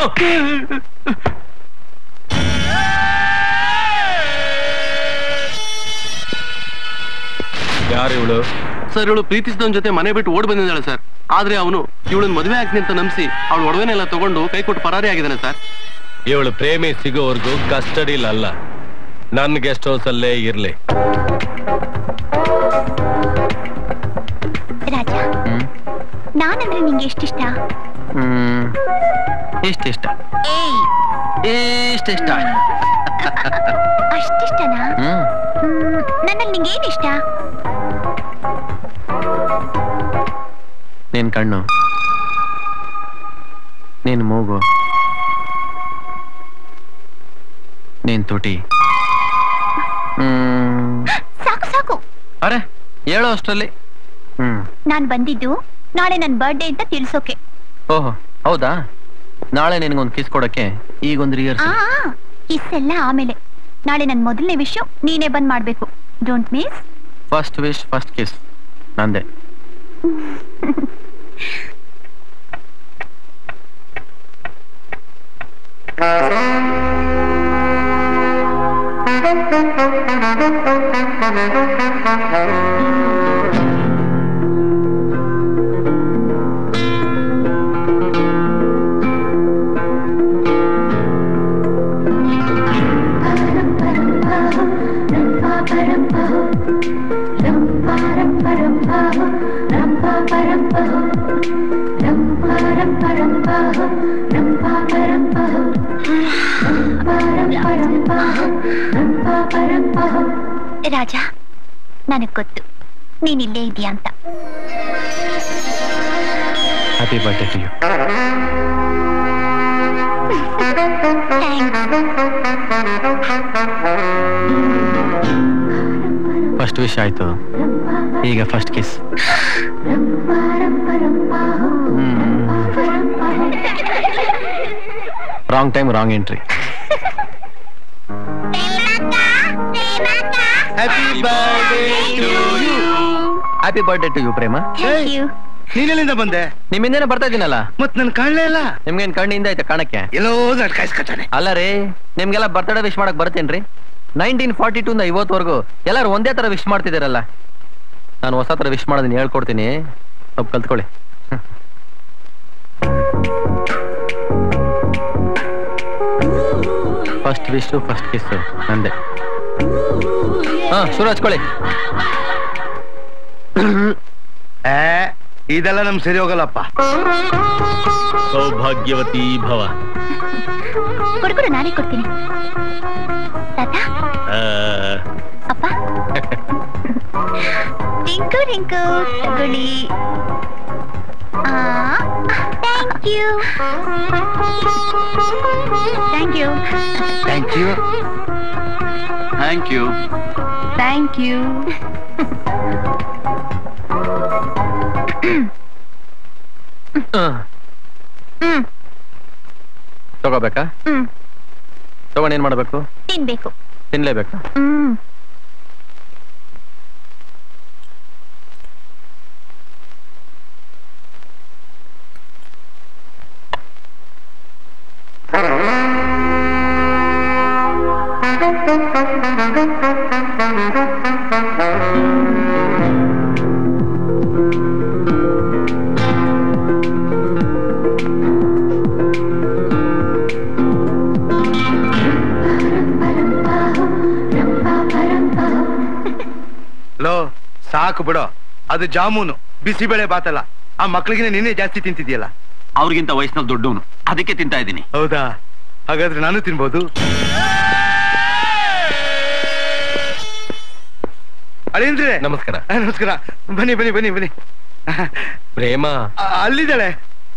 ಯಾರು ಇವಳು ಸರ್ ಇವಳು ಪ್ರೀತಿಸಿದವನ ಜೊತೆ ಮನೆ ಬಿಟ್ಟು ಓಡ್ ಬಂದಿದ್ದಾಳೆ ಸರ್ ಆದ್ರೆ ಅವನು ಇವಳನ್ನ ಮದುವೆ ಆಗ್ತೀನಿ ಅಂತ ನಂಬಿಸಿ ಅವಳು ಒಡವೆನೆಲ್ಲ ತಗೊಂಡು ಕೈ ಕೊಟ್ಟು ಪರಾರಿ ಆಗಿದ್ದಾನೆ ಸರ್ ಇವಳು ಪ್ರೇಮಿ ಸಿಗೋವರೆಗೂ ಕಸ್ಟಡಿಲ್ ಅಲ್ಲ ನನ್ ಗೆಸ್ಟ್ ಹೌಸ್ ಅಲ್ಲೇ ಇರ್ಲಿ ರಾಜ ನಾನಂದ್ರೆ ನಿಂಗೆ ಎಷ್ಟಿಷ್ಟ ಹ್ಮ್ ಇಷ್ಟಿಷ್ಟ ಏಯ್ ಇಷ್ಟಿಷ್ಟ ಅಷ್ಟಿಷ್ಟನಾ ಹ್ಮ್ ಹ್ಮ್, ನನ್ನಲ್ಲಿ ನಿಂಗೆ ಏನ್ ಇಷ್ಟ ನಿನ್ ಕಣ್ಣು ನಿನ್ ಮೂಗು ನಿನ್ ತುಟಿ ಹ್ಮ್ ಸಾಕು ಸಾಕು ಅರೆ ಹೇಳೋ ಅಷ್ಟರಲ್ಲಿ ಹ್ಮ್ ನಾನ್ ಬಂದಿದ್ದು ನಾಳೆ ನನ್ ಬರ್ಡೇ ಅಂತ ತಿಳ್ಸೋಕೆ ಓಹೋ ಹೌದಾ ನಾಳೆ ನಿನಗೊಂದು ಕಿಸ್ ಕೊಡಕ್ಕೆ ಈಗೊಂದು ರಿಯರ್ಸ್ ಆ ಕಿಸ್ ಎಲ್ಲ ಆಮೇಲೆ ನಾಳೆ ನನ್ ಮೊದಲನೇ ವಿಷಯ ನೀನೇ ಬಂದ್ ಮಾಡ್ಬೇಕು don't miss first wish first kiss ನಂದೆ ರಾಜ ನನಗ್ ಗೊತ್ತು ನೀನ್ ಇಲ್ಲೇ ಇದೀಯ ಅಂತ happy birthday to you first wish ಆಯ್ತು ಈಗ first kiss wrong time wrong entry happy birthday to you happy birthday to you Prema thank you ನೀನೆಲ್ಲಿಂದ ಬಂದೆ ನಿಮ್ಮಿಂದೇನೆ ಬರ್ತಾ ಇದ್ದೀನಲ್ಲ ಮತ್ ನನ್ ಕಾಣ್ಲೇ ಇಲ್ಲ ನಿಮ್ಗೇನ್ ಕಣ್ಣಿಂದ ಆಯ್ತಾ ಕಾಣಕ್ಕೆ ಎಲ್ಲೋ ಕಾಯಿಸ್ಕೊತಾನೆ ಅಲ್ಲ ರೀ ನಿಮ್ಗೆಲ್ಲ ಬರ್ತ್ಡೇ ವಿಶ್ ಮಾಡಕ್ ಬರ್ತೇನ್ರಿ ನೈನ್ಟೀನ್ ಫಾರ್ಟಿ ಟೂ ಇಂದ ಇವತ್ತವರೆಗೂ ಎಲ್ಲರೂ ಒಂದೇ ತರ ವಿಶ್ ಮಾಡ್ತಿದ್ದೀರಲ್ಲ ನಾನು ಹೊಸ ತರ ವಿಶ್ ಮಾಡೋದನ್ನ ಹೇಳ್ಕೊಡ್ತೀನಿ ಸ್ವಲ್ಪ ಕಲ್ತ್ಕೊಳ್ಳಿ ಫಸ್ಟ್ ವಿಶ್ ಫಸ್ಟ್ ಕಿಸ್ ನಂದೆ ಹಾ ಶುರು ಹಚ್ಕೊಳ್ಳಿ ಏ ಇದೆಲ್ಲ ನಮ್ ಸರಿ ಹೋಗಲ್ಲಪ್ಪ ಸೌಭಾಗ್ಯವತಿ ಭವ ಕೊಡ್ಕೊಡು ನಾನೇ ಕೊಡ್ತೀನಿ ತಾತ ಆ, ಅಪ್ಪ ರಿಂಕು ರಿಂಕು ತಗೊಳ್ಳಿ ಆ thank thank you thank you thank you thank you thank you ಹ್ಮ್ ತಗೋಬೇಕಾ ಹ್ಮ್ ತಗೊಂಡ್ ಏನ್ ಮಾಡ್ಬೇಕು ತಿನ್ಬೇಕು ತಿನ್ಲೇಬೇಕಾ ಹ್ಮ್ ಲೋ ಸಾಕು ಬಿಡೋ ಅದು ಜಾಮೂನು ಬಿಸಿಬೇಳೆ ಬಾತಲ್ಲ ಆ ಮಕ್ಳಿಗೆ ನಿನ್ನೆ ಜಾಸ್ತಿ ತಿಂತಿದ್ಯಲ್ಲ ಅವ್ರಿಗಿಂತ ವಯಸ್ಸಿನಲ್ಲಿ ದೊಡ್ಡವನು ಅದಕ್ಕೆ ತಿಂತಾ ಇದ್ದೀನಿ ಹೌದಾ ಹಾಗಾದ್ರೆ ನಾನು ತಿನ್ಬೋದು ಅಳಿಯಂದ್ರೆ ನಮಸ್ಕಾರ ನಮಸ್ಕಾರ ಬನ್ನಿ ಬನ್ನಿ ಬನ್ನಿ ಬನ್ನಿ ಪ್ರೇಮ ಆ, ಅಲ್ಲಿದ್ದಾಳೆ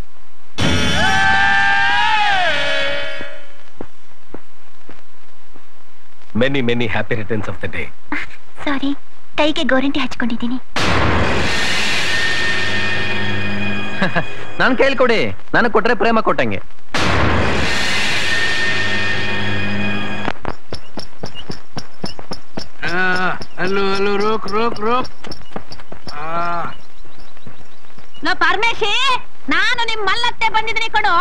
many many happy returns of the day sorry ಕೈಗೆ ಗೋರಂಟಿ ಹಚ್ಕೊಂಡಿದ್ದೀನಿ ನನ್ ಕೈಲಿ ಕೊಡಿ ನನಗ್ ಕೊಟ್ರೆ ಪ್ರೇಮ ಕೊಟ್ಟಂಗೆ ಅಲ್ಲೂ ಅಲ್ಲೂ ರೋಕ್ ರೋಕ್ ರೋಕ್ ನೋ ಪರಮೇಶಿ ನಾನು ನಿಮ್ ಮಲ್ಲತ್ತೆ ಬಂದಿದ್ದೀನಿ ಕಣೋ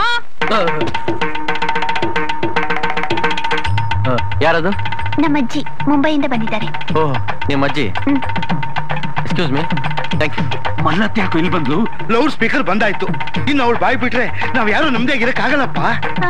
ಯಾರದು ನಮ್ಮಜ್ಜಿ ಮುಂಬೈಯಿಂದ ಬಂದಿದ್ದಾರೆ ಓ ನಿಮ್ಮ ಅಜ್ಜಿ ಎಕ್ಸ್ಕ್ಯೂಸ್ ಮೀ ಥ್ಯಾಂಕ್ ಯು ಮಲ್ಲತ್ತೆ ಯಾಕೋ ಇಲ್ಲಿ ಬಂದ್ಲು ಲೌಡ್ ಸ್ಪೀಕರ್ ಬಂದಾಯ್ತು ಇನ್ನು ಅವಳು ಬಾಯ್ ಬಿಟ್ರೆ ನಾವ್ ಯಾರು ನಮ್ದೇ ಆಗಿರಕ್ ಆಗಲ್ಲಪ್ಪ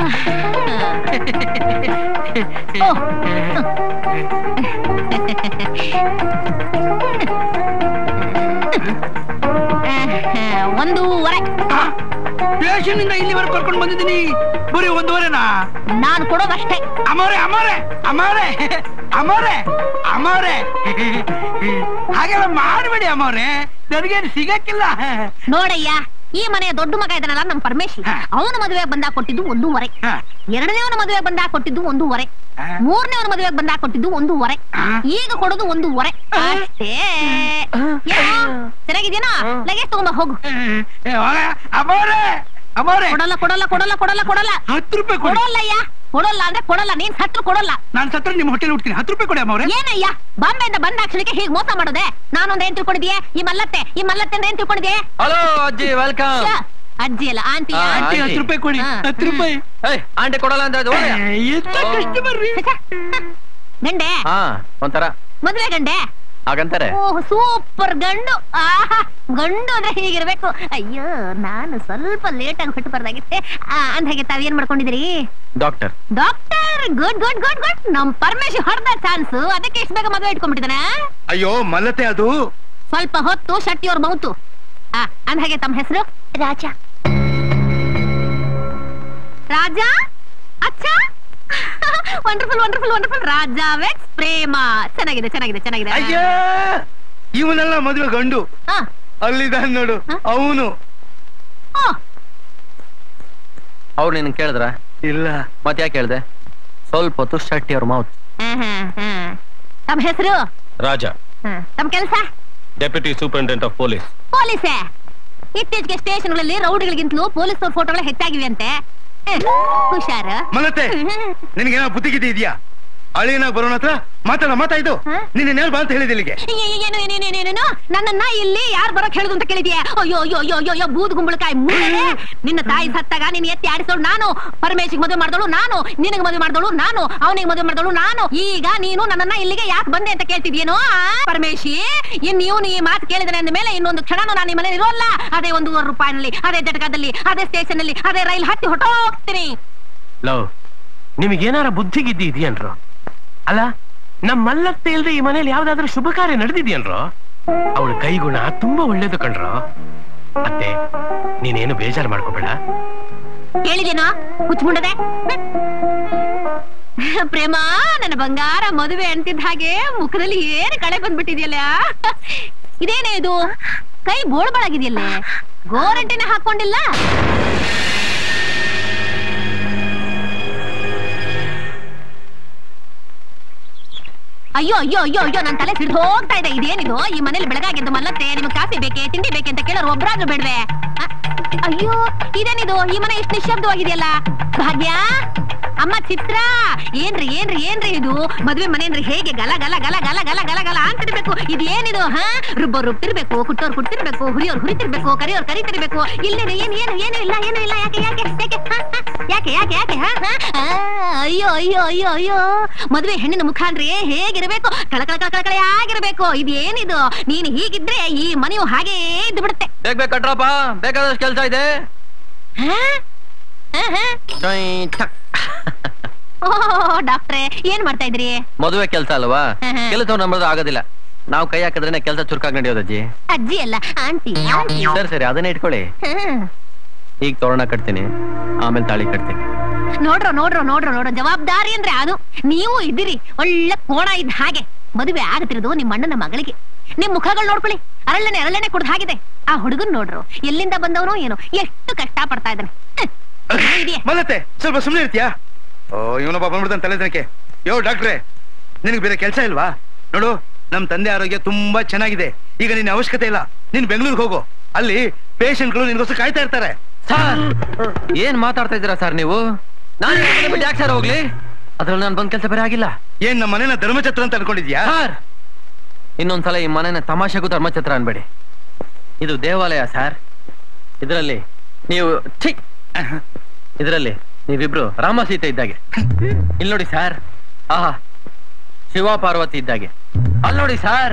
ಒಂದೂವರೆ ಸ್ಟೇಷನ್ ಇಲ್ಲಿವರೆಗೆ ಕರ್ಕೊಂಡು ಬಂದಿದ್ದೀನಿ ಬರೀ ಒಂದೂವರೆನಾ ನಾನು ಕೊಡೋದಷ್ಟೇ ಅಮೋರೆ ಅಮೋರೆ ಅಮೋರೆ ಅಮೋರೆ ಅಮೋರೆ ಹಾಗೆಲ್ಲ ಮಾಡಬೇಡಿ ಅಮೋರೆ ನನಗೇನು ಸಿಗಕ್ಕಿಲ್ಲ ನೋಡಯ್ಯ ಈ ಮನೆಯ ದೊಡ್ಡ ಮಗ ಇದ್ದಾನಲ್ಲ ನಮ್ ಪರಮೇಶಿ ಅವನ ಮದುವೆ ಬಂದಾಗ ಕೊಟ್ಟಿದ್ದು ಒಂದೂವರೆ ಎರಡನೇವನ ಮದುವೆ ಬಂದಾಗ ಕೊಟ್ಟಿದ್ದು ಒಂದೂವರೆ ಮೂರನೇವನ ಮದುವೆಗೆ ಬಂದಾಗ ಕೊಟ್ಟಿದ್ದು ಒಂದೂವರೆ ಈಗ ಕೊಡೋದು ಒಂದೂವರೆ ಅಷ್ಟೇ ಏನೋ? ಚೆನ್ನಾಗಿದ್ಯೇನೋ ಲಗೇಜ್ ತಗೊಂಬ ಹೋಗು ಅಮೋರೆ ಅಮೋರೆ ಕೊಡಲ್ಲ ಕೊಡಲ್ಲ ಕೊಡಲ್ಲ ಕೊಡಲ್ಲ ಕೊಡಲ್ಲ ಹತ್ತು ರೂಪಾಯಿ ಕೊಡಿ ಕೊಡಲ್ಲಯ್ಯ ಕೊಡಲ್ಲ ಅಂದ್ರೆ ಕೊಡಲ್ಲ ನೀನ್ ಸತ್ರು ಕೊಡಲ್ಲ ನಾನು ಸತ್ರ ನಿಮ್ಮ ಹೊಟ್ಟೆಲಿ ಹುಡ್ತೀನಿ ಹತ್ತು ರೂಪಾಯಿ ಕೊಡಿ ಅಮ್ಮವ್ರೆ ಏನಯ್ಯ ಬಾಂಬೆಯಿಂದ ಬಂದ ಕ್ಷಣಕ್ಕೆ ಹೀಗೆ ಮೋಸ ಮಾಡೋದೆ ನಾನೊಂದ್ ಏನ್ ತಿಳ್ಕೊಂಡಿದ್ಯೆ ಈ ಮಲ್ಲತ್ತೆ ಈ ಮಲ್ಲತ್ತೆ ಅಂದ್ರೆ ಏನ್ ತಿಳ್ಕೊಂಡಿದ್ಯೆ ಹಲೋ ಅಜ್ಜಿ ವೆಲ್ಕಮ್ ಶ್ಯಾ, ಅಜ್ಜಿ ಅಲ್ಲ ಆಂಟಿ ಆ, ಆಂಟಿ ಆಂಟಿ. ಹತ್ತು ರೂಪಾಯಿ ಕೊಡಿ ಹತ್ತು ರೂಪಾಯಿ ಏಯ್ ಆಂಟಿ ಕೊಡಲ್ಲ ಅಂತ ಅದು ಹೋಗಿ. ಗಂಡೆ ಹಾ ಒಂಥರ ಮದ್ವೆ ಗಂಡೆ ಹಾಗಂತಾರೆ ಓಹ್ ಸೂಪರ್ ಗಂಡು ಆಹಾ ಗಂಡು ಅಂದ್ರೆ ಹೀಗಿರ್ಬೇಕು ಅಯ್ಯೋ ನಾನು ಸ್ವಲ್ಪ ಲೇಟ್ ಆಗಿ ಹೊಟ್ಟು ಬರ್ದಾಗಿತ್ತೆ ಅಂದ ಹಾಗೆ ತಾವೇನ್ ಮಾಡ್ಕೊಂಡಿದ್ದೀರಿ doctor doctor good good good good ನಮ್ ಪರಮೇಶ್ ಹೊಡೆದ ಚಾನ್ಸ್ ಅದಕ್ಕೆ ಇಷ್ಟ ಬೇಗ ಮದುವೆ ಇಟ್ಕೊಂಡ್ಬಿಟ್ಟಿದಾನೆ ಅಯ್ಯೋ ಮಲ್ಲತ್ತೆ ಅದು ಸ್ವಲ್ಪ ಹೊತ್ತು ಶೆಟ್ಟಿಯವ್ರ ಮೌತು ಆ ಅಂದ ಹಾಗೆ ತಮ್ಮ ಹೆಸರು ರಾಜ ರಾಜ ಅಚ್ಚ ವಂಡರ್ಫುಲ್ ವಂಡರ್ಫುಲ್ ವಂಡರ್ಫುಲ್ ರಾಜ ವೆಕ್ಸ್ ಪ್ರೇಮ ಚೆನ್ನಾಗಿದೆ ಚೆನ್ನಾಗಿದೆ ಚೆನ್ನಾಗಿದೆ ಅಯ್ಯೋ ಇವನೆಲ್ಲ ಮದುವೆ ಗಂಡು ಆ, ಅಲ್ಲಿದ್ದಾನೆ ನೋಡು ಅವನು ಆ, ಅವ್ರು ನಿನ್ ಕೇಳಿದ್ರ ಇಲ್ಲ ಮತ್ತೆ ಯಾಕೆ ಕೇಳ್ದೆ ಸ್ವಲ್ಪ ಹೊತ್ತು ಶಟ್ಟಿ ಅವ್ರ ಮೌತ್ ಹ್ಮ್, ಹ್ಮ್, ಹ್ಮ್. ತಮ್ಮ ಹೆಸರು ರಾಜ ತಮ್ಮ ಕೆಲಸ ಡೆಪ್ಯೂಟಿ ಸೂಪರಿಂಟೆಂಡೆಂಟ್ ಆಫ್ ಪೊಲೀಸ್ ಪೊಲೀಸೇ ಇತ್ತೀಚೆಗೆ ಸ್ಟೇಷನ್ಗಳಲ್ಲಿ ರೌಡಿಗಳಿಗಿಂತಲೂ ಪೊಲೀಸ್ ಫೋಟೋಗಳು ಹೆಚ್ಚಾಗಿವೆ ಅಂತೆ ಹ್ಮ್, ಹುಷಾರು ಮಲ್ಲತ್ತೆ ನಿನಗೇನೋ ಬುದ್ಧಿಗಿದ್ದಿ ಇದೆಯಾ ಅಳಿಯನಾಗ ಬರೋಣ ಹತ್ರ ಮಾತಾಡ ಮಾತಾಯ್ತು ನಿನ್ನ ನೇಲ್ ಬಾ ಅಂತ ಹೇಳಿದ ಇಲ್ಲಿಗೆ ಏ- ಏ- ಏನು ಏನು ಏನು ಏನು ನನ್ನನ್ನ ಇಲ್ಲಿ ಯಾರು ಬರೋಕ್ ಹೇಳುದು ಅಂತ ಕೇಳಿದ್ಯಾ ಅಯ್ಯೋ ಅಯ್ಯೋ ಅಯ್ಯೋ ಅಯ್ಯೋ ಅಯ್ಯೋ ಬೂದ್ ಗುಂಬಳಕಾಯಿ ಮೂಳೆ ನಿನ್ನ ತಾಯಿ ಸತ್ತಾಗ ನೀನ್ ಎತ್ತಿ ಆಡಿಸೋಳು ನಾನು ಪರಮೇಶಿಗೆ ಮದುವೆ ಮಾಡಿದಳು ನಾನು ನಿನಗೆ ಮದುವೆ ಮಾಡಿದಳು ನಾನು ಅವನಿಗೆ ಮದುವೆ ಮಾಡಿದಳು ನಾನು ಈಗ ನೀನು ನನ್ನನ್ನ ಇಲ್ಲಿಗೆ ಯಾಕೆ ಬಂದೆ ಅಂತ ಕೇಳ್ತಿದ್ಯೇನೋ ಆ? ಪರಮೇಶಿ ಇನ್ ಇವನು ಈ ಮಾತು ಕೇಳಿದ್ರೆ ಅಂದ ಮೇಲೆ ಇನ್ನೊಂದು ಕ್ಷಣನೂ ನಾನು ನಿಮ್ಮ ಮನೇಲಿ ಇರೋಲ್ಲ ಅದೇ ಒಂದೂವರೆ ರೂಪಾಯಿನಲ್ಲಿ ಅದೇ ಜಟಕದಲ್ಲಿ ಅದೇ ಸ್ಟೇಷನ್ ಅಲ್ಲಿ ಅದೇ ರೈಲ್ ಹತ್ತಿ ಹೊಟ್ಟೋಗ್ತೀನಿ ಲವ್ ನಿಮಗೇನಾರ ಬುದ್ಧಿಗಿದ್ದಿ ಇದೆಯನ್ರು ಅಲ್ಲ ನಮ್ಮ ಮಲ್ಲತ್ತೆ ಇಲ್ದೆ ಈ ಮನೇಲಿ ಯಾವ್ದಾದ್ರೂ ಶುಭ ಕಾರ್ಯ ನಡೆದಿದ್ಯನ್ರು ಅವಳ ಕೈಗುಣ ತುಂಬಾ ಒಳ್ಳೇದು ಕಣ್ರು ಅತ್ತೆ ನೀನೇನು ಬೇಜಾರು ಮಾಡ್ಕೋಬೇಡ ಕೇಳಿದೇನೋ ಹುಚ್ಚುಂಡದೆ ಪ್ರೇಮ ನನ್ನ ಬಂಗಾರ ಮದುವೆ ಅಂತಿದ್ದ ಹಾಗೆ ಮುಖದಲ್ಲಿ ಏನು ಕಳೆ ಬಂದ್ಬಿಟ್ಟಿದ್ಯಲ್ಲ ಇದೇನೇ ಇದು ಕೈ ಬೋಳ್ಬಳಾಗಿದೆಯಲ್ಲೇ ಗೋರಂಟಿನ ಹಾಕೊಂಡಿಲ್ಲ ಅಯ್ಯೋ ಅಯ್ಯೋ ಅಯ್ಯೋ ಅಯ್ಯೋ ನನ್ ತಲೆ ಸಿಡ್ದು ಹೋಗ್ತಾ ಇದೆ ಇದೇನಿದು ಈ ಮನೇಲಿ ಬೆಳಗಾಗೆದ್ದು ಮಲ್ಲತ್ತೆ ನಿಮ್ಗೆ ಕಾಫಿ ಬೇಕೆ ತಿಂಡಿ ಬೇಕೆ ಅಂತ ಕೇಳೋರು ಒಬ್ರಾದ್ರೂ ಬೇಡ್ವೆ ಅ, ಅಯ್ಯೋ ಇದೇನಿದು ಈ ಮನೆ ಇಷ್ಟು ನಿಶಬ್ದವಾಗಿದೆಯಲ್ಲ ಭಾಗ್ಯ ಅಮ್ಮ ಚಿತ್ರ ಏನ್ರಿ ಏನ್ರಿ ಏನ್ರಿ ಇದು ಮದ್ವೆ ಮನೇನ್ರಿ ಹೇಗೆ ಗಲ ಗಲ ಗಲ ಗಲ ಗಲ ಗಲ ಗಲ ಅಂತಿರ್ಬೇಕು ಇದೇನಿದು ಹಾ ರುಬ್ಬರ್ ರುಬ್ತಿರ್ಬೇಕು ಕುಟ್ಟೋರ್ ಕುಟ್ತಿರ್ಬೇಕು ಹುರಿಯೋರ್ ಹುರಿತಿರ್ಬೇಕು ಕರಿಯೋರ್ ಕರಿತಿರ್ಬೇಕು ಇಲ್ಲೇನು ಏನು ಏನು ಏನು ಇಲ್ಲ ಏನು ಇಲ್ಲ ಯಾಕೆ ಯಾಕೆ ಯಾಕೆ ಹಾ, ಹಾ, ಯಾಕೆ ಯಾಕೆ ಯಾಕೆ ಹಾ ಹಾ ಆ, ಅಯ್ಯೋ ಅಯ್ಯೋ ಅಯ್ಯೋ ಅಯ್ಯೋ ಮದ್ವೆ ಹೆಣ್ಣಿನ ಮುಖ ಅಂದ್ರೆ ಹೇಗಿರ್ಬೇಕು ಕಳ ಕಳ ಕಳ ಕಳ ಆಗಿರ್ಬೇಕು ಇದೇನಿದು ನೀನು ಹೀಗಿದ್ರೆ ಈ ಮನೆಯು ಹಾಗೇ ಇದ್ದು ಬಿಡುತ್ತೆ ಬೇಗ ಬೇಗ ಕಟ್ರಪ್ಪ ಬೇಕಾದಷ್ಟು ಕೆಲಸ ಇದೆ ಹಾ? ಹಾ, ಹಾ. ಚೊಯ್ ಠಕ್. ಓ ಡಾಕ್ಟ್ರೆ ಏನ್ ಮಾಡ್ತಾ ಇದ್ರಿ ಮದುವೆ ಕೆಲಸ ಅಲ್ವಾ ಹ್ಮ್ ಹ್ಮ್. ಕೆಲಸ ನಮ್ಮದು ಆಗೋದಿಲ್ಲ ನಾವು ಕೈ ಹಾಕಿದ್ರೆ ಕೆಲಸ ಚುರುಕಾಗಿ ನಡೆಯೋದು ಅಜ್ಜಿ ಅಜ್ಜಿ ಅಲ್ಲ ಆಂಟಿ ಆಂಟಿ ಸರಿ ಸರಿ ಅದನ್ನೇ ಇಟ್ಕೊಳ್ಳಿ ಹ್ಮ್. ಈಗ ತೋರಣ ಕಟ್ತೀನಿ ಆಮೇಲೆ ತಾಳಿ ಕಟ್ತೀನಿ ನೋಡ್ರೋ ನೋಡ್ರೋ ನೋಡ್ರೋ ನೋಡ್ರೋ ಜವಾಬ್ದಾರಿ ಅಂದ್ರೆ ಅದು ನೀವು ಇದ್ದೀರಿ ಒಳ್ಳೆ ಕೋಣ ಇದ್ದ ಹಾಗೆ ಮದುವೆ ಆಗತಿರೋದು ನಿಮ್ಮ ಅಣ್ಣನ ಮಗಳಿಗೆ ನಿಮ್ ಮುಖಗಳು ನೋಡ್ಕೊಳ್ಳಿ ಅರಳೆಣ್ಣೆ ಅರಳೆಣ್ಣೆ ಕುಡ್ದು ಹಾಗಿದೆ ಆ ಹುಡುಗನ್ ನೋಡ್ರು ಎಲ್ಲಿಂದ ಬಂದವನೋ ಏನೋ ಎಷ್ಟು ಕಷ್ಟ ಪಡ್ತಾ ಇದ್ದಾನೆ ಹ್ಮ್. ಇದೆಯಾ? ಮಲ್ಲತ್ತೆ ಸ್ವಲ್ಪ ಸುಮ್ಮನೆ ಇರ್ತೀಯಾ ಓ ಇವನೊಬ್ಬ ಬಂದ್ಬಿಡ್ತಾನೆ ತಲೆ ದಿನಕ್ಕೆ ಯೋ ಡಾಕ್ಟ್ರೆ ನಿನಗೆ ಬೇರೆ ಕೆಲಸ ಇಲ್ವಾ ನೋಡು ನಮ್ ತಂದೆ ಆರೋಗ್ಯ ತುಂಬಾ ಚೆನ್ನಾಗಿದೆ ಈಗ ನಿನ್ನ ಅವಶ್ಯಕತೆ ಇಲ್ಲ ನೀನ್ ಬೆಂಗಳೂರಿಗೆ ಹೋಗು ಅಲ್ಲಿ ಪೇಷಂಟ್ಗಳು ನಿನ್ಗೋಸ್ಕರ ಕಾಯ್ತಾ ಇರ್ತಾರೆ ಸರ್ ಏನ್ ಮಾತಾಡ್ತಾ ಇದ್ದೀರಾ ಸರ್ ನೀವು ನಾನು ಬಿಟ್ಟು ಯಾಕೆ ಸರ್ ಹೋಗ್ಲಿ ಅದ್ರಲ್ಲಿ ನಾನು ಬಂದ್ ಕೆಲಸ ಬೇರೆ ಆಗಿಲ್ಲ ಏನ್ ನಮ್ಮ ಮನೇನ ಧರ್ಮಛತ್ರ ಅಂತ ಅನ್ಕೊಂಡಿದ್ಯಾ ಸರ್ ಇನ್ನೊಂದ್ಸಲ ಈ ಮನೆನ ತಮಾಷೆಗೂ ಧರ್ಮಛತ್ರ ಅನ್ಬೇಡಿ ಇದು ದೇವಾಲಯ ಸರ್ ಇದರಲ್ಲಿ ನೀವು ಛೀ! ಇದರಲ್ಲಿ ನೀವಿಬ್ರು ರಾಮ ಸೀತೆ ಇದ್ದಾಗೆ ಇಲ್ಲಿ ನೋಡಿ ಸರ್ ಆಹಾ ಶಿವ ಪಾರ್ವತಿ ಇದ್ದಾಗೆ ಅಲ್ಲಿ ನೋಡಿ ಸರ್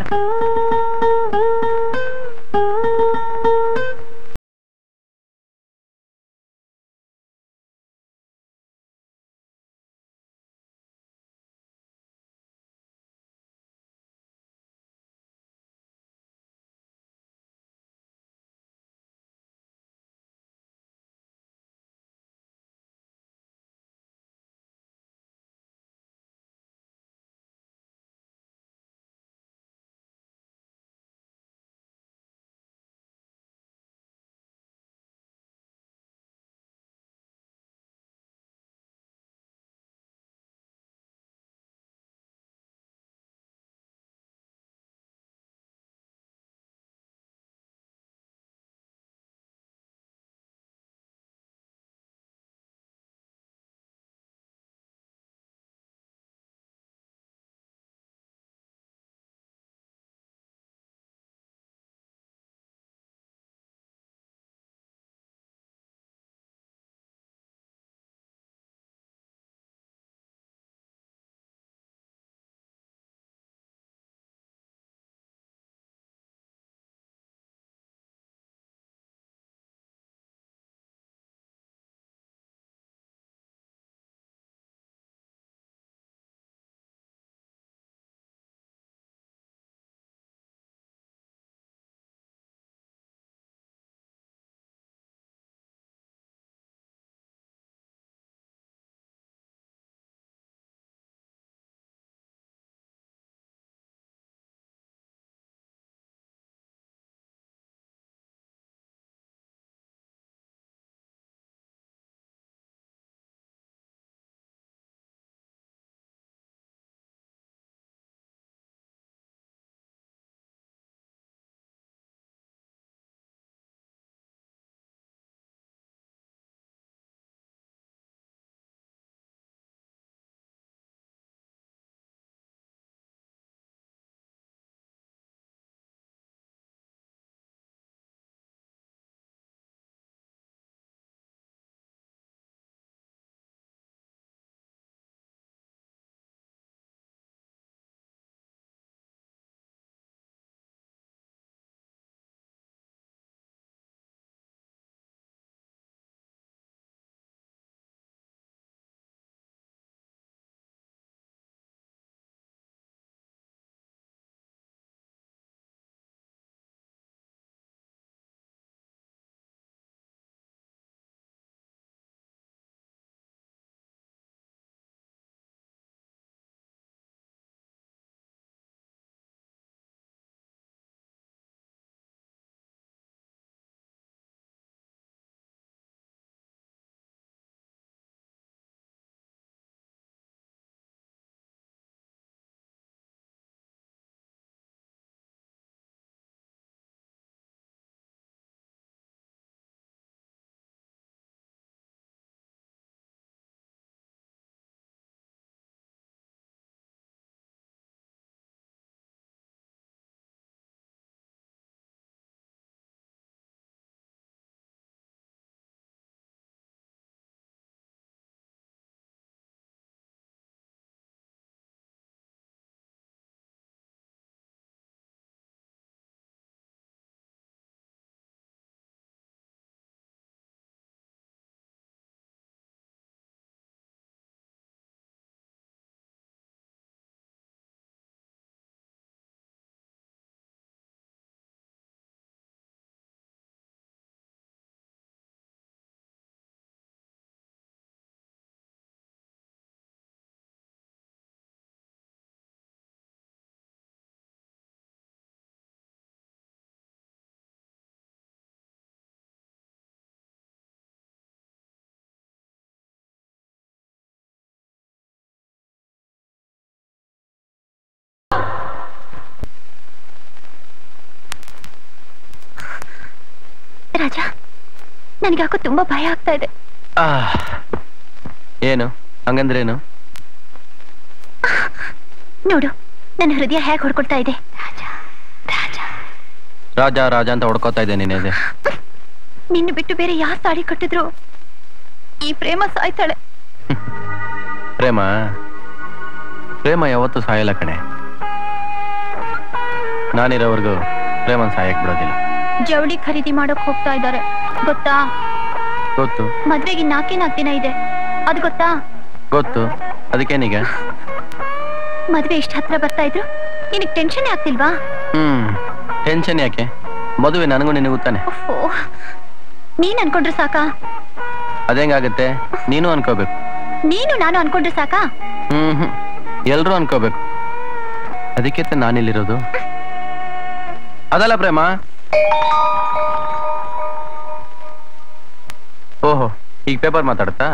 ನನಗಾಕೋ ತುಂಬಾ ಭಯ ಆಗ್ತಾ ಇದೆ ಆ, ಏನು ಹಂಗಂದ್ರೇನು ನೋಡು ನನ್ನ ಹೃದಯ ಹೇಗೆ ಹೊಡ್ಕೊಡ್ತಾ ಇದೆ ರಾಜ ರಾಜ ಅಂತ ಹೊಡ್ಕೋತಾ ಇದ್ದೆ ನೀನೇದೆ ನಿನ್ನ ಬಿಟ್ಟು ಬೇರೆ ಯಾರು ತಾಳಿ ಕಟ್ಟಿದ್ರು ಈ ಪ್ರೇಮ ಸಾಯ್ತಾಳೆ ಪ್ರೇಮ ಪ್ರೇಮ ಯಾವತ್ತೂ ಸಾಯಲ್ಲ ಕಣೆ ನಾನಿರೋವರೆಗೂ ಪ್ರೇಮನ್ ಸಾಯಕ್ ಬಿಡೋದಿಲ್ಲ ಜವಳಿ ಖರೀದಿ ಮಾಡೋಕ್ ಹೋಗ್ತಾ ಇದ್ದಾರೆ ಗೊತ್ತಾ ಗೊತ್ತು ಮದ್ವೆಗೆ ನಾಲ್ಕೇ ನಾಲ್ಕು ದಿನ ಇದೆ ಅದು ಗೊತ್ತಾ ಗೊತ್ತು ಅದಕ್ಕೇನೀಗ ಮದ್ವೆ ಇಷ್ಟ ಹತ್ರ ಬರ್ತಾ ಇದ್ರು ನಿನಗ್ ಟೆನ್ಷನ್ ಆಗ್ತಿಲ್ವಾ ಹ್ಮ್ ಟೆನ್ಷನ್ ಯಾಕೆ ಮದುವೆ ನನಗೂ ನಿನಗೂ ತಾನೆ ಓ ನೀನ್ ಅನ್ಕೊಂಡ್ರೆ ಸಾಕಾ ಅದೇಂಗಾಗತ್ತೆ ನೀನು ಅನ್ಕೋಬೇಕು ನೀನು ನಾನು ಅನ್ಕೊಂಡ್ರೆ ಸಾಕಾ ಹ್ಮ್ ಹ್ಮ್ ಎಲ್ರೂ ಅನ್ಕೋಬೇಕು ಅದಕ್ಕೆ ತಾನೇ ನಾನಿಲ್ಲಿರೋದು ಅದಲ್ಲ ಪ್ರೇಮ ಓಹೋ ಈಗ ಪೇಪರ್ ಮಾತಾಡುತ್ತಾ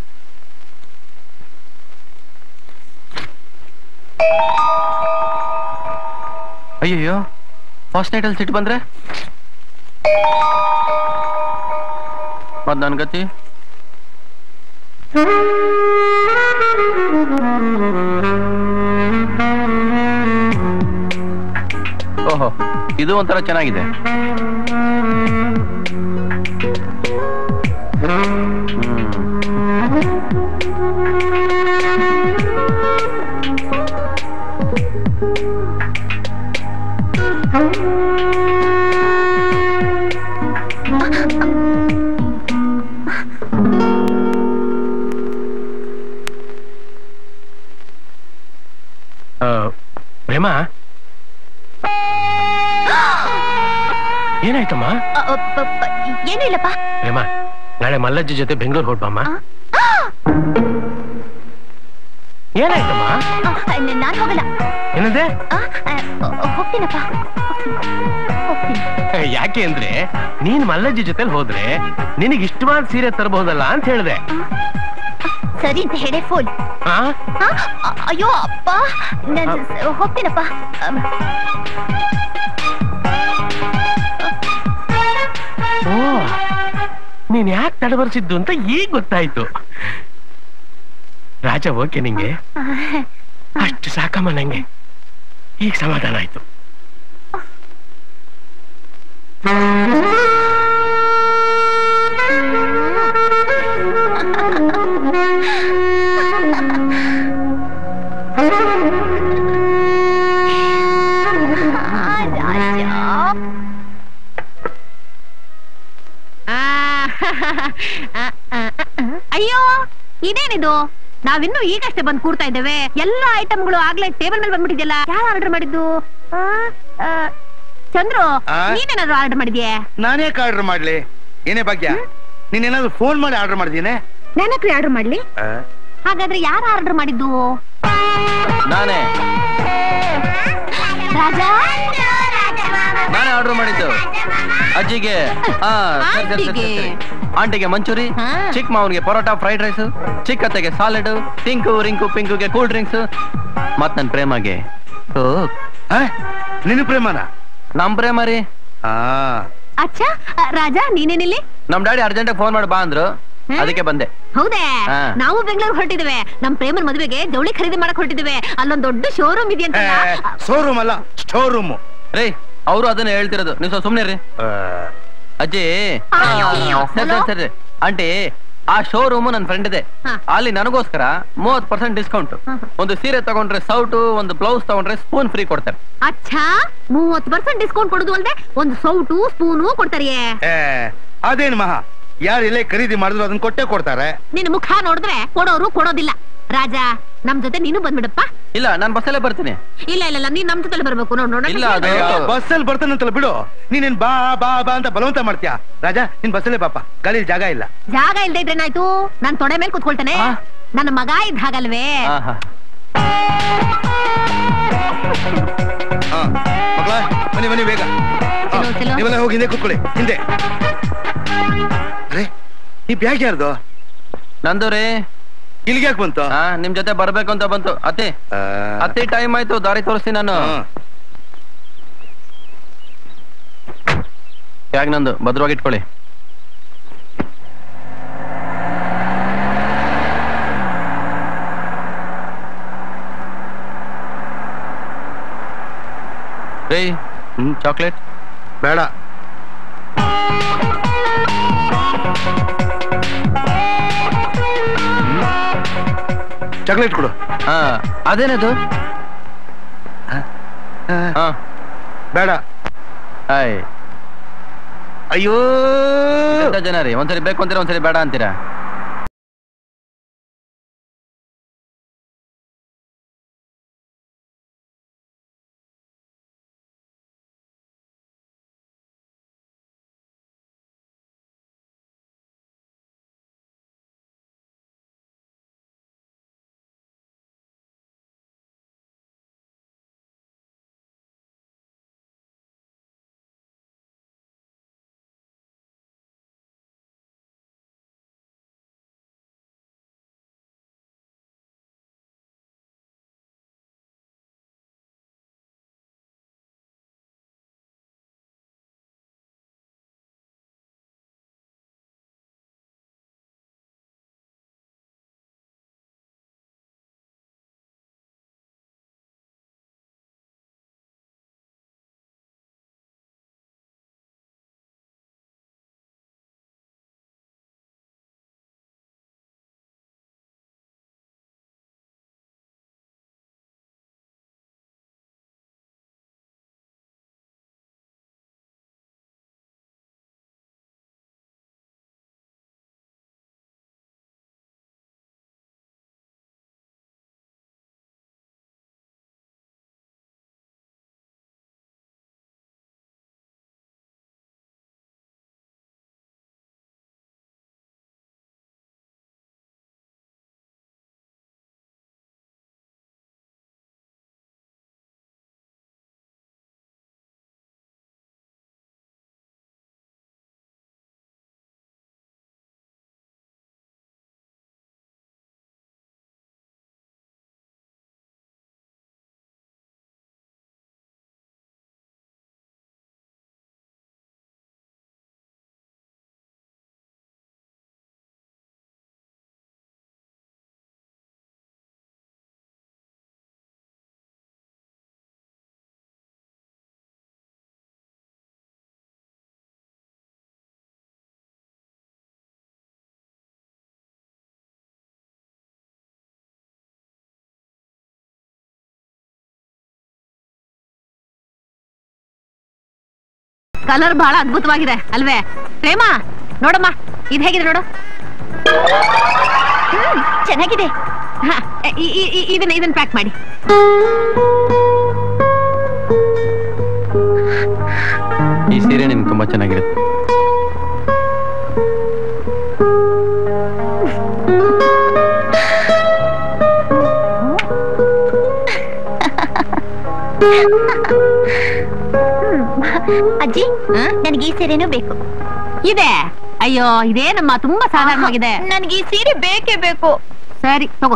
ಅಯ್ಯಯ್ಯೋ ಫಸ್ಟ್ ನೈಟಲ್ಲಿ ಸಿಟ್ಟು ಬಂದ್ರೆ ಮತ್ ನನ್ ಗತಿ ಓಹೋ ಇದು ಒಂಥರ ಚೆನ್ನಾಗಿದೆ ಆ, ಪ್ರೇಮ ಏನಾಯ್ತಮ್ಮ ಅ, ಅ, ಪ, ಪ, ಏನೂ ಇಲ್ಲಪ್ಪ ಪ್ರೇಮ ನಾಳೆ ಮಲ್ಲಜ್ಜಿ ಜೊತೆ ಬೆಂಗಳೂರು ಹೊರಟಮ್ಮ ಏನಾಯ್ತಮ್ಮ ನಾನು ಹೋಗಲ್ಲ ಏನಂದೆ ಆ, ಆ, ಹೋಗ್ತೀನಪ್ಪ ಹೋಗ್ತೀನಿ ಯಾಕೆ ಅಂದ್ರೆ ನೀನ್ ಮಲ್ಲಜ್ಜಿ ಜೊತೆಲಿ ಹೋದ್ರೆ ನಿನಗೆ ಇಷ್ಟವಾದ ಸೀರೆ ತರಬಹುದಲ್ಲ ಅಂತ ಹೇಳ್ದೆ ಸರಿ ಅಂತ ಹೇಳೇ ಫೋನ್ ಆ? ಅಯ್ಯೋ ಅಪ್ಪ ನಾನು ಹೋಗ್ತೀನಪ್ಪ ಅಮ್, ಓ ನೀನ್ ಯಾಕೆ ತಡಬರ್ಸಿದ್ದು ಅಂತ ಈಗ ಗೊತ್ತಾಯ್ತು ರಾಜ ಓಕೆ ನಿಂಗೆ ಅಷ್ಟು ಸಾಕಮ್ಮ ನಂಗೆ ಈಗ ಸಮಾಧಾನ ಆಯ್ತು ಆ, ಆ, ಆ, ಆ. ಅಯ್ಯೋ ಇದೇನಿದು ನಾವಿನ್ನು ಈಗಷ್ಟೇ ಬಂದು ಕೂಡ್ತಾ ಇದ್ದೇವೆ ಎಲ್ಲ ಐಟಮ್ಗಳು ಆಗ್ಲೇ ಟೇಬಲ್ ಮೇಲೆ ಬಂದ್ಬಿಟ್ಟಿದ್ಯಲ್ಲ ಯಾರು ಆರ್ಡರ್ ಮಾಡಿದ್ದು ಆ, ಆ, ಚಂದ್ರು ಆ? ನೀನೇನಾದ್ರು ಆರ್ಡರ್ ಮಾಡಿದ್ಯೆ ನಾನ್ಯಾಕೆ ಆರ್ಡರ್ ಮಾಡ್ಲಿ ಏನೇ ಭಾಗ್ಯ ನೀನೇನಾದ್ರು ಫೋನ್ ಮಾಡಿ ಆರ್ಡರ್ ಮಾಡಿದೀನಿ ನಾನಕ್ರಿ ಆರ್ಡರ್ ಮಾಡ್ಲಿ ಹಾಗಾದ್ರೆ ಯಾರು ಆರ್ಡರ್ ಮಾಡಿದ್ದು ನಾನೇ ರಾಜಾ ನಾನೇ ಆರ್ಡರ್ ಮಾಡಿದ್ದು ಅಜ್ಜಿಗೆ ಆ, ಸರಿ, ಸರಿ, ಸರಿ, ಸರಿ. ಆಂಟಿಗೆ ಮಂಚೂರಿ ಚಿಕ್ಕ ಮಾವನಿಗೆ ಪರೋಟ ಫ್ರೈಡ್ ರೈಸ್ ಚಿಕ್ಕತ್ತೆಗೆ ಸಾಲೆಡ್ ಟಿಂಕು ರಿಂಕು ಪಿಂಕುಗೆ ಕೂಲ್ ಡ್ರಿಂಕ್ಸ್ ಮತ್ ನನ್ ಪ್ರೇಮಗೆ ಕೋಕ್ ನಿನ್ನ ಪ್ರೇಮನ ನಮ್ ಪ್ರೇಮ ರೀ ಅಚ್ಚಾ ಆ, ರಾಜಾ ನೀನೇನಿಲ್ಲಿ ನಮ್ ಡ್ಯಾಡಿ ಅರ್ಜೆಂಟ್ ಫೋನ್ ಮಾಡಿ ಬಾ ಅಂದ್ರು ಅದಕ್ಕೆ ಬಂದೆ ಹೌದೇ ಹಾ. ನಾವು ಬೆಂಗಳೂರು ಹೊರಟಿದ್ದೇವೆ ನಮ್ ಪ್ರೇಮನ್ ಮದುವೆಗೆ ಜವಳಿ ಖರೀದಿ ಮಾಡಕ್ ಹೊರಟಿದ್ದೇವೆ ಅಲ್ಲೊಂದ್ ದೊಡ್ಡ ಶೋರೂಮ್ ಇದೆಯಂತ ಶೋರೂಮ್ ಅಲ್ಲ ಸ್ಟೋರ್ ರೂಮ್ ರೀ ಅವರು ಅದನ್ನ ಹೇಳ್ತಿರೋದು ನೀವು ಸ್ವಲ್ಪ ಸುಮ್ನೆ ರೀ ಅಜ್ಜಿ ಸರಿ ಸರಿ ಸರಿ ಆಂಟಿ ಆ ಶೋರೂಮ್ ನನ್ನ ಫ್ರೆಂಡ್ ಇದೆ ಅಲ್ಲಿ ನನಗೋಸ್ಕರ ಮೂವತ್ ಪರ್ಸೆಂಟ್ ಡಿಸ್ಕೌಂಟ್ ಒಂದು ಸೀರೆ ತಗೊಂಡ್ರೆ ಸೌಟು ಒಂದು ಬ್ಲೌಸ್ ತಗೊಂಡ್ರೆ ಸ್ಪೂನ್ ಫ್ರೀ ಕೊಡ್ತಾರೆ ಅಚ್ಚಾ ಮೂವತ್ ಪರ್ಸೆಂಟ್ ಡಿಸ್ಕೌಂಟ್ ಕೊಡುದು ಅಲ್ದೆ ಒಂದು ಸೌಟು ಸ್ಪೂನು ಕೊಡ್ತಾರಿಯೇ ಏ, ಅದೇನ್ ಮಹಾ ಯಾರು ಎಲ್ಲೇ ಖರೀದಿ ಮಾಡಿದ್ರು ಅದನ್ನ ಕೊಟ್ಟೆ ಕೊಡ್ತಾರೆ ನಿನ್ ಮುಖ ನೋಡಿದ್ರೆ ಕೊಡೋರು ಕೊಡೋದಿಲ್ಲ ರಾಜ ನಮ್ ಜೊತೆ ನೀನು ಬಂದ್ಬಿಡಪ್ಪ ಇಲ್ಲ ನಾನು ಬಸ್ಸಲ್ಲೇ ಬರ್ತೀನಿ ಇಲ್ಲ ಇಲ್ಲ ಇಲ್ಲ ನೀನ್ ನಮ್ ಜೊತೆ ಬರ್ಬೇಕು ನೋಡ್ ನೋಡ ಇಲ್ಲ, ಅದು- ಬಸ್ಸಲ್ಲಿ ಬರ್ತಾನಂತಲ್ಲ ಬಿಡು ನೀನೇನ್ ಬಾ ಬಾ ಬಾ ಅಂತ ಬಲವಂತ ಮಾಡ್ತೀಯಾ ರಾಜಾ ನಿನ್ ಬಸ್ಸಲ್ಲೇ ಪಾಪ ಗಾಡಿ ಜಾಗ ಇಲ್ಲ ಜಾಗ ಇಲ್ದೇ ಇದ್ರೆ ಏನಾಯ್ತು ನಾನ್ ತೊಡೆ ಮೇಲೆ ಕುತ್ಕೊಳ್ತೇನೆ ನನ್ನ ಮಗ ಇದ್ದ ಹಾಗಲ್ವೇ ಆಹಾ. ಹಾ ಮಕ್ಕಳ ಬನ್ನಿ ಬನ್ನಿ ಬೇಗ ಹಾ, ಚಲೋ, ಚಲೋ. ನೀವೆಲ್ಲ ಹೋಗಿ ಹಿಂದೆ ಕೂತ್ಕೊಳ್ಳಿ ಹಿಂದೆ ಅರೆ ಈ ಬ್ಯಾಗ್ ಯಾರ್ದು ನಂದು ರೀ ಇಲ್ಲಿಗೆ ಯಾಕೆ ಬಂತು ಹಾ ನಿಮ್ ಜೊತೆ ಬರ್ಬೇಕು ಅಂತ ಬಂತು ಅತ್ತಿ ಅತ್ತಿ ಟೈಮ್ ಆಯ್ತು ದಾರಿ ತೋರಿಸ್ತೀನಿ ನಾನು ಬ್ಯಾಗ್ ನಂದು ಭದ್ರವಾಗಿ ಇಟ್ಕೊಳ್ಳಿ ರೇ ಚಾಕ್ಲೇಟ್ ಬೇಡ ಚಾಕ್ಲೇಟ್ ಕೊಡು ಹಾ ಅದೇನದು ಹಾ ಬೇಡ ಆಯ್ ಅಯ್ಯೋ ಎಂತ ಜನ ರೀ ಒಂದ್ಸರಿ ಬೇಕು ಅಂತೀರಾ ಒಂದ್ಸರಿ ಬೇಡ ಅಂತೀರಾ ಕಲರ್ ಬಹಳ ಅದ್ಭುತವಾಗಿದೆ ಅಲ್ವೇ ಪ್ರೇಮ ನೋಡಮ್ಮ ಇದು ಹೇಗಿದೆ ನೋಡು ಚೆನ್ನಾಗಿದೆ ಹ, ಇ- ಇ- ಇ- ಇದನ್ನ ಇದನ್ನ ಪ್ಯಾಕ್ ಮಾಡಿ ಈ ಸೀರೆ ನಿಮ್ಗೆ ತುಂಬಾ ಚೆನ್ನಾಗಿರುತ್ತೆ ಅಜ್ಜಿ ನನಗೆ ಈ ಸೀರೆನೂ ಬೇಕು ಇದೆ ಅಯ್ಯೋ ಇದೇನಮ್ಮ ತುಂಬಾ ಸಾಧಾರಣವಾಗಿದೆ ನನಗೆ ಈ ಸೀರೆ ಬೇಕೇ ಬೇಕು ಸರಿ ತಗೋ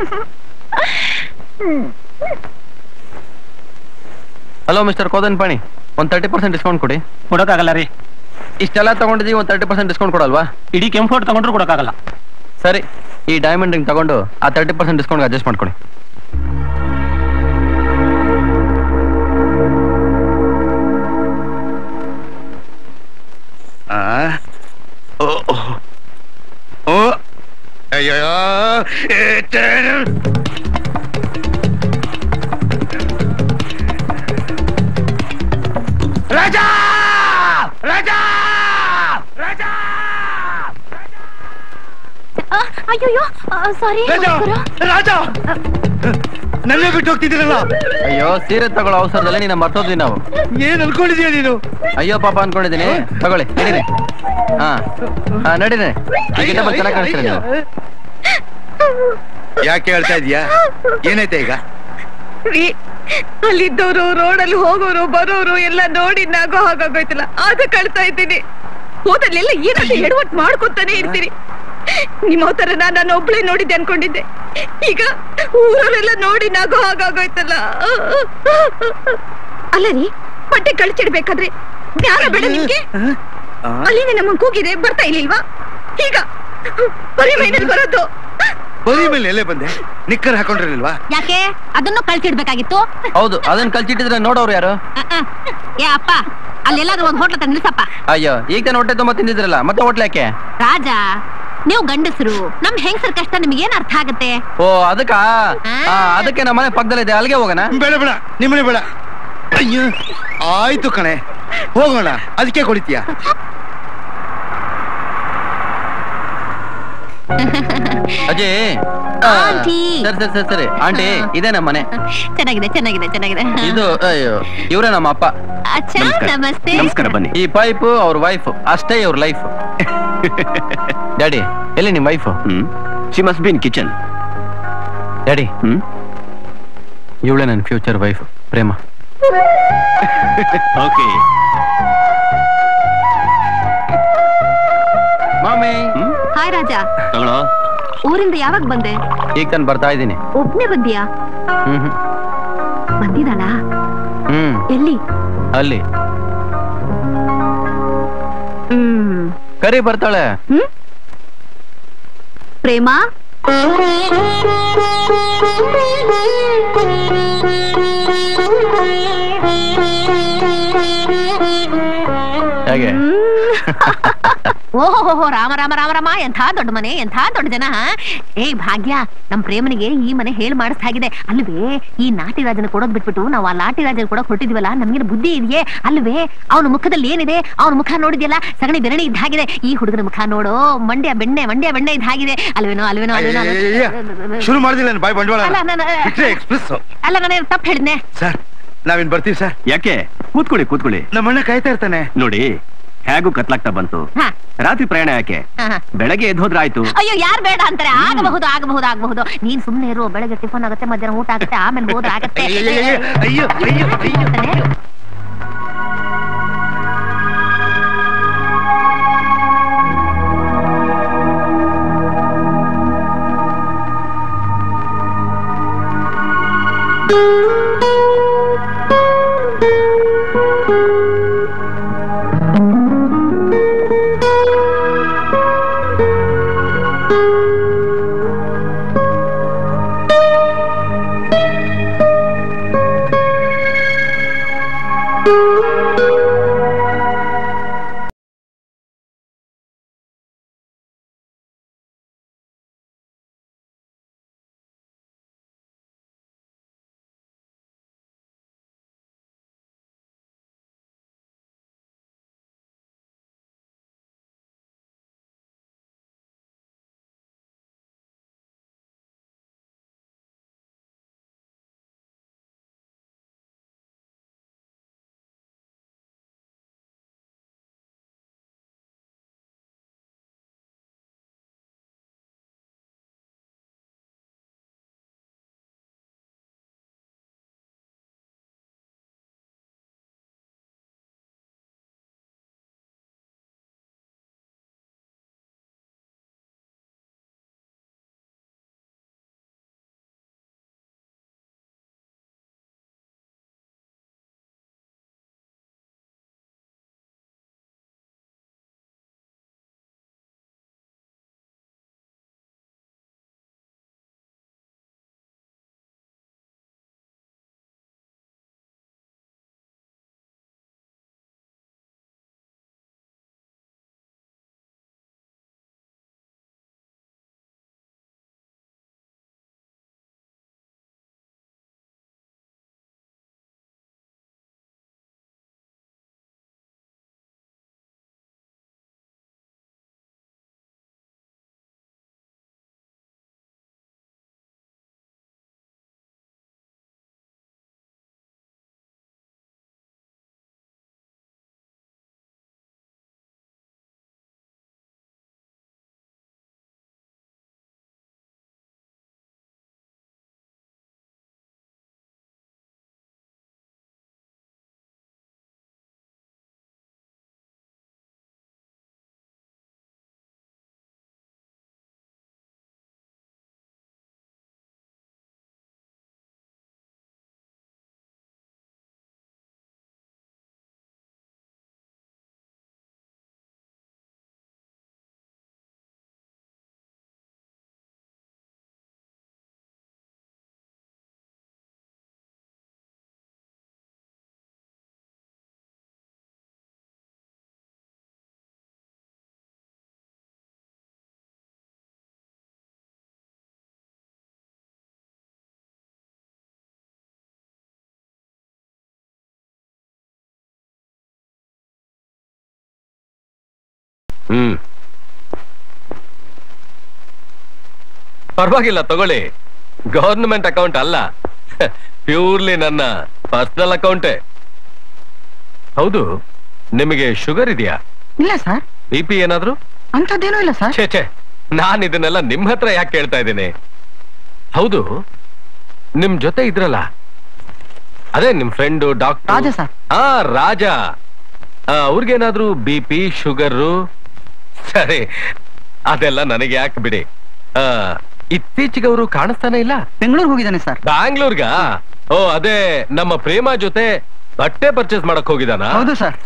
ಹಲೋ ಮಿಸ್ಟರ್ ಕೋದನ್ ಪಾಣಿ ಒಂದ್ ತರ್ಟಿ ಪರ್ಸೆಂಟ್ ಡಿಸ್ಕೌಂಟ್ ಕೊಡಿ ಕೊಡೋಕ್ಕಾಗಲ್ಲ ರೀ ಇಷ್ಟೆಲ್ಲ ತಗೊಂಡಿದ್ದೀವಿ ಒಂದ್ ತರ್ಟಿ ಪರ್ಸೆಂಟ್ ಡಿಸ್ಕೌಂಟ್ ಕೊಡಲ್ವಾ ಇಡೀ ಕೆಂಫೋರ್ಟ್ ತಗೊಂಡ್ರು ಕೊಡೋಕ್ಕಾಗಲ್ಲ ಸರಿ ಈ ಡೈಮಂಡ್ ರಿಂಗ್ ತಗೊಂಡು ಆ ತರ್ಟಿ ಪರ್ಸೆಂಟ್ ಡಿಸ್ಕೌಂಟ್ ಅಡ್ಜಸ್ಟ್ ಮಾಡ್ಕೊಳ್ಳಿ ಆ? ಓ ಓ. ಓ ಅಯ್ಯೋ ಏ, ಟ- ರಾಜಾ ರಾಜಾ ರಾಜಾ ಅಯ್ಯೋಯ್ಯೋ ಸಾರಿ ರಾಜಾ ರಾಜಾ ನನ್ನೇ ಬಿಟ್ಟು ಹೋಗ್ತಿದ್ದೀರಲ್ಲ ಅಯ್ಯೋ ಸೀರೆ ತಗೊಳ್ಳೋ ಅವಸರದಲ್ಲೇ ನೀನು ಮರ್ತೋದ್ವಿ ನಾವು ಏನ್ ಅನ್ಕೊಂಡಿದ್ಯಾ ನೀನು ಅಯ್ಯೋ ಪಾಪ ಅನ್ಕೊಂಡಿದ್ದೀನಿ ತಗೊಳ್ಳಿ ನಡೀರಿ ಹಾ ಹಾ ನಡೀರಿ ಈಗ ಚೆನ್ನಾಗಿ ಕಾಣಿಸ್ತೀರ ನೀವು ಯಾಕೆ ಹೇಳ್ತಾ ಇದೀಯಾ ಏನೈತೆ ಈಗ ಅಲ್ಲಿದ್ದವರು ರೋಡಲ್ಲಿ ಹೋಗೋರು ಬರೋರು ಎಲ್ಲ ನೋಡಿ ನಾಗೋ ಹಾಗಾಗೋಯ್ತಲ್ಲ ಆಗ ಕಳ್ತಾ ಇದ್ದೀನಿ ಹೋದಲ್ಲೆಲ್ಲ ಏನಾದ್ರು ಎಡವಟ್ ಮಾಡ್ಕೊತಾನೆ ಇರ್ತೀರಿ ನಿಮ್ಮ ತರ ನಾನು ಒಬ್ಳೆ ನೋಡಿದ್ದೆ ಅನ್ಕೊಂಡಿದ್ದೆ ಈಗ ಊರವರೆಲ್ಲ ನೋಡಿ ನಾಗೋ ಹಾಗಾಗೋಯ್ತಲ್ಲ ಅಲ್ಲ ರೀ ಬಟ್ಟೆ ಕಳ್ಚಿಡ್ಬೇಕಾದ್ರೆ ಜ್ಞಾನ ಬೇಡ ನಿಮ್ಗೆ ಅಲ್ಲಿಂದ ನಮ್ಮ ಕೂಗಿದೆ ಬರ್ತಾ ಇರ್ಲಿಲ್ವಾ ಈಗ ಬರೀ ಮೈನಲ್ಲಿ ಬರೋದು ಬರೀ ಮೇಲೆ ಎಲ್ಲೇ ಬಂದೆ ನಿಕ್ಕರ್ ಹಾಕೊಂಡಿರ್ಲಿಲ್ವಾ ಯಾಕೆ ಅದನ್ನು ಕಳ್ಸಿಡ್ಬೇಕಾಗಿತ್ತು ಹೌದು ಅದನ್ನ ಕಲ್ಚಿಟ್ಟಿದ್ರೆ ನೋಡೋರು ಯಾರು ಅಹ್, ಅಹ್. ಏ ಅಪ್ಪ ಅಲ್ಲೆಲ್ಲಾದ್ರೂ ಒಂದ್ ಹೋಟ್ಲ ತಂದ್ ನಿಲ್ಸಪ್ಪ ಅಯ್ಯೋ ಈಗ ತಾನೆ ಹೊಟ್ಟೆ ತುಂಬ ತಿಂದಿದ್ರಲ್ಲ ಮತ್ತೆ ಹೋಟ್ಲ್ ಯಾಕೆ ರಾಜ ನೀವು ಗಂಡಸರು ನಮ್ ಹೆಂಗಸರ ಕಷ್ಟ ನಿಮ್ಗೆ ಏನ್ ಅರ್ಥ ಆಗತ್ತೆ ಓ ಅದಕ್ಕ ಅದಕ್ಕೆ ನಮ್ಮ ಮನೆ ಪಕ್ಕದಲ್ಲಿದೆ ಅಲ್ಲಿಗೆ ಹೋಗೋಣ ಬೇಡ ಬೇಡ ನಿಮ್ಮನೆ ಬೇಡ ಅಯ್ಯೋ ಆಯ್ತು ಕಣೆ ಹೋಗೋಣ ಅದಕ್ಕೆ ಕೊಡಿತೀಯ ಅಜಯ್ ಆ, ಆಂಟಿ. ಸರಿ ಸರಿ ಸರಿ ಸರಿ ಆಂಟಿ ಇದೇ ನಮ್ಮ ಮನೆ ಚೆನ್ನಾಗಿದೆ ಚೆನ್ನಾಗಿದೆ ಚೆನ್ನಾಗಿದೆ ಇದು ಅಯ್ಯೋ ಇವರೇ ನಮ್ಮ ಅಪ್ಪ ಅಚ್ಚಾ ನಮಸ್ತೆ ಬನ್ನಿ ಈ ಪೈಪ್ ಅವ್ರ ವೈಫ್ ಅಷ್ಟೇ ಇವ್ರ ಲೈಫ್ ಡ್ಯಾಡಿ ಎಲ್ಲಿ ನಿಮ್ wife she must be in kitchen daddy ಇವಳೇ ನನ್ನ ಫ್ಯೂಚರ್ ವೈಫ್ ಪ್ರೇಮ ಓಕೆ ಮಾಮಿ ಹಾಯ್ ರಾಜ ತಗೊಳ್ಳೋ ಊರಿಂದ ಯಾವಾಗ ಬಂದೆ ಈಗ ತಾನು ಬರ್ತಾ ಇದ್ದೀನಿ ಒಬ್ನೇ ಬಂದಿಯಾ ಹ್ಮ್ ಹ್ಮ್. ಬಂದಿದ್ದಾಳ ಹ್ಮ್ ಎಲ್ಲಿ ಅಲ್ಲಿ ಹ್ಮ್ ಕರಿ ಬರ್ತಾಳೆ ಹ್ಮ್ ಪ್ರೇಮ ಹೇಗೆ ಓಹೋ ರಾಮ ರಾಮ ರಾಮ ರಾಮ ಎಂಥ ದೊಡ್ಡ ಮನೆ ಎಂಥ ದೊಡ್ಡ ಜನ ಹಾ? ಏ ಭಾಗ್ಯ ನಮ್ ಪ್ರೇಮನಿಗೆ ಈ ಮನೆ ಹೇಳ್ ಮಾಡಿಸ್ತಾಗಿದೆ ಅಲ್ವೇ ಈ ನಾಟಿ ರಾಜನ ಕೊಡೋದ್ ಬಿಟ್ಬಿಟ್ಟು ನಾವು ಆ ಲಾಟಿ ರಾಜನ ಕೊಡೋಕ್ ಹೊರಟಿದ್ವಲ್ಲ ನಮ್ಗೇನು ಬುದ್ಧಿ ಇದೆಯೇ ಅಲ್ವೇ ಅವನ ಮುಖದಲ್ಲಿ ಏನಿದೆ ಅವನ ಮುಖ ನೋಡಿದ್ಯಲ್ಲ ಸಗಣಿ ಬೆರಣಿ ಇದ್ದಾಗಿದೆ ಈ ಹುಡುಗನ ಮುಖ ನೋಡು ಮಂಡ್ಯ ಬೆಣ್ಣೆ ಮಂಡ್ಯ ಬೆಣ್ಣೆ ಇದ್ದಾಗಿದೆ ಅಲ್ವೇನೋ ಅಲ್ವೇನೋ ಅಲ್ವೇನೋ ಅಲ್ವೇನೋ? ಶುರು ಮಾಡಿದಿಲ್ಲ ಬಾಯ್ ಬಂಡವಾಳ ಅಲ್ಲ, ನಾನು- ಎಕ್ಸ್ಪ್ರೆಸ್ ಅಲ್ಲ ನಾನು ತಪ್ಪು ಹೇಳಿದ್ನೆ ಸರ್ ನಾವಿನ್ ಬರ್ತೀವಿ ಸರ್ ಯಾಕೆ ಕೂತ್ಕೊಳ್ಳಿ ಕೂತ್ಕೊಳ್ಳಿ ನಮ್ಮಣ್ಣ ಕಾಯ್ತಾ ಇರ್ತಾನೆ ನೋಡಿ ಹೇಗೂ ಕತ್ಲಾಗ್ತಾ ಬಂತು ಹಾ ರಾತ್ರಿ ಪ್ರಯಾಣ ಯಾಕೆ ಹಾ, ಹಾ. ಬೆಳಗ್ಗೆ ಎದ್ದು ಹೋದ್ರೆ ಆಯ್ತು ಅಯ್ಯೋ ಯಾರು ಬೇಡ ಅಂತಾರೆ ಆಗಬಹುದು ಆಗಬಹುದು ಆಗಬಹುದು ನೀನ್ ಸುಮ್ನೆ ಇರು ಬೆಳಗ್ಗೆ ಟಿಫನ್ ಆಗುತ್ತೆ ಮಧ್ಯಾಹ್ನ ಊಟ ಆಗುತ್ತೆ ಆಮೇಲೆ ಹೋದ್ರೆ ಆಗತ್ತೆ ಅಯ್ಯೋ ಅಯ್ಯೋ ಅಯ್ಯೋ ಹ್ಮ್ ಪರವಾಗಿಲ್ಲ ತಗೊಳ್ಳಿ ಗವರ್ನಮೆಂಟ್ ಅಕೌಂಟ್ ಅಲ್ಲ ಪ್ಯೂರ್ಲಿ ನನ್ನ ಪರ್ಸನಲ್ ಅಕೌಂಟೇ ಹೌದು ನಿಮಗೆ ಶುಗರ್ ಇದೆಯಾ ಇಲ್ಲ ಸರ್ ಬಿ ಪಿ ಏನಾದ್ರು ಅಂಥದ್ದೇನೂ ಇಲ್ಲ ಸರ್ ಛೇ ಛೇ ನಾನ್ ಇದನ್ನೆಲ್ಲ ನಿಮ್ ಹತ್ರ ಯಾಕೆ ಕೇಳ್ತಾ ಇದ್ದೀನಿ ಹೌದು ನಿಮ್ ಜೊತೆ ಇದ್ರಲ್ಲ ಅದೇ ನಿಮ್ ಫ್ರೆಂಡು ಡಾಕ್ಟರ್ ರಾಜ ಸರ್ ಹಾ ರಾಜ ಆ, ಅವ್ರಿಗೇನಾದ್ರೂ ಬಿ ಪಿ ಶುಗರು ಸರಿ ಅದೆಲ್ಲ ನನಗೆ ಯಾಕೆ ಬಿಡಿ ಆ, ಇತ್ತೀಚೆಗೆ ಅವರು ಕಾಣಿಸ್ತಾನೆ ಇಲ್ಲ ಬೆಂಗಳೂರು ಹೋಗಿದ್ದಾನೆ ಸರ್ ಬ್ಯಾಂಗ್ಳೂರ್ಗ ಓ ಅದೇ ನಮ್ಮ ಪ್ರೇಮ ಜೊತೆ ಬಟ್ಟೆ ಪರ್ಚೇಸ್ ಮಾಡಕ್ ಹೋಗಿದಾನ ಹೌದು ಸರ್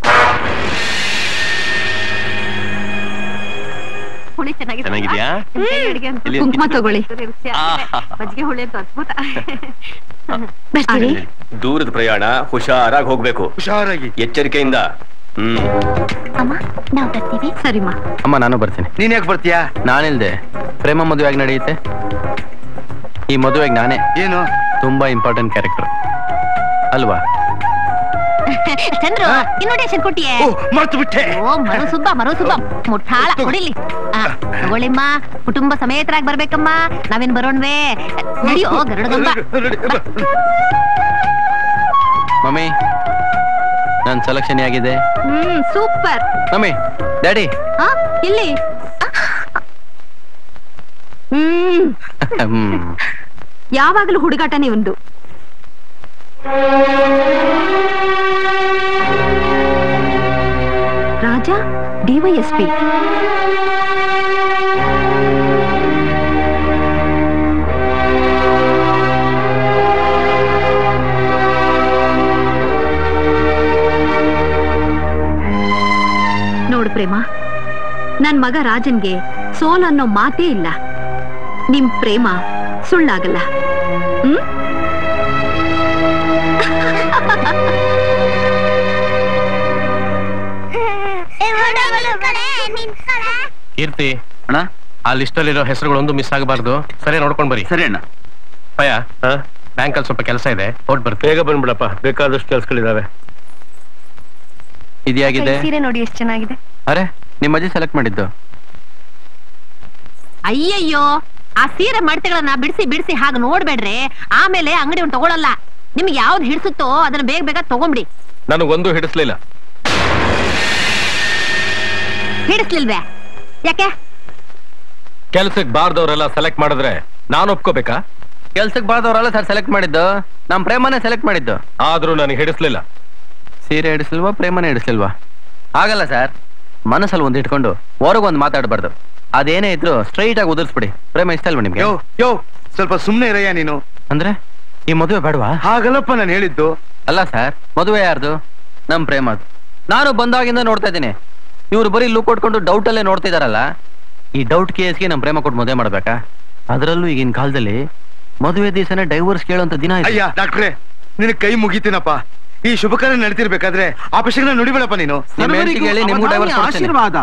ಹುಳಿ ಚೆನ್ನಾಗಿದೆ ಚೆನ್ನಾಗಿದ್ಯಾ? ನಿಮ್ ಕೈ ಅಡ್ಗೆ ಅಂತೂ ಎಲ್ಲಿ ಕುಂಕುಮ ಕಿತ್ತು? ತಗೊಳ್ಳಿ ಮಜ್ಜಿಗೆ ಹುಳಿ ಅಂತೂ ಅದ್ಭುತ ಬರ್ತೀರಿ ದೂರದ ಪ್ರಯಾಣ ಹುಷಾರಾಗಿ ಹೋಗ್ಬೇಕು ಹುಷಾರಾಗಿ ಎಚ್ಚರಿಕೆಯಿಂದ ಹ್ಮ್ ಅಮ್ಮ ನಾವು ಬರ್ತೀವಿ ಸರಿಮಾ ಅಮ್ಮ ನಾನು ಬರ್ತೀನಿ ನೀನ್ ಯಾಕೆ ಬರ್ತೀಯಾ ನಾನಿಲ್ದೆ ಪ್ರೇಮ ಮದುವೆಯಾಗಿ ನಡೆಯುತ್ತೆ ಈ ಮದುವೆಗೆ ನಾನೇ ಏನು ತುಂಬಾ ಇಂಪಾರ್ಟೆಂಟ್ ಕ್ಯಾರೆಕ್ಟರ್ ಅಲ್ವಾ ಚಂದ್ರು ಇನ್ವಿಟೇಷನ್ ಕೊಟ್ಟಿಯೇ ಮರ್ತು ಬಿಟ್ಟೆ ಓ ಮರು ಸುಬ್ಬ ಮರು ಸುಬ್ಬ ಮುಟ್ಟಾಳ ಹೊಡಿಲಿ ಆ, ತಗೊಳ್ಳಿಮ್ಮ ಕುಟುಂಬ ಸಮೇತರಾಗಿ ಬರ್ಬೇಕಮ್ಮ ನಾವೇನ್ ಬರೋಣ್ವೇ ನಡಿಯೋ ಗರುಡಗಂಬ ಮಮ್ಮಿ ನನ್ನ ಸೆಲೆಕ್ಷನ್ ಆಗಿದೆ ಹ್ಮ್ ಸೂಪರ್ ಮಮ್ಮಿ ಡ್ಯಾಡಿ ಆ ಇಲ್ಲಿ ಹ್ಮ್ ಹ್ಮ್ ಯಾವಾಗಲೂ ಹುಡುಗಾಟನೇ ಒಂದು ರಾಜ ಡಿವೈಎಸ್ಪಿ ನೋಡು ಪ್ರೇಮ ನನ್ ಮಗ ರಾಜನ್ಗೆ ಸೋಲ್ ಅನ್ನೋ ಮಾತೇ ಇಲ್ಲ ನಿಮ್ ಪ್ರೇಮ ಸುಳ್ಳಾಗಲ್ಲ ಹ್ಮ್ ಕೀರ್ತಿ ಅಣ್ಣ ಆ ಲಿಸ್ಟ್ ಅಲ್ಲಿರೋ ಹೆಸರುಗಳೊಂದು ಮಿಸ್ ಆಗಬಾರ್ದು ಸರಿ ನೋಡ್ಕೊಂಡ್ ಬರಿ ಸರಿ ಅಣ್ಣ ಭಯ ಬ್ಯಾಂಕ್ ಅಲ್ಲಿ ಸ್ವಲ್ಪ ಕೆಲಸ ಇದೆ ಹೊಟ್ ಬರ್ತೀವಿ ಬೇಗ ಬಂದ್ಬಿಡಪ್ಪ ಬೇಕಾದಷ್ಟು ಕೆಲ್ಸಗಳಿದಾವೆ ಇದ್ಯಾಗಿದೆ ಸೀರೆ ನೋಡಿ ಎಷ್ಟು ಚೆನ್ನಾಗಿದೆ ಅರೆ ನಿಮ್ಮ ಅಜ್ಜಿ ಸೆಲೆಕ್ಟ್ ಮಾಡಿದ್ದು ಅಯ್ಯಯ್ಯೋ ಆ ಸೀರೆ ಮಡತೆಗಳನ್ನ ಬಿಡಿಸಿ ಬಿಡಿಸಿ ಹಾಗೆ ನೋಡ್ಬೇಡ್ರಿ ಆಮೇಲೆ ಅಂಗಡಿ ಅವ್ನು ತಗೊಳಲ್ಲ ನಿಮ್ಗೆ ಯಾವ್ದು ಹಿಡಿಸುತ್ತೋ ಅದನ್ನ ಬೇಗ ಬೇಗ ತಗೊಂಬಿಡಿ ನನಗೊಂದು ಹಿಡಿಸ್ಲಿಲ್ಲ ಹಿಡಿಸ್ಲಿಲ್ವೇ ಯಾಕೆ ಕೆಲ್ಸಕ್ಕೆ ಬಾರ್ದವ್ರೆಲ್ಲ ಸೆಲೆಕ್ಟ್ ಮಾಡಿದ್ರೆ ನಾನು ಒಪ್ಕೋಬೇಕಾ ಕೆಲ್ಸಕ್ಕೆ ಬಾರ್ದವ್ರಲ್ಲ ಸರ್ ಸೆಲೆಕ್ಟ್ ಮಾಡಿದ್ದು ನಮ್ ಪ್ರೇಮನೇ ಸೆಲೆಕ್ಟ್ ಮಾಡಿದ್ದು ಆದ್ರೂ ನನಗೆ ಹಿಡಿಸ್ಲಿಲ್ಲ ಸೀರೆ ಹಿಡಿಸ್ಲಿಲ್ವಾ ಪ್ರೇಮನೇ ಹಿಡಿಸ್ಲಿಲ್ವಾ ಆಗಲ್ಲ ಸರ್ ಮನಸ್ಸಲ್ಲಿ ಒಂದ್ ಇಟ್ಕೊಂಡು ಹೊರಗೊಂದು ಮಾತಾಡಬಾರ್ದು ಅದೇನೇ ಇದ್ರು ಸ್ಟ್ರೈಟ್ ಆಗಿ ಉದುರಿಸ್ಬಿಡಿ ಪ್ರೇಮ ಇಷ್ಟ ಅಲ್ವಾ ನಿಮ್ಗೆ ಯೋ ಯೋ ಸ್ವಲ್ಪ ಸುಮ್ನೆ ಇರಯ್ಯ ನೀನು ಅಂದ್ರೆ ಈ ಮದುವೆ ಬೇಡವಾ ಹಾಗಲ್ಲಪ್ಪ ನಾನು ಹೇಳಿದ್ದು ಅಲ್ಲ ಸರ್ ಮದುವೆ ಯಾರ್ದು ನಮ್ ಪ್ರೇಮದು ನಾನು ಬಂದಾಗಿಂದ ನೋಡ್ತಾ ಇದ್ದೀನಿ ಇವ್ರು ಬರೀ ಲುಕ್ ಕೊಟ್ಕೊಂಡು ಡೌಟ್ ಅಲ್ಲೇ ನೋಡ್ತಿದಾರಲ್ಲ ಈ ಡೌಟ್ ಕೇಸ್ಗೆ ನಮ್ ಪ್ರೇಮ ಕೊಟ್ಟು ಮದುವೆ ಮಾಡ್ಬೇಕಾ ಅದರಲ್ಲೂ ಈಗಿನ ಕಾಲದಲ್ಲಿ ಮದುವೆ ದಿವಸನೇ ಡೈವರ್ಸ್ ಕೇಳೋಂತ ದಿನ ಇದೆ. ಅಯ್ಯ ಡಾಕ್ಟ್ರೆ ನಿನ್ ಕೈ ಮುಗಿತೀನಪ್ಪ ಈ ಶುಭ ಕಾರ್ಯ ನಡೀತಿರ್ಬೇಕಾದ್ರೆ ಆ ಪಕ್ಷಗಳನ್ನ ನುಡಿಬೇಡಪ್ಪ ನೀನು ನಿಮ್ಮ ಹೆಂಡ್ತಿಗೆ ಹೇಳಿ ನಿಮ್ಗೂ ಡೈವರ್ಸ್ ಆಶೀರ್ವಾದ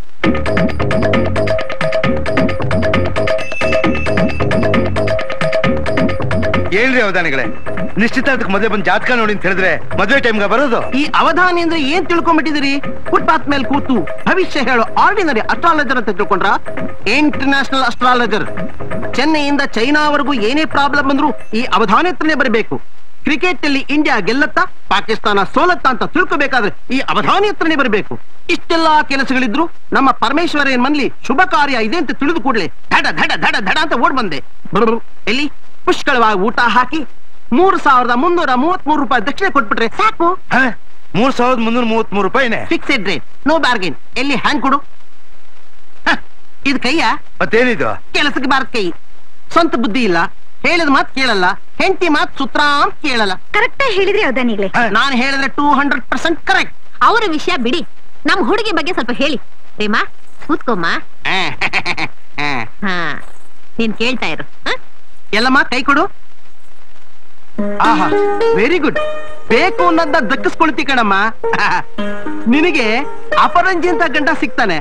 ಏನ್ರಿ ಅವಧಾನಿಗಳೇ ನಿಶ್ಚಿತಾರ್ಥಕ್ಕೆ ಮೊದಲೇ ಬಂದು ಜಾತಕ ನೋಡಿ ಅಂತ ಹೇಳಿದ್ರೆ ಮದುವೆ ಟೈಮ್ಗೆ ಬರೋದು ಈ ಅವಧಾನಿ ಅಂದ್ರೆ ಏನ್ ತಿಳ್ಕೊಂಡ್ಬಿಟ್ಟಿದಿರಿ ಫುಟ್ಪಾತ್ ಮೇಲೆ ಕೂತು ಭವಿಷ್ಯ ಹೇಳೋ ಆರ್ಡಿನರಿ ಅಸ್ಟ್ರಾಲಜರ್ ಅಂತ ತಿಳ್ಕೊಂಡ್ರ ಇಂಟರ್ನ್ಯಾಷನಲ್ ಅಸ್ಟ್ರಾಲಜರ್ ಚೆನ್ನೈಯಿಂದ ಚೈನಾವರೆಗೂ ಏನೇ ಪ್ರಾಬ್ಲಮ್ ಬಂದ್ರು ಈ ಅವಧಾನಿ ಹತ್ರನೇ ಬರಬೇಕು ಕ್ರಿಕೆಟ್ ಅಲ್ಲಿ ಇಂಡಿಯಾ ಗೆಲ್ಲತ್ತಾ ಪಾಕಿಸ್ತಾನ ಸೋಲತ್ತಾ ಅಂತ ತಿಳ್ಕೊಬೇಕಾದ್ರೆ ಈ ಅವಧಾನಿ ಹತ್ರನೇ ಬರಬೇಕು ಇಷ್ಟೆಲ್ಲಾ ಕೆಲಸಗಳಿದ್ರು ನಮ್ಮ ಪರಮೇಶ್ವರ ಏನ್ ಮನ್ಲಿ ಶುಭ ಕಾರ್ಯ ಇದೆ ಅಂತ ತಿಳಿದು ಕೂಡ್ಲೆ ಧಡ ಧಡ ಧಡ ಧಡ ಅಂತ ಓಡ್ ಬಂದೆ ಬರು ಎಲ್ಲಿ ಪುಷ್ಕಳವಾಗಿ ಊಟ ಹಾಕಿ ಮೂರು ಸಾವಿರದ ಮುನ್ನೂರ ಮೂವತ್ತ್ ಮೂರು ರೂಪಾಯಿ ದಕ್ಷಿಣ ಕೊಟ್ಬಿಟ್ರೆ ಸಾಕು ಮೂರ್ ಸಾವಿರದ ಮುನ್ನೂರ ಮೂವತ್ತ್ ಮೂರು ರೂಪಾಯಿನೇ ಫಿಕ್ಸೆಡ್ ರೇಟ್ ನೋ ಬಾರ್ಗೇನ್ ಎಲ್ಲಿ ಹ್ಯಾಂಗ್ ಕೊಡು ಹ, ಇದು ಕೈಯ ಮತ್ತೇನಿದು ಕೆಲಸಕ್ಕೆ ಬಾರದ್ ಕೈ ಸ್ವಂತ ಬುದ್ಧಿ ಇಲ್ಲ ಹೇಳಿದ ಮಾತ್ ಕೇಳಲ್ಲ ಹೆಂಡತಿ ಮಾತ್ ಸುತ್ರ ಅಂತ ಕೇಳಲ್ಲ ಕರೆಕ್ಟ್ ಹೇಳಿದ್ರಿ ಅವಧಾನಿಗಳೇ ನಾನು ಹೇಳಿದ್ರೆ ಟೂ ಹಂಡ್ರೆಡ್ ಪರ್ಸೆಂಟ್ ಕರೆಕ್ಟ್ ಅವರ ವಿಷಯ ಬಿಡಿ ನಮ್ ಹುಡುಗಿ ಬಗ್ಗೆ ಸ್ವಲ್ಪ ಹೇಳಿ ಪ್ರೇಮ ಕೂತ್ಕೊಮ್ಮ ಹಾ ನೀನ್ ಕೇಳ್ತಾ ಇರು ಹ? ಎಲ್ಲಮ್ಮ ಕೈ ಕೊಡು ಆಹಾ ವೆರಿ ಗುಡ್ ಬೇಕು ಅನ್ನೋದ ದಕ್ಕಿಸ್ಕೊಳ್ತಿ ಕಣಮ್ಮ ನಿನಗೆ ಅಪರಂಜಿ ಅಂತ ಗಂಡ ಸಿಗ್ತಾನೆ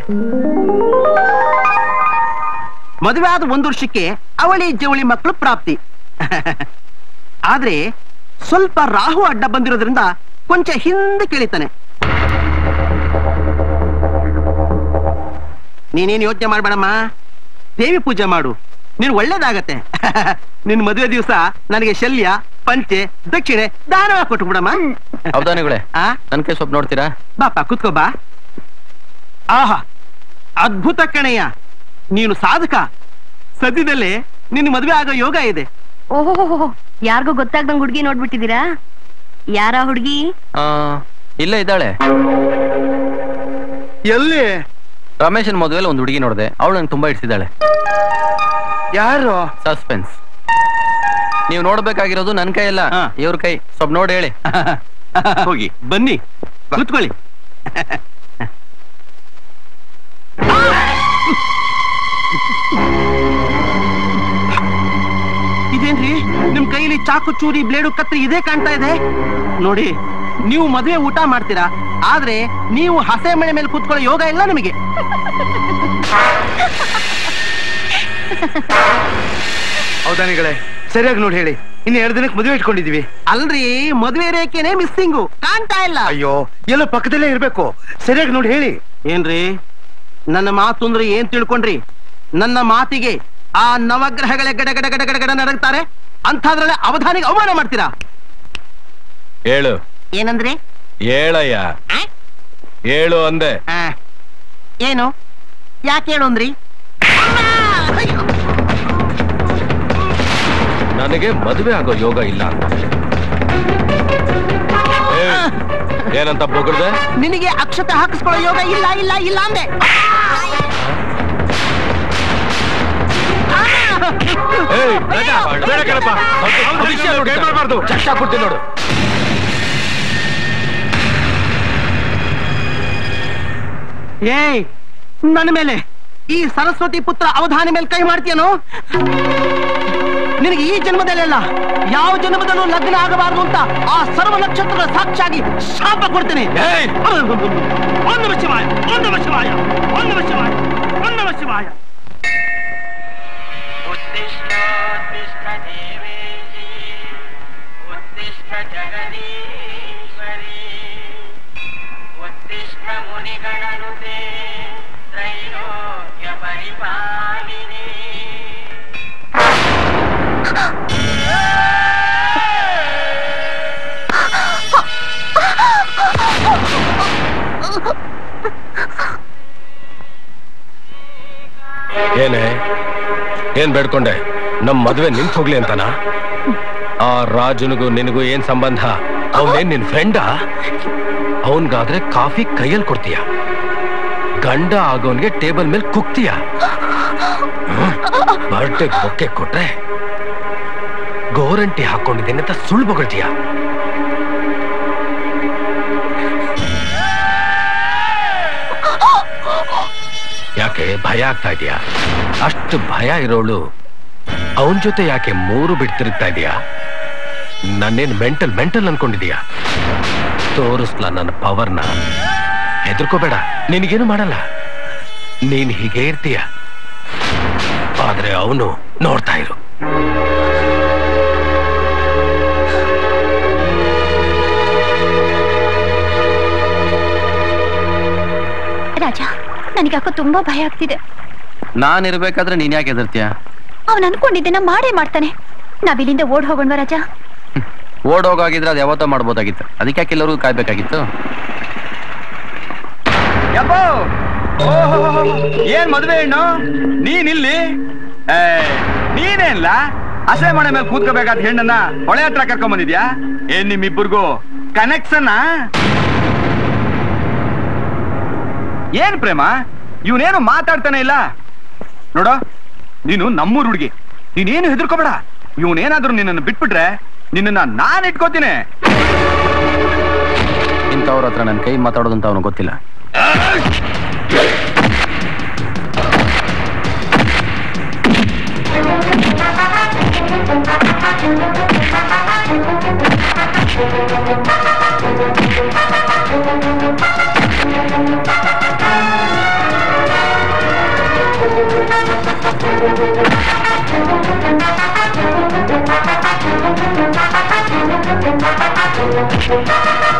ಮದುವೆ ಆದ ಒಂದು ವರ್ಷಕ್ಕೆ ಅವಳಿ ಜವಳಿ ಮಕ್ಕಳು ಪ್ರಾಪ್ತಿ ಆದ್ರೆ ಸ್ವಲ್ಪ ರಾಹು ಅಡ್ಡ ಬಂದಿರೋದ್ರಿಂದ ಕೊಂಚ ಹಿಂದೆ ಕೇಳಿತಾನೆ ನೀನೇನು ಯೋಚನೆ ಮಾಡ್ಬೇಡಮ್ಮ ದೇವಿ ಪೂಜೆ ಮಾಡು ನೀನ್ ಒಳ್ಳೇದಾಗತ್ತೆ ನಿನ್ ಮದುವೆ ದಿವಸ ನನಗೆ ಶಲ್ಯ ಪಂಚೆ ದಕ್ಷಿಣೆ ದಾನವಾಗಿ ಕೊಟ್ಟು ಬಿಡಮ್ಮ ಹೌದಾನಿಗಳೇ ಆ ನನ್ ಕೈ ಸ್ವಲ್ಪ ನೋಡ್ತೀರಾ ಬಾಪ ಕುತ್ಕೋ ಬಾ ಆಹಾ ಅದ್ಭುತ ಕಣಯ್ಯ ನೀನು ಸಾಧಕ ಸದ್ಯದಲ್ಲೇ ನಿನ್ನ ಮದುವೆ ಆಗೋ ಯೋಗ ಇದೆ ಓಹೋ ಯಾರಿಗೂ ಗೊತ್ತಾಗ್ದಂಗ್ ಹುಡ್ಗಿ ನೋಡ್ಬಿಟ್ಟಿದೀರಾ ಯಾರ ಹುಡ್ಗಿ ಆ, ಇಲ್ಲೇ ಇದ್ದಾಳೆ ಎಲ್ಲಿ ರಮೇಶನ್ ಮದುವೆಲಿ ಒಂದು ಹುಡುಗಿ ನೋಡಿದೆ ಅವಳು ನಂಗೆ ತುಂಬಾ ಇಡ್ಸಿದ್ದಾಳೆ ಯಾರು ಸಸ್ಪೆನ್ಸ್ ನೀವು ನೋಡ್ಬೇಕಾಗಿರೋದು ನನ್ ಕೈ ಅಲ್ಲ ಇವ್ರ ಕೈ ಸ್ವಲ್ಪ ನೋಡಿ ಹೇಳಿ ಹೋಗಿ ಬನ್ನಿ ಕೂತ್ಕೊಳ್ಳಿ ಇದೇನ್ರಿ ನಿಮ್ ಕೈಲಿ ಚಾಕು ಚೂರಿ ಬ್ಲೇಡು ಕತ್ರಿ ಇದೇ ಕಾಣ್ತಾ ಇದೆ ನೋಡಿ ನೀವು ಮದುವೆ ಊಟ ಮಾಡ್ತೀರಾ ಆದ್ರೆ ನೀವು ಹಸೆ ಮನೆ ಮೇಲೆ ಕೂತ್ಕೊಳ್ಳೋ ಯೋಗ ಇಲ್ಲ ನಿಮಗೆ ಹೌದಾನಿಗಳೇ ಸರಿಯಾಗಿ ನೋಡಿ ಹೇಳಿ ಇನ್ನು ಎರಡು ದಿನಕ್ಕೆ ಮದುವೆ ಇಟ್ಕೊಂಡಿದೀವಿ ಅಲ್ರಿ ಮದುವೆ ರೇಖೆನೆ ಮಿಸ್ಸಿಂಗು ಕಾಣ್ತಾ ಇಲ್ಲ ಅಯ್ಯೋ ಎಲ್ಲ ಪಕ್ಕದಲ್ಲೇ ಇರ್ಬೇಕು ಸರಿಯಾಗಿ ನೋಡಿ ಹೇಳಿ ಏನ್ರಿ ನನ್ನ ಮಾತು ಅಂದ್ರೆ ಏನ್ ತಿಳ್ಕೊಂಡ್ರಿ ನನ್ನ ಮಾತಿಗೆ ಆ ನವಗ್ರಹಗಳೇ ಗಡ ಗಡ ಗಡ ಗಡ ಗಡ ನಡಗ್ತಾರೆ ಅಂಥದ್ರಲ್ಲೇ ಅವಧಾನಿಗೆ ಅವಮಾನ ಮಾಡ್ತೀರಾ ಹೇಳು ಏನಂದ್ರೆ ಹೇಳಯ್ಯ ಹೇಳು ಅಂದೆ ಆ, ಏನು ಯಾಕೆ ಹೇಳು ಅಂದ್ರಿ ನನಗೆ ಮದುವೆ ಆಗೋ ಯೋಗ ಇಲ್ಲ ಅಂತ ಏಯ್, ಏನಂತ ಬೊಗಳ್ದೆ ನಿನಗೆ ಅಕ್ಷತೆ ಹಾಕಿಸ್ಕೊಳ್ಳೋ ಯೋಗ ಇಲ್ಲ ಇಲ್ಲ ಇಲ್ಲ ಅಂದೆ ಏಯ್, ರಾಜಾ, ಬೇಡ ಕಣಪ್ಪ. ಅವ್ನ್ ಭವಿಷ್ಯ ನೋಡ್ತಾ. ಚಕ್ಷ ಕೊಡ್ತೀನಿ ನೋಡು ಏಯ್ ನನ್ನ ಮೇಲೆ ಈ ಸರಸ್ವತಿ ಪುತ್ರ ಅವಧಾನಿ ಮೇಲೆ ಕೈ ಮಾಡ್ತೀಯನು ನಿನಗೆ ಈ ಜನ್ಮದಲ್ಲೆಲ್ಲ ಯಾವ ಜನ್ಮದಲ್ಲೂ ಲಗ್ನ ಆಗಬಾರದು ಅಂತ ಆ ಸರ್ವ ನಕ್ಷತ್ರಗಳ ಸಾಕ್ಷಿಯಾಗಿ ಶಾಪ ಕೊಡ್ತೇನೆ ಒಂದು ಶಿವಾಯ ಒಂದು ಶಿವಾಯ ಒಂದು ಶಿವಾಯ ಒಂದು ಶಿವಾಯ ಏನೇ ಏನ್ ಬೇಡ್ಕೊಂಡೆ ನಮ್ ಮದ್ವೆ ನಿಂತ್ ಹೋಗ್ಲಿ ಅಂತನಾ ಆ ರಾಜನಿಗೂ ನಿನಗೂ ಏನ್ ಸಂಬಂಧ ಅವನೇನ್ ನಿನ್ ಫ್ರೆಂಡಾ ಅವನ್ಗಾದ್ರೆ ಕಾಫಿ ಕೈಯಲ್ಲಿ ಕೊಡ್ತೀಯ ಗಂಡ ಆಗೋನ್ಗೆ ಟೇಬಲ್ ಮೇಲೆ ಕುಕ್ತೀಯ ಬರ್ಡೇ ಬೊಕ್ಕೆ ಕೊಟ್ರೆ ಗೋರಂಟಿ ಹಾಕೊಂಡಿದ್ದೀನಿ ಅಂತ ಸುಳ್ಳು ಬೊಗಳ್ತೀಯ ಯಾಕೆ ಭಯ ಆಗ್ತಾ ಇದೆಯಾ ಅಷ್ಟು ಭಯ ಇರೋಳು ಅವನ್ ಜೊತೆ ಯಾಕೆ ಮೂರು ಬಿಟ್ಟು ತಿರುಗ್ತಾ ಇದೀಯಾ ನನ್ನೇನ್ ಮೆಂಟಲ್ ಮೆಂಟಲ್ ಅನ್ಕೊಂಡಿದೀಯಾ ತೋರಿಸ್ಲಾ ನನ್ನ ಪವರ್ನ ಹೆದರ್ಕೋಬೇಡ ನಿನಗೇನು ಮಾಡಲ್ಲ ನೀನ್ ಹೀಗೆ ಇರ್ತೀಯ ಆದ್ರೆ ಅವನು ನೋಡ್ತಾ ಇರು ರಾಜ ನನಗ್ಯಾಕೋ ತುಂಬಾ ಭಯ ಆಗ್ತಿದೆ ನಾನ್ ಇರ್ಬೇಕಾದ್ರೆ ನೀನ್ ಯಾಕೆ ಹೆದರ್ತೀಯ ಅವನ್ ಅನ್ಕೊಂಡಿದ್ದೆನ ಮಾಡೇ ಮಾಡ್ತಾನೆ ನಾವಿಲ್ಲಿಂದ ಓಡ್ ಹೋಗೋಣವಾ ರಾಜ ಓಡ್ ಹೋಗಾಗಿದ್ರೆ ಅದು ಯಾವತ್ತೋ ಮಾಡ್ಬೋದಾಗಿತ್ತು ಅದಕ್ಕೆ ಯಾಕೆ ಎಲ್ಲರಿಗೂ ಕಾಯ್ಬೇಕಾಗಿತ್ತು ಯಪ್ಪೋ ಓಹೋ ಏನ್ ಮದ್ವೆ ಹೆಣ್ಣು ನೀನ್ ಇಲ್ಲಿ ಏ, ನೀನೇನ್ಲ ಹಸೆ ಮನೆ ಮೇಲೆ ಕೂತ್ಕೋಬೇಕಾದ ಹೆಣ್ಣನ್ನ ಹೊಳೆ ಹತ್ರ ಕರ್ಕೊಂಡ್ ಬಂದಿದ್ಯಾ ಏನ್ ನಿಮ್ಮಿಬ್ಬರಿಗೂ ಕನೆಕ್ಷನ್ ಏನ್ ಪ್ರೇಮ ಇವನೇನು ಮಾತಾಡ್ತಾನೆ ಇಲ್ಲ ನೋಡೋ ನೀನು ನಮ್ಮೂರ್ ಹುಡುಗಿ ನೀನೇನು ಹೆದರ್ಕೋಬೇಡ ಇವನೇನಾದ್ರೂ ನಿನ್ನನ್ನು ಬಿಟ್ಬಿಟ್ರೆ ನಿನ್ನನ್ನ ನಾನ್ ಇಟ್ಕೋತೀನಿ ಇಂಥವ್ರ ಹತ್ರ ನನ್ನ ಕೈ ಮಾತಾಡೋದು ಅಂತ ಅವನು ಗೊತ್ತಿಲ್ಲ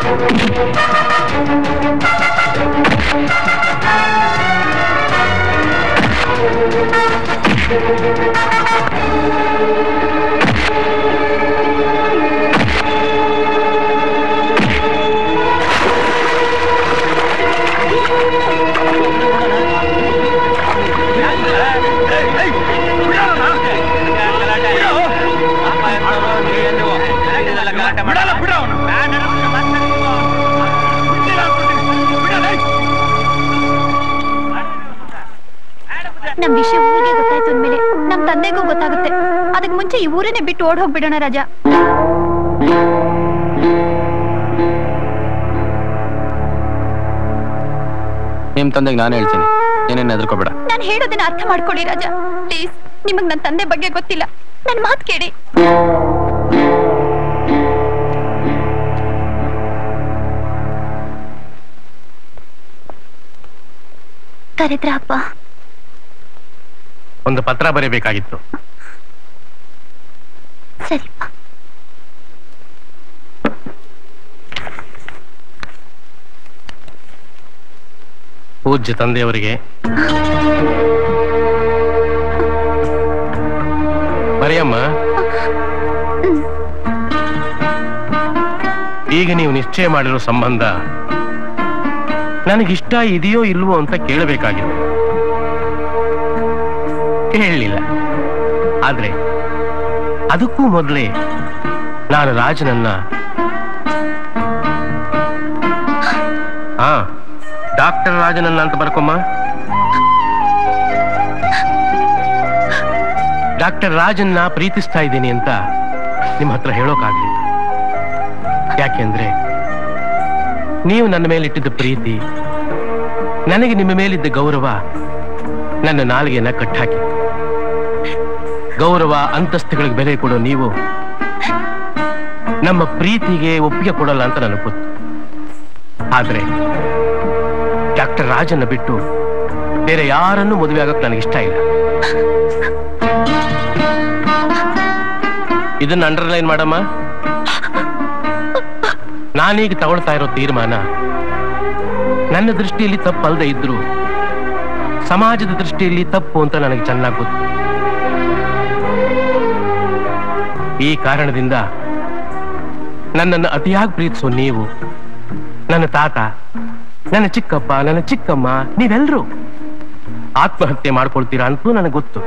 Thank you. ನಮ್ ವಿಷಯ ಊರಿಗೆ ಗೊತ್ತಾಯ್ತು ಅಂದ್ಮೇಲೆ ನಮ್ ತಂದೆಗೂ ಗೊತ್ತಾಗುತ್ತೆ ಅದಕ್ ಮುಂಚೆ ಈ ಊರನ್ನೇ ಬಿಟ್ಟು ಓಡ್ ಹೋಗ್ಬಿಡೋಣ ರಾಜಾ ನಿಮ್ ತಂದೆಗೆ ನಾನು ಹೇಳ್ತೀನಿ ಏನೇನು ಹೆದರ್ಕೋಬೇಡ ನಾನ್ ಹೇಳೋದನ್ನ ಅರ್ಥ ಮಾಡ್ಕೊಳ್ಳಿ ರಾಜಾ ಪ್ಲೀಸ್ ನಿಮಗ್ ನನ್ ತಂದೆ ಬಗ್ಗೆ ಗೊತ್ತಿಲ್ಲ ನನ್ ಮಾತ್ ಕೇಳಿ ಕರೆದ್ರ ಅಪ್ಪ ಒಂದು ಪತ್ರ ಬರೀಬೇಕಾಗಿತ್ತು ಸರಿ ಪೂಜ್ಯ ತಂದೆಯವರಿಗೆ ಬರೆಯಮ್ಮ ಈಗ ನೀವು ನಿಶ್ಚಯ ಮಾಡಿರೋ ಸಂಬಂಧ ನನಗಿಷ್ಟ ಇದೆಯೋ ಇಲ್ವೋ ಅಂತ ಕೇಳಬೇಕಾಗಿದೆ ಕೇಳಲಿಲ್ಲ ಆದ್ರೆ ಅದಕ್ಕೂ ಮೊದಲೇ ನಾನು ರಾಜನನ್ನ ಹಾ ಡಾಕ್ಟರ್ ರಾಜನನ್ನ ಅಂತ ಬರ್ಕೊಮ್ಮ ಡಾಕ್ಟರ್ ರಾಜನ್ನ ಪ್ರೀತಿಸ್ತಾ ಇದ್ದೀನಿ ಅಂತ ನಿಮ್ಮ ಹತ್ರ ಹೇಳೋಕಾಗ್ಲಿ ಯಾಕೆಂದ್ರೆ ನೀವು ನನ್ನ ಮೇಲಿಟ್ಟಿದ್ದ ಪ್ರೀತಿ ನನಗೆ ನಿಮ್ಮ ಮೇಲಿದ್ದ ಗೌರವ ನನ್ನ ನಾಲಿಗೆಯನ್ನ ಕಟ್ಟಾಕಿ ಗೌರವ ಅಂತಸ್ತುಗಳಿಗೆ ಬೆಲೆ ಕೊಡೋ ನೀವು ನಮ್ಮ ಪ್ರೀತಿಗೆ ಒಪ್ಪಿಗೆ ಕೊಡಲ್ಲ ಅಂತ ನನಗೆ ಗೊತ್ತು ಆದ್ರೆ ಡಾಕ್ಟರ್ ರಾಜನ್ನ ಬಿಟ್ಟು ಬೇರೆ ಯಾರನ್ನೂ ಮದುವೆ ಆಗಕ್ ನನಗಿಷ್ಟ ಇಲ್ಲ ಇದನ್ನ ಅಂಡರ್ಲೈನ್ ಮಾಡಮ್ಮ ನಾನೀಗ ತಗೊಳ್ತಾ ಇರೋ ತೀರ್ಮಾನ ನನ್ನ ದೃಷ್ಟಿಯಲ್ಲಿ ತಪ್ಪಲ್ಲದೆ ಇದ್ರು ಸಮಾಜದ ದೃಷ್ಟಿಯಲ್ಲಿ ತಪ್ಪು ಅಂತ ನನಗೆ ಚೆನ್ನಾಗಿ ಗೊತ್ತು ಈ ಕಾರಣದಿಂದ ನನ್ನನ್ನು ಅತಿಯಾಗಿ ಪ್ರೀತಿಸೋ ನೀವು ನನ್ನ ತಾತ ನನ್ನ ಚಿಕ್ಕಪ್ಪ ನನ್ನ ಚಿಕ್ಕಮ್ಮ ನೀವೆಲ್ಲರೂ ಆತ್ಮಹತ್ಯೆ ಮಾಡ್ಕೊಳ್ತೀರಾ ಅಂತೂ ನನಗೆ ಗೊತ್ತು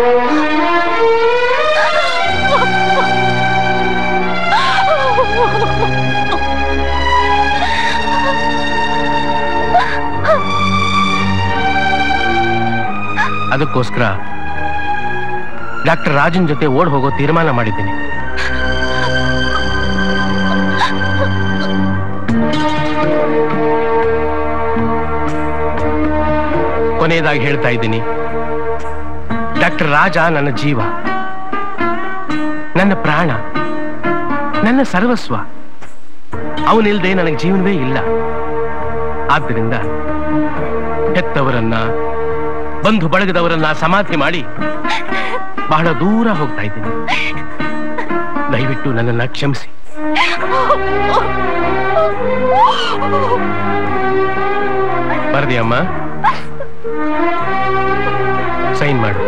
ಅದಕ್ಕೋಸ್ಕರ ಡಾಕ್ಟರ್ ರಾಜನ್ ಜೊತೆ ಓಡ್ ಹೋಗೋ ತೀರ್ಮಾನ ಮಾಡಿದ್ದೀನಿ ಕೊನೆಯದಾಗಿ ಹೇಳ್ತಾ ಇದ್ದೀನಿ ಡಾಕ್ಟರ್ ರಾಜ ನನ್ನ ಜೀವ ನನ್ನ ಪ್ರಾಣ ನನ್ನ ಸರ್ವಸ್ವ ಅವನಿಲ್ದೆ ನನಗೆ ಜೀವನವೇ ಇಲ್ಲ ಆದ್ದರಿಂದ ಹೆತ್ತವರನ್ನ ಬಂಧು ಬಳಗದವರನ್ನ ಸಮಾಧಿ ಮಾಡಿ ಬಹಳ ದೂರ ಹೋಗ್ತಾ ಇದ್ದೀನಿ ದಯವಿಟ್ಟು ನನ್ನನ್ನ ಕ್ಷಮಿಸಿ ಬರ್ದಿಯಮ್ಮ ಸೈನ್ ಮಾಡು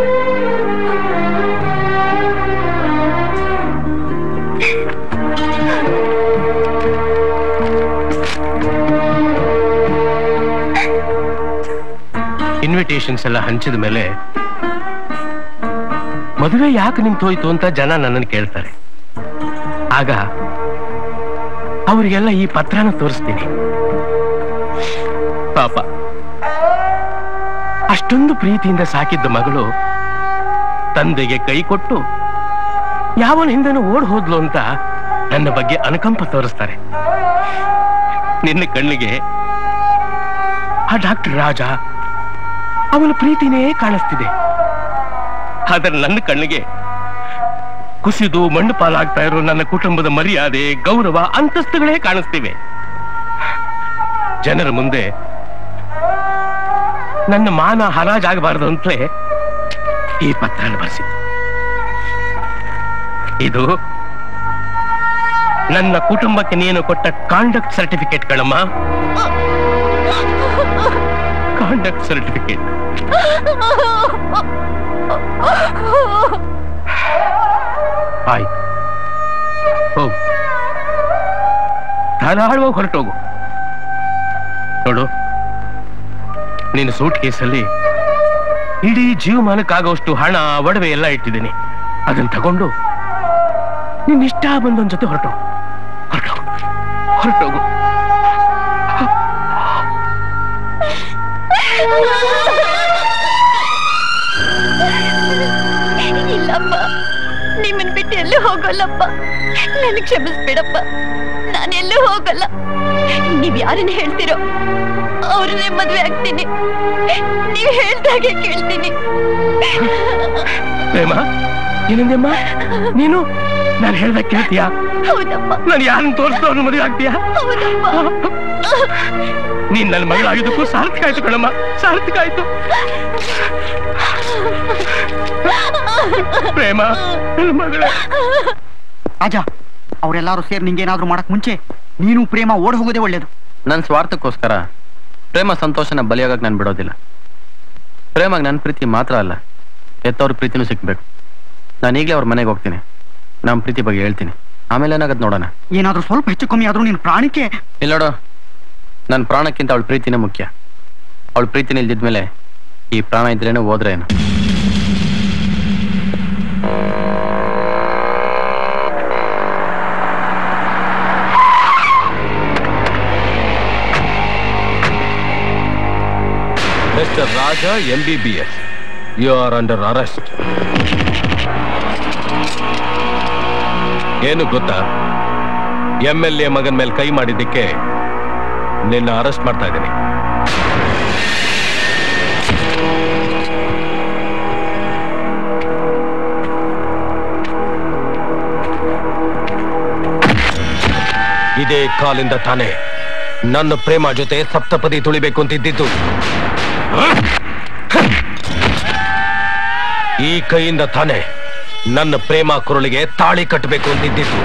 ಇನ್ವಿಟೇಷನ್ಸ್ ಎಲ್ಲ ಹಂಚಿದ ಮೇಲೆ ಮದುವೆ ಯಾಕೆ ನಿಂತೋಯ್ತು ಅಂತ ಜನ ನನ್ನನ್ನು ಕೇಳ್ತಾರೆ ಆಗ ಅವರಿಗೆಲ್ಲ ಈ ಪತ್ರನ ತೋರಿಸ್ತೀನಿ ಪಾಪ ಅಷ್ಟೊಂದು ಪ್ರೀತಿಯಿಂದ ಸಾಕಿದ್ದ ಮಗಳು ತಂದೆಗೆ ಕೈ ಕೊಟ್ಟು ಯಾವನ ಹಿಂದೆನೂ ಓಡ್ ಹೋದ್ಲು ಅಂತ ನನ್ನ ಬಗ್ಗೆ ಅನುಕಂಪ ತೋರಿಸ್ತಾರೆ ನಿನ್ನ ಕಣ್ಣಿಗೆ ಆ ಡಾಕ್ಟರ್ ರಾಜ ಅವನ ಪ್ರೀತಿನೇ ಕಾಣಿಸ್ತಿದೆ ಆದ್ರೆ ನನ್ನ ಕಣ್ಣಿಗೆ ಕುಸಿದು ಮಣ್ಣು ಪಾಲಾಗ್ತಾ ಇರೋ ನನ್ನ ಕುಟುಂಬದ ಮರ್ಯಾದೆ ಗೌರವ ಅಂತಸ್ತುಗಳೇ ಕಾಣಿಸ್ತಿವೆ ಜನರ ಮುಂದೆ ನನ್ನ ಮಾನ ಹರಾಜಾಗಬಾರದು ಅಂತಲೇ ಈ ಪತ್ರನ ಬರೆಸಿದ್ದು ಇದು ನನ್ನ ಕುಟುಂಬಕ್ಕೆ ನೀನು ಕೊಟ್ಟ ಕಾಂಡಕ್ಟ್ ಸರ್ಟಿಫಿಕೇಟ್ಗಳಮ್ಮ ಕಾಂಡಕ್ಟ್ ಸರ್ಟಿಫಿಕೇಟ್ ಆಯ್ತು ಹೋಗು ಧಾರಾಳವಾಗಿ ಹೊರಟೋಗು ನೋಡು ನಿನ್ನ ಸೂಟ್ ಕೇಸಲ್ಲಿ ಇಡೀ ಜೀವಮಾನಕ್ಕಾಗೋಷ್ಟು ಹಣ ಒಡವೆ ಎಲ್ಲ ಇಟ್ಟಿದ್ದೀನಿ ಅದನ್ನ ತಗೊಂಡು ನಿನ್ನ ಇಷ್ಟ ಬಂದೊಂದ್ ಜೊತೆ ಹೊರಟು ಹೊರಟೋಗು ಹೊರಟೋಗು ಇಲ್ಲಪ್ಪ ನಿಮ್ಮನ್ ಬಿಟ್ಟು ಎಲ್ಲೂ ಹೋಗಲ್ಲಪ್ಪ ನನಗ್ ಕ್ಷಮಿಸ್ಬೇಡಪ್ಪ ನಾನೆಲ್ಲೂ ಹೋಗಲ್ಲ ನೀವ್ ಯಾರನ್ನ ಹೇಳ್ತೀರೋ ಅವ್ರನ್ನೇ ಮದ್ವೆ ಆಗ್ತೀನಿ ನೀವ್ ಹೇಳ್ದಾಗೆ ಕೇಳ್ತೀನಿ ಪ್ರೇಮ ಏನಂದೆಮ್ಮ ನೀನು ನಾನು ಹೇಳ್ದ ಕೇಳ್ತೀಯಾ ಹೌದಪ್ಪ ನಾನು ಯಾರನ್ನ ತೋರಿಸ್ದವ್ರನ್ನ ಮದುವೆ ಆಗ್ತೀಯಾ ನೀನ್ ನನ್ನ ಮಗಳಾಗಿದ್ದಕ್ಕೂ ಸಾರ್ಥಕ ಆಯ್ತು ಕಣಮ್ಮ ಸಾರ್ಥಕ ಆಯ್ತು ಪ್ರೇಮ ನನ್ನ ಮಗಳೇ ರಾಜ ಅವರೆಲ್ಲರೂ ಸೇರಿ ನಿಂಗೇನಾದ್ರೂ ಮಾಡಕ್ ಮುಂಚೆ ನೀನು ಪ್ರೇಮ ಓಡ್ ಹೋಗೋದೇ ಒಳ್ಳೇದು ನನ್ನ ಸ್ವಾರ್ಥಕ್ಕೋಸ್ಕರ ಪ್ರೇಮ ಸಂತೋಷನ ಬಲಿಯಾಗಕ್ ನಾನು ಬಿಡೋದಿಲ್ಲ ಪ್ರೇಮಾಗ ನನ್ನ ಪ್ರೀತಿ ಮಾತ್ರ ಅಲ್ಲ ಎತ್ತವ್ರ ಪ್ರೀತಿನೂ ಸಿಕ್ಬೇಕು ನಾನು ಈಗಲೇ ಅವ್ರ ಮನೆಗೆ ಹೋಗ್ತೀನಿ ನಮ್ಮ ಪ್ರೀತಿ ಬಗ್ಗೆ ಹೇಳ್ತೀನಿ ಆಮೇಲೆ ಏನಾಗತ್ತೆ ನೋಡೋಣ ಏನಾದ್ರೂ ಸ್ವಲ್ಪ ಹೆಚ್ಚು ಕಮ್ಮಿ ಆದ್ರೂ ನಿನ್ ಪ್ರಾಣಕ್ಕೆ ಇಲ್ಲ ನೋಡು ನನ್ನ ಪ್ರಾಣಕ್ಕಿಂತ ಅವಳ ಪ್ರೀತಿನೇ ಮುಖ್ಯ ಅವಳ ಪ್ರೀತಿನ ಇಲ್ದಿದ್ಮೇಲೆ ಈ ಪ್ರಾಣ ಇದ್ರೇನು ಹೋದ್ರೇನು mister Raja M B B S you are under arrest ಏನು ಗೊತ್ತಾ ಎಂ ಎಲ್ ಎ ಮಗನ ಮೇಲೆ ಕೈ ಮಾಡಿದ್ದಕ್ಕೆ ನಿನ್ನ ಅರೆಸ್ಟ್ ಮಾಡ್ತಾ ಇದ್ದೀನಿ ಇದೇ ಕಾಲಿಂದ ತಾನೇ ನನ್ನ ಪ್ರೇಮ ಜೊತೆ ಸಪ್ತಪದಿ ತುಳಿಬೇಕು ಅಂತಿದ್ದಿದ್ದು ಈ ಕೈಯಿಂದ ತಾನೇ ನನ್ನ ಪ್ರೇಮ ಕುರುಳಿಗೆ ತಾಳಿ ಕಟ್ಟಬೇಕು ಅಂತಿದ್ದಿದ್ದು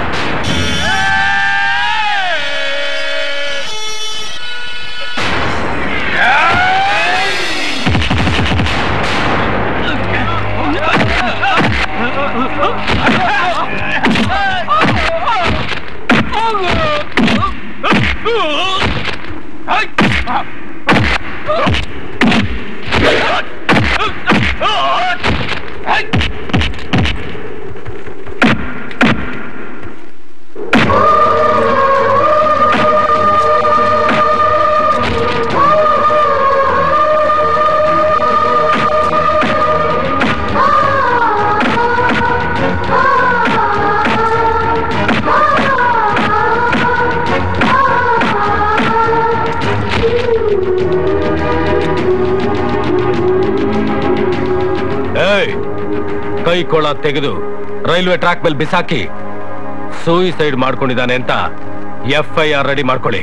ಏಯ್ ಕೈ ಕೊಳ ತೆಗೆದು ರೈಲ್ವೆ ಟ್ರ್ಯಾಕ್ ಮೇಲೆ ಬಿಸಾಕಿ ಸೂಯಿಸೈಡ್ ಮಾಡ್ಕೊಂಡಿದ್ದಾನೆ ಅಂತ ಎಫ್ ಐ ಆರ್ ರೆಡಿ ಮಾಡ್ಕೊಳ್ಳಿ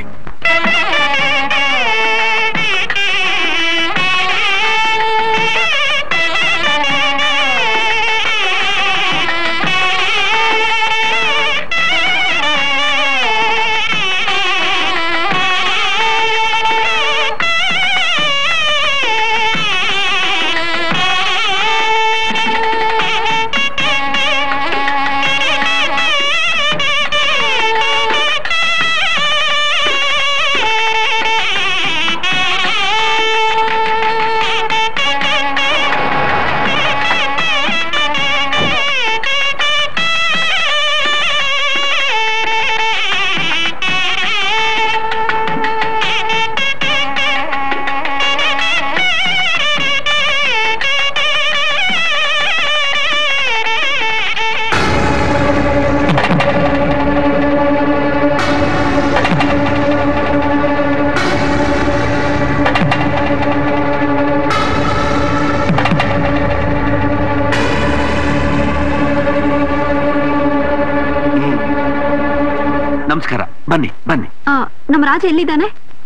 ನಮಸ್ಕಾರ ಬನ್ನಿ ಬನ್ನಿ ಆ, ನಮ್ಮ ರಾಜ ಎಲ್ಲಿದ್ದಾನೆ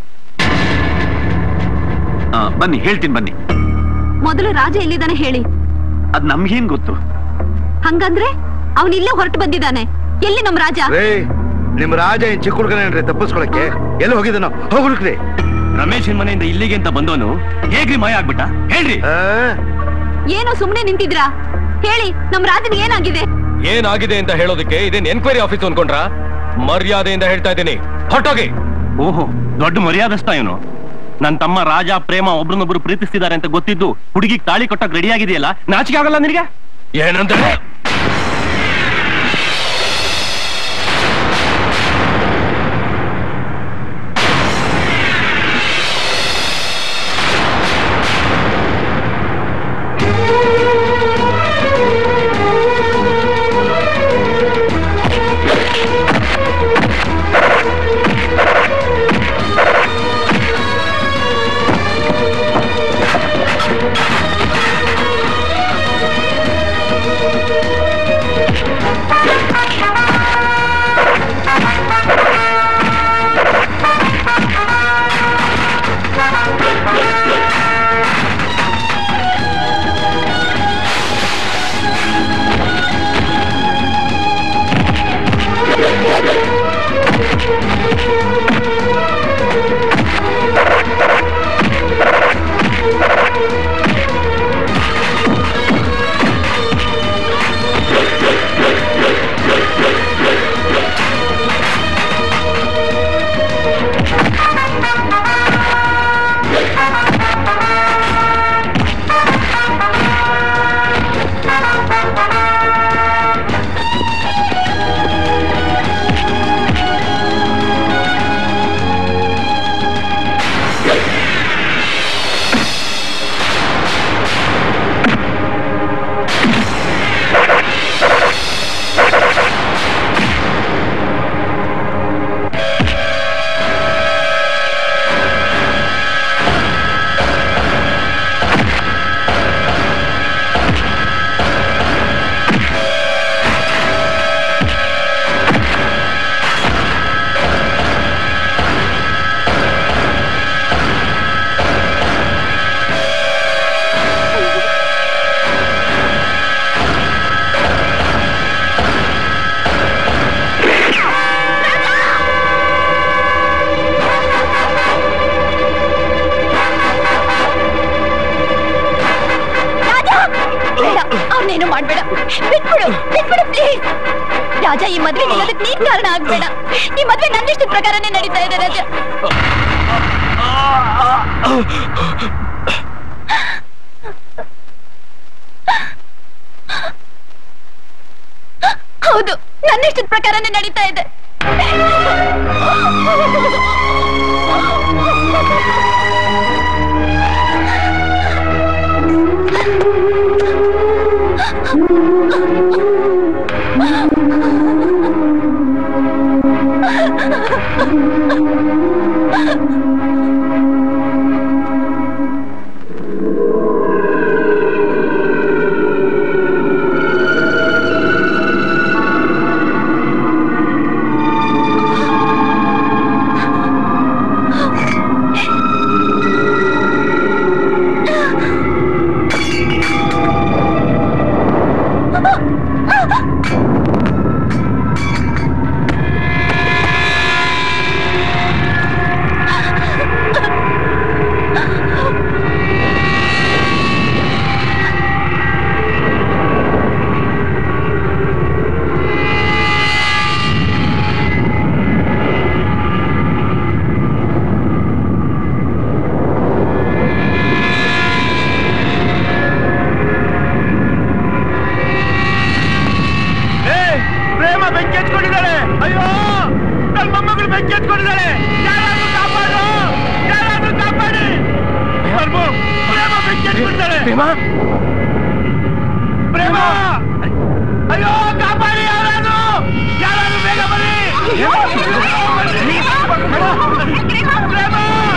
ಆ, ಬನ್ನಿ ಹೇಳ್ತೀನಿ ಬನ್ನಿ ಮೊದಲು ರಾಜ ಎಲ್ಲಿದ್ದಾನೆ ಹೇಳಿ ಅದ್ ನಮ್ಗೇನ್ ಗೊತ್ತು ಹಂಗಂದ್ರೆ ಅವನ್ ಇಲ್ಲೇ ಹೊರಟು ಬಂದಿದ್ದಾನೆ ಎಲ್ಲಿ ನಮ್ಮ ರಾಜ ರೇ ನಿಮ್ ರಾಜ ಏನ್ ಚಿಕ್ಕ ಹುಡುಗನೇನ್ರಿ ತಪ್ಪಿಸ್ಕೊಳಕ್ಕೆ ಎಲ್ಲಿ ಹೋಗಿದ್ದಾನೋ ಹೋಗ್ಬಿಡ್ಕ್ರಿ ರಮೇಶನ್ ಮನೆಯಿಂದ ಇಲ್ಲಿಗೆ ಅಂತ ಬಂದವನು ಹೇಗ್ರಿ ಮಾಯ ಆಗ್ಬಿಟ್ಟ ಹೇಳ್ರಿ ಏನೋ ಸುಮ್ನೆ ನಿಂತಿದ್ರಾ ಹೇಳಿ ನಮ್ ರಾಜನಿಗೆ ಏನಾಗಿದೆ ಏನಾಗಿದೆ ಅಂತ ಹೇಳೋದಕ್ಕೆ ಇದೇನ್ ಎನ್ಕ್ವೈರಿ ಆಫೀಸ್ ಅನ್ಕೊಂಡ್ರ ಮರ್ಯಾದೆಯಿಂದ ಹೇಳ್ತಾ ಇದ್ದೀನಿ ಹೊಟ್ಟೋಗಿ ಓಹೋ ದೊಡ್ಡ ಮರ್ಯಾದಸ್ತ ಇವನು ನನ್ ತಮ್ಮ ರಾಜ ಪ್ರೇಮ ಒಬ್ರನ್ನೊಬ್ರು ಪ್ರೀತಿಸ್ತಿದ್ದಾರೆ ಅಂತ ಗೊತ್ತಿದ್ದು ಹುಡುಗಿಗೆ ತಾಳಿ ಕೊಟ್ಟಕ್ ರೆಡಿ ಆಗಿದೆಯಲ್ಲ ನಾಚಿಕೆ ಆಗಲ್ಲ ನಿನಗೆ ಏನಂದ್ರೆ ಬೇಡ ಅವನೇನು ಮಾಡ್ಬೇಡ ಬಿಟ್ಬಿಡು ಬಿಟ್ಬಿಡು ಪ್ಲೀಸ್ ರಾಜ ಈ ಮದ್ವೆ ನಿಲ್ಲೋದಕ್ಕೆ ನೀನ್ ಕಾರಣ ಆಗ್ಬೇಡ ಈ ಮದ್ವೆ ನನ್ನಿಷ್ಟದ ಪ್ರಕಾರನೇ ನಡೀತಾ ಇದೆ ರಾಜ ಹೌದು ನನ್ನಿಷ್ಟದ ಪ್ರಕಾರನೇ ನಡೀತಾ ಇದೆ ಏ, ಪ್ರೇಮ ಬೆಂಕಿ ಹಚ್ಕೊಂಡಿದ್ದಾಳೆ ಅಯ್ಯೋ ನನ್ನ ಮೊಮ್ಮಗಳು ಬೆಂಕಿ ಹಚ್ಕೊಂಡಿದ್ದಾಳೆ ಯಾರಾದ್ರೂ ಕಾಪಾಡು ಯಾರಾದ್ರೂ ಕಾಪಾಡಿ ಪ್ರಭು ಪ್ರೇಮ ಬೆಂಕಿ ಹಚ್ಕೊಂಡಿದ್ದಾಳೆ ಪ್ರೇಮ ಪ್ರೇಮ ಅಯ್ಯೋ ಕಾಪಾಡಿ ಯಾರಾದ್ರೂ ಯಾರಾದ್ರೂ ಬೇಗ ಬನ್ನಿ Prema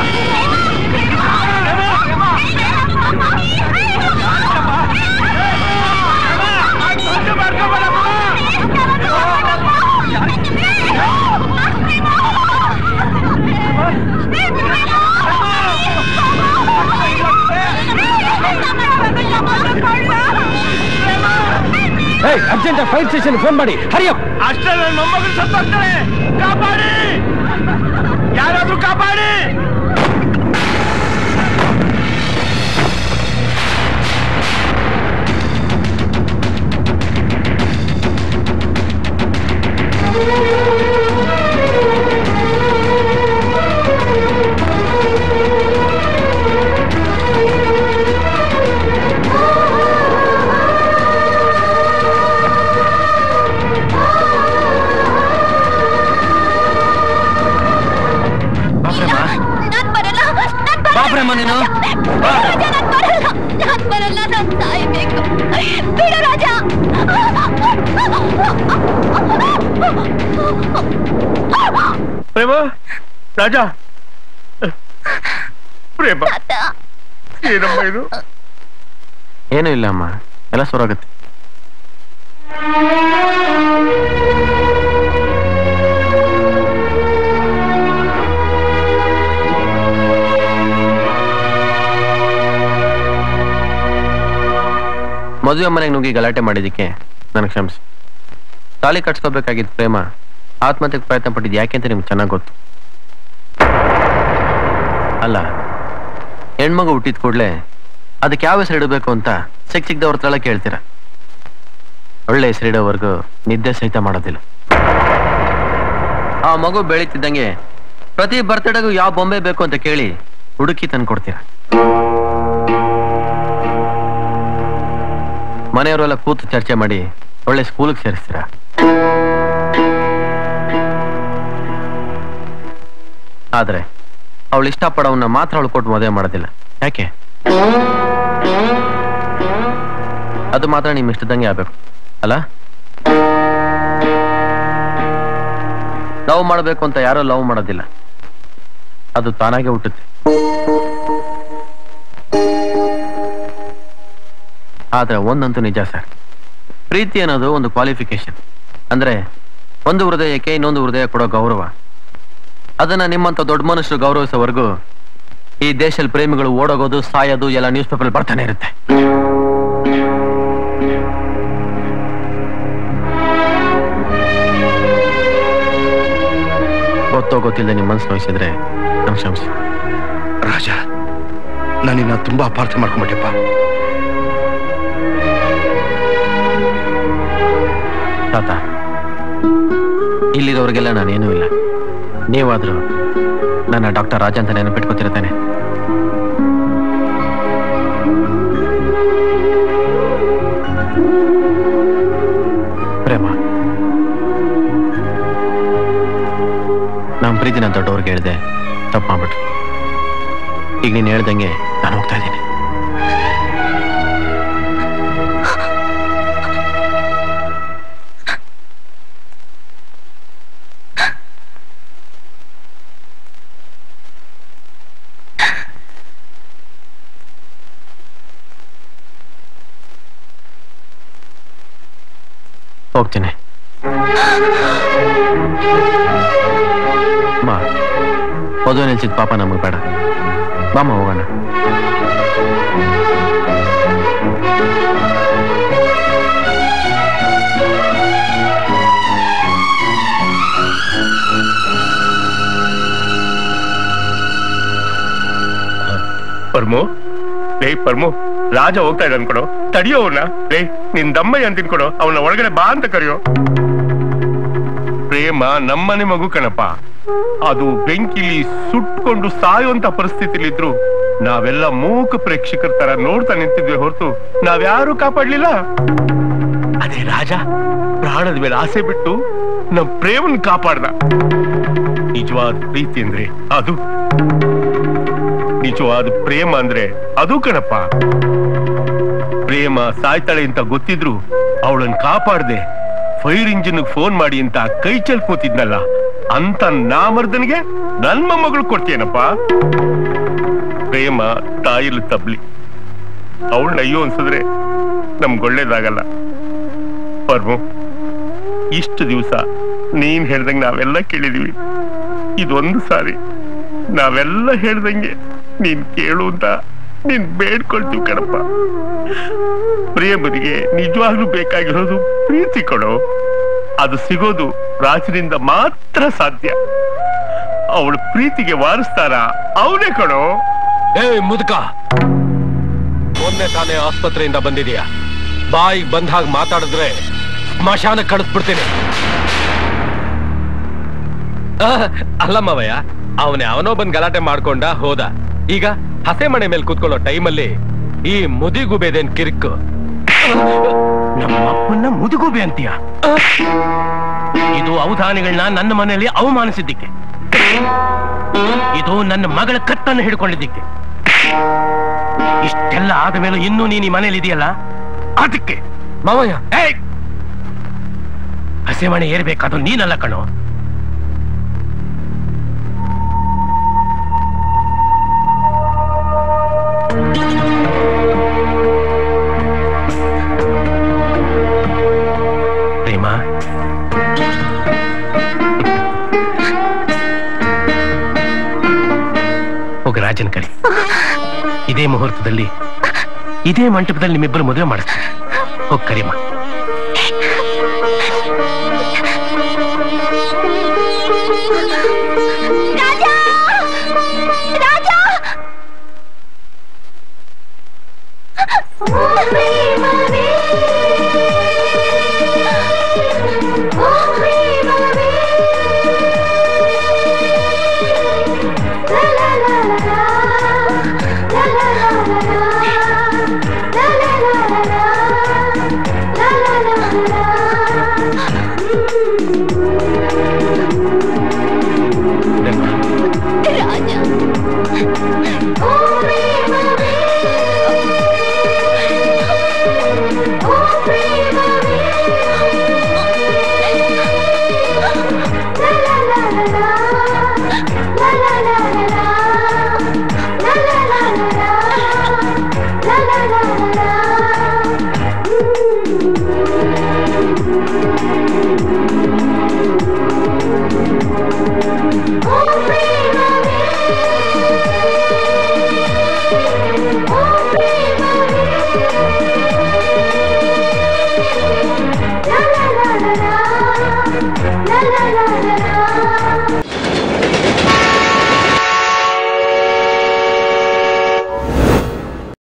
urgent fire station phone ಮಾಡಿ ಹರಿಯಪ್ ಅಷ್ಟೇ ನನ್ನ ಮೊಮ್ಮಗಳು ಸತ್ತೋಗ್ತಾಳೆ ಕಾಪಾಡಿ ಯಾರಾದ್ರೂ ಕಾಪಾಡಿ ಪ್ರೇಮ ರಾಜ ಪ್ರೇಮ ಏನಮ್ಮ ಇದು ಏನೂ ಇಲ್ಲ ಅಮ್ಮ ಎಲ್ಲ ಸೊರಾಗತ್ತೆ ಮದುವೆ ಮನೆಗೆ ನುಗ್ಗಿ ಗಲಾಟೆ ಮಾಡಿದ್ದಕ್ಕೆ ನನಗೆ ಕ್ಷಮಿಸಿ ತಾಳಿ ಕಟ್ಸ್ಕೋಬೇಕಾಗಿದ್ದ ಪ್ರೇಮ ಆತ್ಮಹತ್ಯೆಗೆ ಪ್ರಯತ್ನ ಪಟ್ಟಿದ್ದು ಯಾಕೆ ಅಂತ ನಿಮ್ಗೆ ಚೆನ್ನಾಗಿ ಗೊತ್ತು ಅಲ್ಲ ಹೆಣ್ಮಗು ಹುಟ್ಟಿದ ಕೂಡಲೇ ಅದಕ್ಕೆ ಯಾವ ಹೆಸರು ಇಡಬೇಕು ಅಂತ ಸಿಕ್ ಸಿಕ್ದವ್ರ ತಳ ಕೇಳ್ತೀರ ಒಳ್ಳೆ ಹೆಸರಿಡೋವರೆಗೂ ನಿದ್ದೆ ಸಹಿತ ಮಾಡೋದಿಲ್ಲ ಆ ಮಗು ಬೆಳೀತಿದ್ದಂಗೆ ಪ್ರತಿ ಬರ್ತಡೆಗೂ ಯಾವ ಬೊಂಬೆ ಬೇಕು ಅಂತ ಕೇಳಿ ಹುಡುಕಿ ತಂದು ಕೊಡ್ತೀರ ಮನೆಯವರೆಲ್ಲ ಕೂತು ಚರ್ಚೆ ಮಾಡಿ ಒಳ್ಳೆ ಸ್ಕೂಲಿಗೆ ಸೇರಿಸ್ತೀರಾ ಆದ್ರೆ ಅವಳು ಇಷ್ಟಪಡೋವನ್ನ ಮಾತ್ರ ಅವಳು ಕೊಟ್ಟು ಮದುವೆ ಮಾಡೋದಿಲ್ಲ ಯಾಕೆ ಅದು ಮಾತ್ರ ನಿಮ್ ಇಷ್ಟದಂಗೆ ಆಗ್ಬೇಕು ಅಲ್ಲ ಲವ್ ಮಾಡಬೇಕು ಅಂತ ಯಾರೋ ಲವ್ ಮಾಡೋದಿಲ್ಲ ಅದು ತಾನಾಗೆ ಹುಟ್ಟುತ್ತೆ ಆದ್ರೆ ಒಂದಂತೂ ನಿಜ ಸರ್ ಪ್ರೀತಿ ಅನ್ನೋದು ಒಂದು ಕ್ವಾಲಿಫಿಕೇಶನ್ ಅಂದ್ರೆ ಒಂದು ಹೃದಯಕ್ಕೆ ಇನ್ನೊಂದು ಹೃದಯ ಕೊಡೋ ಗೌರವ ಅದನ್ನ ನಿಮ್ಮಂತ ದೊಡ್ಡ ಮನುಷ್ಯರು ಗೌರವಿಸೋವರೆಗೂ ಈ ದೇಶದಲ್ಲಿ ಪ್ರೇಮಿಗಳು ಓಡೋಗೋದು ಸಾಯೋದು ಎಲ್ಲ ನ್ಯೂಸ್ ಪೇಪರ್ ಬರ್ತಾನೆ ಇರುತ್ತೆ ಗೊತ್ತೋ ಗೊತ್ತಿಲ್ಲದೆ ನಿಮ್ಮ ಮನಸ್ಸು ನೋಯಿಸಿದ್ರೆ ನಮ್ ಕ್ಷಮಿಸಿ ರಾಜ ನಾನಿನ್ನ ತುಂಬಾ ಅಪಾರ್ಥ ಮಾಡ್ಕೊಂಬಿಟ್ಟೆಪ್ಪ ತಾತ ಇಲ್ಲಿರೋರಿಗೆಲ್ಲ ನಾನೇನೂ ಇಲ್ಲ ನೀವಾದ್ರೂ ನನ್ನ ಡಾಕ್ಟರ್ ರಾಜ ಅಂತ ನೆನಪಿಟ್ಕೊತಿರ್ತಾನೆ ಪ್ರೇಮ ನಮ್ಮ ಪ್ರೀತಿನ ದೊಡ್ಡವ್ರಿಗೆ ಹೇಳ್ದೆ ತಪ್ಪು ಮಾಡ್ಬಿಟ್ರು ಈಗ ನೀನು ಹೇಳ್ದಂಗೆ ನಾನು ಹೋಗ್ತಾ ಇದ್ದೀನಿ ಹೋಗ್ತೀನಿ ಅಮ್ಮ ಮದುವೆ ನಿಲ್ಸಿದ ಪಾಪ ನಮಗೆ ಬೇಡ ಬಾಮ್ಮ ಹೋಗೋಣ ಪರ್ಮು ಲೇ ಪರ್ಮು ರಾಜ ಹೋಗ್ತಾ ಇದ್ದ ಅನ್ಕೊಡು ತಡಿಯೋ ಅವನ್ನ ಲೇ ನಿನ್ ದಮ್ಮಯ್ಯ ಅಂತ ತಿನ್ಕೊಡು ಅವನ ಒಳಗಡೆ ಬಾ ಅಂತ ಕರೆಯೋ ಪ್ರೇಮ ನಮ್ಮನೆ ಮಗು ಕಣಪ್ಪ ಅದು ಬೆಂಕಿಲಿ ಸುಟ್ಕೊಂಡು ಸಾಯುವಂತ ಪರಿಸ್ಥಿತಿಲಿದ್ರು ನಾವೆಲ್ಲ ಮೂಕ ಪ್ರೇಕ್ಷಕರ ತರ ನೋಡ್ತಾ ನಿಂತಿದ್ವಿ ಹೊರತು ನಾವ್ಯಾರು ಕಾಪಾಡ್ಲಿಲ್ಲ ಅದೇ ರಾಜ ಪ್ರಾಣದ ಮೇಲೆ ಆಸೆ ಬಿಟ್ಟು ನಮ್ ಪ್ರೇಮನ್ ಕಾಪಾಡ್ದ ನಿಜವಾದ ಪ್ರೀತಿ ಅಂದ್ರೆ ಅದು ನಿಜವಾದ ಪ್ರೇಮ ಅಂದ್ರೆ ಅದು ಕಣಪ್ಪ ಪ್ರೇಮ ಸಾಯ್ತಾಳೆ ಅಂತ ಗೊತ್ತಿದ್ರು ಅವಳನ್ನ ಕಾಪಾಡ್ದೆ ಫೈರ್ ಇಂಜಿನ್ ಫೋನ್ ಮಾಡಿ ಅಂತ ಕೈ ಚೆಲ್ ಕೂತಿದ್ನಲ್ಲ ಅಂತ ನಾಮರ್ದನ್ಗೆ ನನ್ ಮೊಮ್ಮಗಳು ಕೊಡ್ತೇನಪ್ಪ ಪ್ರೇಮ ತಾಯಿಲು ತಬ್ಲಿ ಅವಳನ್ನ ಅಯ್ಯೋ ಅನ್ಸಿದ್ರೆ ನಮ್ಗೆ ಒಳ್ಳೇದಾಗಲ್ಲ ಪರ್ಮು ಇಷ್ಟು ದಿವಸ ನೀನ್ ಹೇಳ್ದಂಗೆ ನಾವೆಲ್ಲ ಕೇಳಿದೀವಿ ಇದೊಂದು ಸಾರಿ ನಾವೆಲ್ಲ ಹೇಳ್ದಂಗೆ ನೀನ್ ಕೇಳು ಅಂತ ನೀನ್ ಬೇಡ್ಕೊಳ್ತೀವಿ ಕಣಪ್ಪ ಪ್ರೇಮನಿಗೆ ನಿಜವಾಗ್ಲೂ ಬೇಕಾಗಿರೋದು ಪ್ರೀತಿ ಕೊಡೋ ಅದು ಸಿಗೋದು ರಾಜನಿಂದ ಮಾತ್ರ ಸಾಧ್ಯ ಅವಳು ಪ್ರೀತಿಗೆ ವಾರಿಸ್ತಾರ ಅವನೇ ಕೊಡೋ ಏ ಮುದುಕ ಮೊನ್ನೆ ತಾನೇ ಆಸ್ಪತ್ರೆಯಿಂದ ಬಂದಿದೀಯ ಬಾಯಿಗೆ ಬಂದ ಹಾಗೆ ಮಾತಾಡಿದ್ರೆ ಸ್ಮಶಾನ ಕಳಿಸ್ಬಿಡ್ತೀನಿ ಅಲ್ಲಮ್ಮವಯ್ಯ ಅವನೇ ಅವನೋ ಬಂದ್ ಗಲಾಟೆ ಮಾಡ್ಕೊಂಡ ಹೋದ ಈಗ ಹಸೆ ಮನೆ ಮೇಲೆ ಕೂತ್ಕೊಳ್ಳೋ ಟೈಮಲ್ಲಿ ಈ ಮುದಿಗುಬೇದೇನ್ ಕಿರಿಕು ನಮ್ಮಪ್ಪನ್ನ ಮುದುಗುಬೆ ಅಂತೀಯ ಇದು ಅವಧಾನಿಗಳನ್ನ ನನ್ನ ಮನೆಯಲ್ಲಿ ಅವಮಾನಿಸಿದ್ದಕ್ಕೆ ಇದು ನನ್ನ ಮಗಳ ಕತ್ತನ್ನು ಹಿಡ್ಕೊಂಡಿದ್ದಕ್ಕೆ ಇಷ್ಟೆಲ್ಲ ಆದ ಮೇಲೆ ಇನ್ನೂ ನೀನ್ ಈ ಮನೇಲಿ ಇದೆಯಲ್ಲ ಅದಕ್ಕೆ ಮಾವಯ್ಯ ಏಯ್! ಆಸೆವಾಣಿ ಏರ್ಬೇಕಾದ್ರು ನೀನಲ್ಲ ಕಣೋ ಪ್ರೇಮ ಹೋಗ ರಾಜನ್ ಕರಿ ಇದೇ ಮುಹೂರ್ತದಲ್ಲಿ ಇದೇ ಮಂಟಪದಲ್ಲಿ ನಿಮ್ಮಿಬ್ಬರು ಮದುವೆ ಮಾಡಿಸ್ತಾರೆ ಹೋಗ್ ಕರಿಮಾ